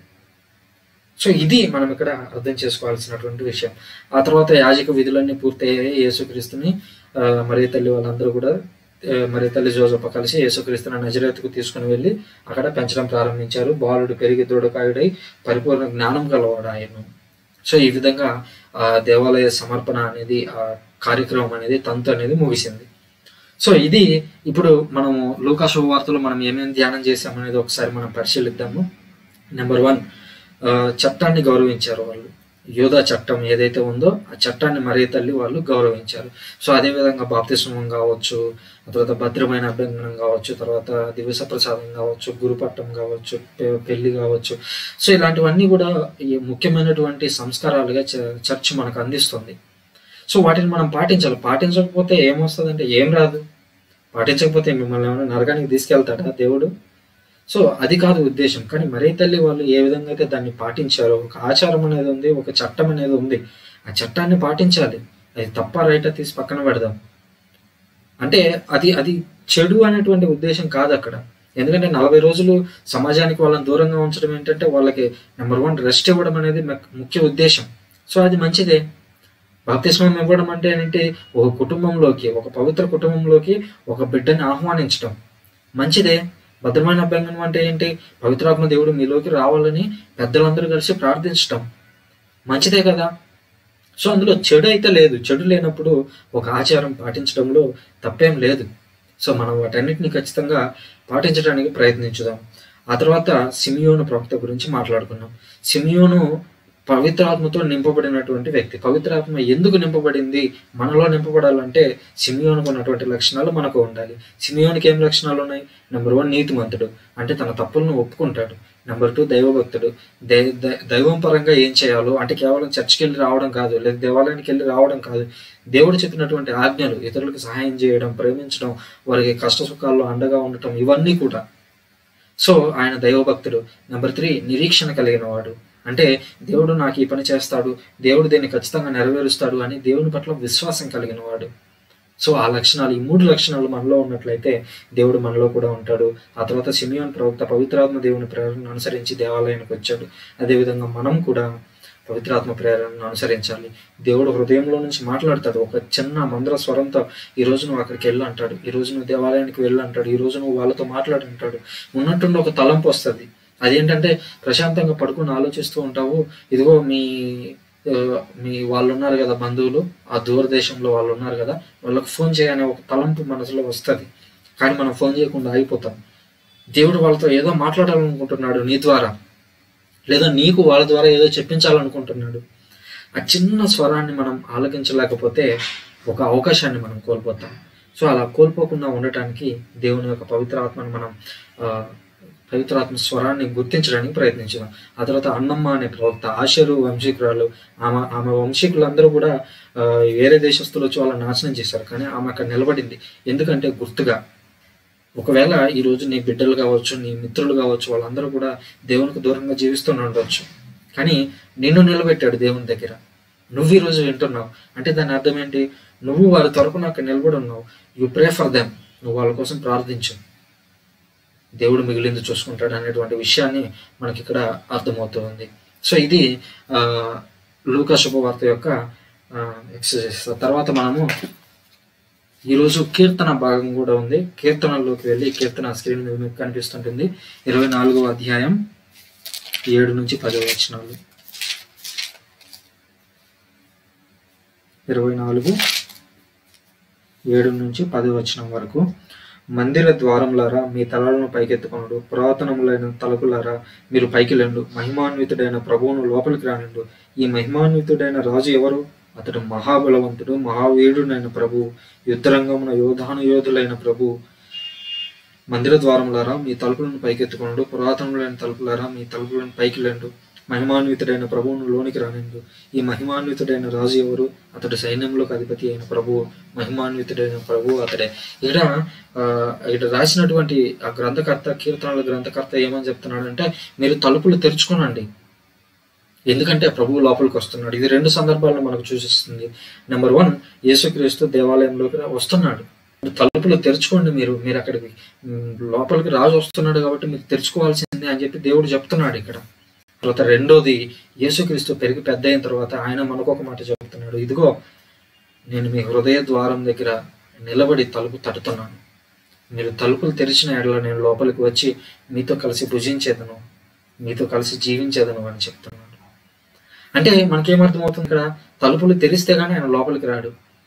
సో ఇది మనం ఇక్కడ అర్థం చేసుకోవాల్సినటువంటి విషయం ఆ తర్వాత యాజక విధులన్నీ పూర్తయ్యాయి యేసుక్రీస్తుని ఆ, మరి తల్లి వాళ్ళందరూ కూడా ఆ, మరి తల్లి జోజప్ప కలిసి యేసుక్రీస్తుని నజరేతుకు తీసుకుని వెళ్ళి అక్కడ పెంచడం ప్రారంభించారు బాలుడు పెరిగి దృఢకాయుడై పరిపూర్ణ జ్ఞానం గలవాడు ఆయన సో ఈ విధంగా ఆ దేవాలయ సమర్పణ అనేది ఆ కార్యక్రమం అనేది తంతు అనేది ముగిసింది సో ఇది ఇప్పుడు మనము లూకా శుభవార్తలు మనం ఏమేమి ధ్యానం చేసామనేది ఒకసారి మనం పరిశీలిద్దాము నెంబర్ వన్ ఆ, చట్టాన్ని గౌరవించారు వాళ్ళు యోధా చట్టం ఏదైతే ఉందో ఆ చట్టాన్ని మరీ తల్లి వాళ్ళు గౌరవించారు సో అదే విధంగా బాప్తిస్మం కావచ్చు ఆ తర్వాత భద్రమైన అభ్యంగనం కావచ్చు తర్వాత దివస ప్రసాదం కావచ్చు గురుపట్టం కావచ్చు పె- పెళ్లి కావచ్చు సో ఇలాంటివన్నీ కూడా ఈ ముఖ్యమైనటువంటి సంస్కారాలుగా చ- చర్చ్ మనకు అందిస్తుంది సో వాటిని మనం పాటించాలి పాటించకపోతే ఏమొస్తుందంటే ఏం రాదు పాటించకపోతే మిమ్మల్ని ఏమైనా నరకానికి తీసుకెళ్తాడా దేవుడు సో అది కాదు ఉద్దేశం కానీ మరీ తల్లి వాళ్ళు ఏ విధంగా అయితే దాన్ని పాటించారో ఒక ఆచారం అనేది ఉంది ఒక చట్టం అనేది ఉంది ఆ చట్టాన్ని పాటించాలి అది తప్ప రైటా తీసి పక్కన పెడదాం అంటే అది అది చెడు అనేటువంటి ఉద్దేశం కాదు అక్కడ ఎందుకంటే నలభై రోజులు సమాజానికి వాళ్ళని దూరంగా ఉంచడం ఏంటంటే వాళ్ళకి నెంబర్ వన్ రెస్ట్ ఇవ్వడం అనేది మెక్- ముఖ్య ఉద్దేశం సో అది మంచిదే బాప్తిస్మం ఇవ్వడం అంటే ఏంటి ఒక కుటుంబంలోకి ఒక పవిత్ర కుటుంబంలోకి ఒక బిడ్డని ఆహ్వానించడం మంచిదే భద్రమైన అభ్యంగనం అంటే ఏంటి పవిత్రాత్మ దేవుడు మీలోకి రావాలని పెద్దలందరూ కలిసి ప్రార్థించటం మంచిదే కదా సో అందులో చెడు అయితే లేదు చెడు లేనప్పుడు ఒక ఆచారం పాటించడంలో తప్పేం లేదు సో మనం వాటన్నిటిని ఖచ్చితంగా పాటించడానికి ప్రయత్నించుదాం ఆ తర్వాత సిమియోను ప్రవక్త గురించి మాట్లాడుకున్నాం సిమియోను పవిత్రాత్మతో నింపబడినటువంటి వ్యక్తి పవిత్రాత్మ ఎందుకు నింపబడింది మనలో నింపబడాలంటే సిమియోనుకు ఉన్నటువంటి లక్షణాలు మనకు ఉండాలి సిమియోనికి ఏం లక్షణాలు ఉన్నాయి నెంబర్ వన్ నీతిమంతుడు అంటే తన తప్పులను ఒప్పుకుంటాడు నెంబర్ టూ దైవభక్తుడు దై దై- దైవం పరంగా ఏం చేయాలో అంటే కేవలం చర్చికి వెళ్ళి రావడం కాదు లేదా దేవాలయానికి వెళ్ళి రావడం కాదు దేవుడు చెప్పినటువంటి ఆజ్ఞలు ఇతరులకు సహాయం చేయడం ప్రేమించడం వారికి కష్ట సుఖాల్లో అండగా ఉండటం ఇవన్నీ కూడా సో ఆయన దైవభక్తుడు నెంబర్ త్రీ నిరీక్షణ కలిగిన వాడు అంటే దేవుడు నాకు ఈ పని చేస్తాడు దేవుడు దీన్ని ఖచ్చితంగా నెరవేరుస్తాడు అని దేవుని పట్ల విశ్వాసం కలిగిన వాడు సో ఆ లక్షణాలు ఈ మూడు లక్షణాలు మనలో ఉన్నట్లయితే దేవుడు మనలో కూడా ఉంటాడు ఆ తర్వాత సిమియోన్ ప్రవక్త పవిత్రాత్మ దేవుని ప్రేరణ అనుసరించి దేవాలయానికి వచ్చాడు అదేవిధంగా మనం కూడా పవిత్రాత్మ ప్రేరణను అనుసరించాలి దేవుడు హృదయంలో నుంచి మాట్లాడతాడు ఒక చిన్న మంద్ర స్వరంతో ఈ రోజు నువ్వు అక్కడికి వెళ్ళు అంటాడు ఈ రోజు నువ్వు దేవాలయానికి వెళ్ళు అంటాడు ఈ రోజు నువ్వు వాళ్ళతో మాట్లాడు అంటాడు ఉన్నట్టుండి ఒక తలంపు వస్తుంది అదేంటంటే ప్రశాంతంగా పడుకుని ఆలోచిస్తూ ఉంటావు ఇదిగో మీ ఆ, మీ వాళ్ళు ఉన్నారు కదా బంధువులు ఆ దూరదేశంలో వాళ్ళు ఉన్నారు కదా వాళ్ళకి ఫోన్ చేయనే ఒక తలంపు మనసులో వస్తుంది కానీ మనం ఫోన్ చేయకుండా ఆగిపోతాం దేవుడు వాళ్ళతో ఏదో మాట్లాడాలనుకుంటున్నాడు నీ ద్వారా లేదా నీకు వాళ్ళ ద్వారా ఏదో చెప్పించాలనుకుంటున్నాడు ఆ చిన్న స్వరాన్ని మనం ఆలకించలేకపోతే ఒక అవకాశాన్ని మనం కోల్పోతాం సో అలా కోల్పోకుండా ఉండటానికి దేవుని యొక్క పవిత్ర ఆత్మను మనం ఆ, పవిత్రాత్మ స్వరాన్ని గుర్తించడానికి ప్రయత్నించాం ఆ తర్వాత అన్నమ్మ అనే ప్రవక్త ఆశరు వంశీకురాలు ఆమె ఆమె వంశీకులందరూ కూడా ఆ, వేరే దేశస్తులు వచ్చి వాళ్ళని నాశనం చేశారు కానీ ఆమె అక్కడ నిలబడింది ఎందుకంటే గుర్తుగా ఒకవేళ ఈ రోజు నీ బిడ్డలు కావచ్చు నీ మిత్రులు కావచ్చు వాళ్ళందరూ కూడా దేవునికి దూరంగా జీవిస్తూనే ఉండవచ్చు కానీ నిన్ను నిలబెట్టాడు దేవుని దగ్గర నువ్వు ఈ రోజు వింటున్నావు అంటే దాని అర్థం ఏంటి నువ్వు వారి తరపున అక్కడ నిలబడి ఉన్నావు యు ప్రే ఫర్ దెమ్ నువ్వు వాళ్ళ కోసం ప్రార్థించు దేవుడు మిగిలింది చూసుకుంటాడు అనేటువంటి విషయాన్ని మనకి ఇక్కడ అర్థమవుతుంది సో ఇది ఆ, లూకా శుభవార్త యొక్క ఎక్సర్సైజ్ తర్వాత మనము ఈరోజు కీర్తన భాగం కూడా ఉంది కీర్తనలోకి వెళ్ళి కీర్తన స్క్రీన్ మీద మీకు కనిపిస్తుంటుంది ఇరవై నాలుగవ అధ్యాయం ఏడు నుంచి పది వచనాలు ఇరవై నాలుగు ఏడు నుంచి పది వచనం వరకు మందిర ద్వారములారా మీ తలలను పైకెత్తుకొనుడు పురాతనములైన తలుపులారా మీరు పైకి లేండు మహిమాన్వితుడైన ప్రభువును లోపలికి రానిండు ఈ మహిమాన్వితుడైన రాజు ఎవరు అతడు మహాబలవంతుడు మహావీరుడైన ప్రభు యుద్ధరంగమున యోధాను యోధులైన ప్రభు మందిర ద్వారములారా మీ తలుపులను పైకెత్తుకొనుడు పురాతనములైన తలుపులారా మీ తలుపులను పైకి లేండు మహిమాన్వితుడైన ప్రభువును లోనికి రానిండు ఈ మహిమాన్వితుడైన రాజు ఎవరు అతడు సైన్యంలోకి అధిపతి అయిన ప్రభువు మహిమాన్వితుడైన ప్రభువు అతడే ఇక్కడ ఆ, ఇక్కడ రాసినటువంటి ఆ గ్రంథకర్త కీర్తనల గ్రంథకర్త ఏమని చెప్తున్నాడంటే మీరు తలుపులు తెరుచుకోనండి ఎందుకంటే ప్రభువు లోపలికి వస్తున్నాడు ఇది రెండు సందర్భాల్లో మనకు సూచిస్తుంది నెంబర్ వన్ యేసుక్రీస్తు దేవాలయంలోకి వస్తున్నాడు తలుపులు తెరుచుకోండి మీరు మీరు అక్కడికి ఉమ్, లోపలికి రాజు వస్తున్నాడు కాబట్టి మీరు తెరుచుకోవాల్సిందే అని చెప్పి దేవుడు చెప్తున్నాడు ఇక్కడ తర్వాత రెండోది యేసుక్రీస్తు పెరిగి పెద్ద అయిన తర్వాత ఆయన మనకు ఒక మాట చెప్తున్నాడు ఇదిగో నేను మీ హృదయ ద్వారం దగ్గర నిలబడి తలుపు తట్టుతున్నాను మీరు తలుపులు తెరిచిన ఎడల నేను లోపలికి వచ్చి మీతో కలిసి భుజించేదను మీతో కలిసి జీవించేదను అని చెప్తున్నాడు అంటే మనకేమర్థమవుతుంది ఇక్కడ తలుపులు తెరిస్తే గానీ ఆయన లోపలికి రాడు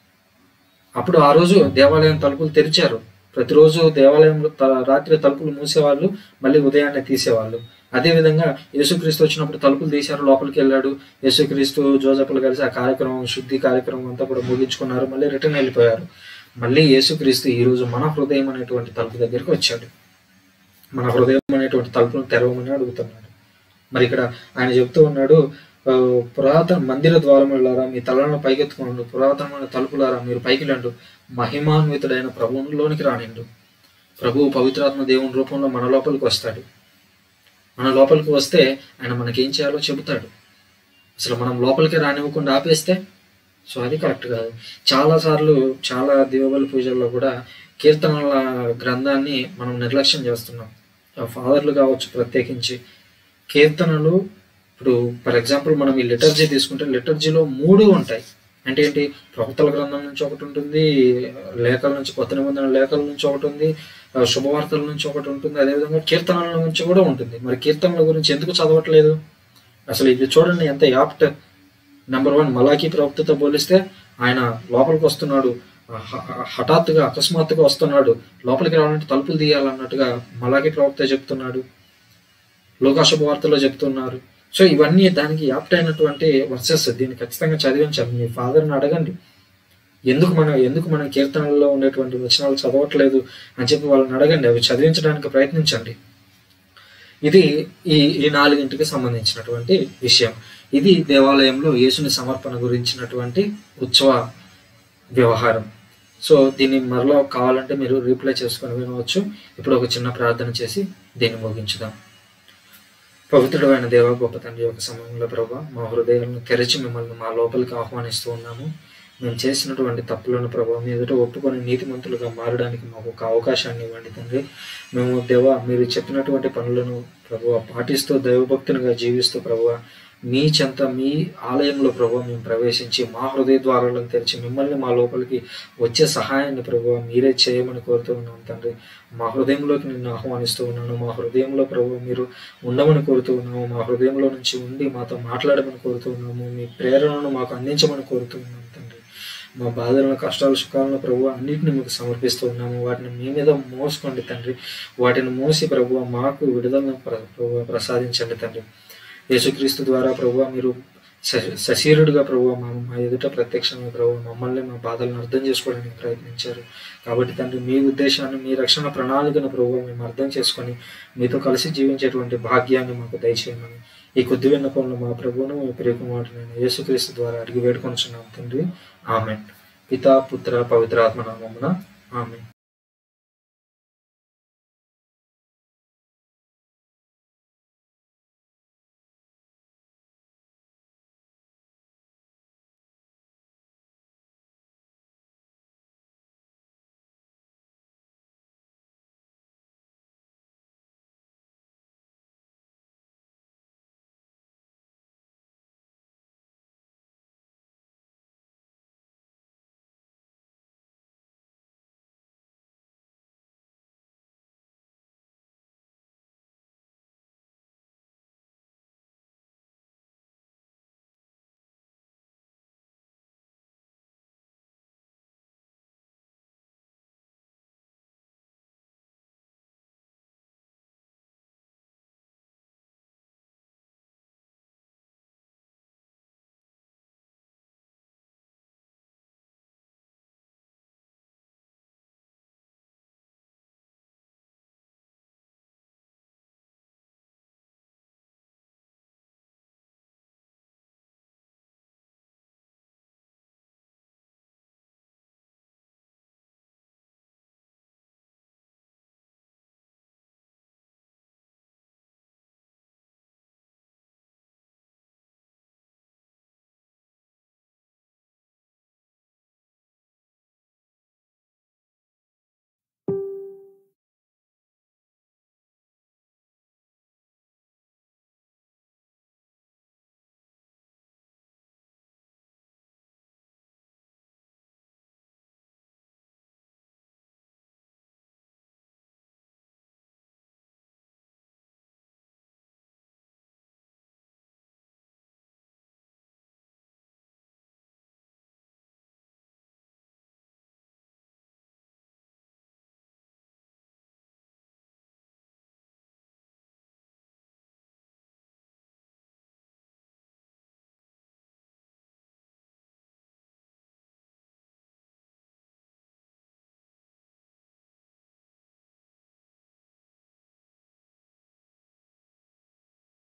అప్పుడు ఆ రోజు దేవాలయం తలుపులు తెరిచారు ప్రతిరోజు దేవాలయంలో త- రాత్రి తలుపులు మూసేవాళ్ళు మళ్ళీ ఉదయాన్నే తీసేవాళ్ళు అదే విధంగా యేసుక్రీస్తు వచ్చినప్పుడు తలుపులు తీశారు లోపలికి వెళ్ళాడు యేసుక్రీస్తు జోజపులు కలిసి ఆ కార్యక్రమం శుద్ధి కార్యక్రమం అంతా కూడా ముగించుకున్నారు మళ్ళీ రిటర్న్ వెళ్ళిపోయారు మళ్ళీ యేసుక్రీస్తు ఈ రోజు మన హృదయం అనేటువంటి తలుపు దగ్గరికి వచ్చాడు మన హృదయం అనేటువంటి తలుపును తెరవమని అడుగుతున్నాడు మరి ఇక్కడ ఆయన చెప్తూ ఉన్నాడు ఆ, పురాతన మందిర ద్వారములారా మీ తలను పైకెత్తుకోండు పురాతనమైన తలుపులారా మీరు పైకి లేండు మహిమాన్వితుడైన ప్రభువుని లోనికి రానిండు ప్రభువు పవిత్రాత్మ దేవుని రూపంలో మన లోపలికి వస్తాడు మన లోపలికి వస్తే ఆయన మనకేం చేయాలో చెబుతాడు అసలు మనం లోపలికి రానివ్వకుండా ఆపేస్తే సో అది కరెక్ట్ కాదు చాలా సార్లు చాలా దీవబలి పూజల్లో కూడా కీర్తనల గ్రంథాన్ని మనం నిర్లక్ష్యం చేస్తున్నాం ఆ ఫాదర్లు కావచ్చు ప్రత్యేకించి కీర్తనలు ఇప్పుడు ఫర్ ఎగ్జాంపుల్ మనం ఈ లిటర్జీ తీసుకుంటే లిటర్జీలో మూడు ఉంటాయి అంటే ఏంటి ప్రవక్తల గ్రంథం నుంచి ఒకటి ఉంటుంది లేఖల నుంచి కొత్త నిబంధన లేఖల నుంచి ఒకటి ఉంది ఆ, శుభవార్తల నుంచి ఒకటి ఉంటుంది అదేవిధంగా కీర్తనల నుంచి కూడా ఉంటుంది మరి కీర్తనల గురించి ఎందుకు చదవట్లేదు అసలు ఇది చూడండి ఎంత యాప్ట్ నెంబర్ వన్ మలాఖీ ప్రవక్తతో పోలిస్తే ఆయన లోపలికి వస్తున్నాడు హ- హ- హఠాత్తుగా అకస్మాత్తుగా వస్తున్నాడు లోపలికి రావాలంటే తలుపులు తీయాలన్నట్టుగా మలాఖీ ప్రవక్త చెప్తున్నాడు లోకాశుభ వార్తలో చెప్తున్నారు సో ఇవన్నీ దానికి యాప్ట్ అయినటువంటి వర్సెస్ దీన్ని ఖచ్చితంగా చదివించాలి మీ ఫాదర్ని అడగండి ఎందుకు మనం ఎందుకు మనం కీర్తనల్లో ఉండేటువంటి వచనాలు చదవట్లేదు అని చెప్పి వాళ్ళని అడగండి అవి చదివించడానికి ప్రయత్నించండి ఇది ఈ ఈ నాలుగింటికి సంబంధించినటువంటి విషయం ఇది దేవాలయంలో యేసుని సమర్పణ గురించినటువంటి ఉత్సవ వ్యవహారం సో దీన్ని మరలా కావాలంటే మీరు రీప్లై చేసుకొని వినవచ్చు ఇప్పుడు ఒక చిన్న ప్రార్థన చేసి దీన్ని ముగించుదాం పవిత్రుడైన దేవ గొప్ప తండ్రి యొక్క సమయంలో ప్రభా మా హృదయాలను తెరిచి మిమ్మల్ని మా లోపలికి ఆహ్వానిస్తూ ఉన్నాము మేము చేసినటువంటి తప్పులను ప్రభావ మీ ఎదుట ఒప్పుకొని నీతిమంతులుగా మారడానికి మాకు ఒక అవకాశాన్ని ఇవ్వండి తండ్రి మేము దేవ మీరు చెప్పినటువంటి పనులను ప్రభువ పాటిస్తూ దైవభక్తునిగా జీవిస్తూ ప్రభువ మీ చెంత మీ ఆలయంలో ప్రభు మేము ప్రవేశించి మా హృదయ ద్వారాలను తెరిచి మిమ్మల్ని మా లోపలికి వచ్చే సహాయాన్ని ప్రభు మీరే చేయమని కోరుతూ ఉన్నాం తండ్రి మా హృదయంలోకి నిన్ను ఆహ్వానిస్తూ ఉన్నాను మా హృదయంలో ప్రభు మీరు ఉండమని కోరుతూ ఉన్నాము మా హృదయంలో నుంచి ఉండి మాతో మాట్లాడమని కోరుతూ ఉన్నాము మీ ప్రేరణను మాకు అందించమని కోరుతూ ఉన్నాము తండ్రి మా బాధలను కష్టాలు సుఖాలను ప్రభు అన్నింటిని మీకు సమర్పిస్తూ ఉన్నాము వాటిని మీ మీద మోసుకోండి తండ్రి వాటిని మోసి ప్రభు మాకు విడుదలను ప్ర- ప్రభు ప్రసాదించండి తండ్రి యేసుక్రీస్తు ద్వారా ప్రభు మీరు స- సశీరుడుగా ప్రభు మా మా ఎదుట ప్రత్యక్షంగా ప్రభు మమ్మల్ని మా బాధలను అర్థం చేసుకోవడానికి ప్రయత్నించారు కాబట్టి తండ్రి మీ ఉద్దేశాన్ని మీ రక్షణ ప్రణాళికను ప్రభు మేము అర్థం చేసుకొని మీతో కలిసి జీవించేటువంటి భాగ్యాన్ని మాకు దయచేయమని ఈ కొద్ది విన్నపంలో మా ప్రభువును మీ ప్రియకుమారుడైన యేసుక్రీస్తు ద్వారా అడిగి వేడుకొనుచున్నాం తండ్రి ఆమె పితా పుత్ర పవిత్రాత్మ నామమున ఆమె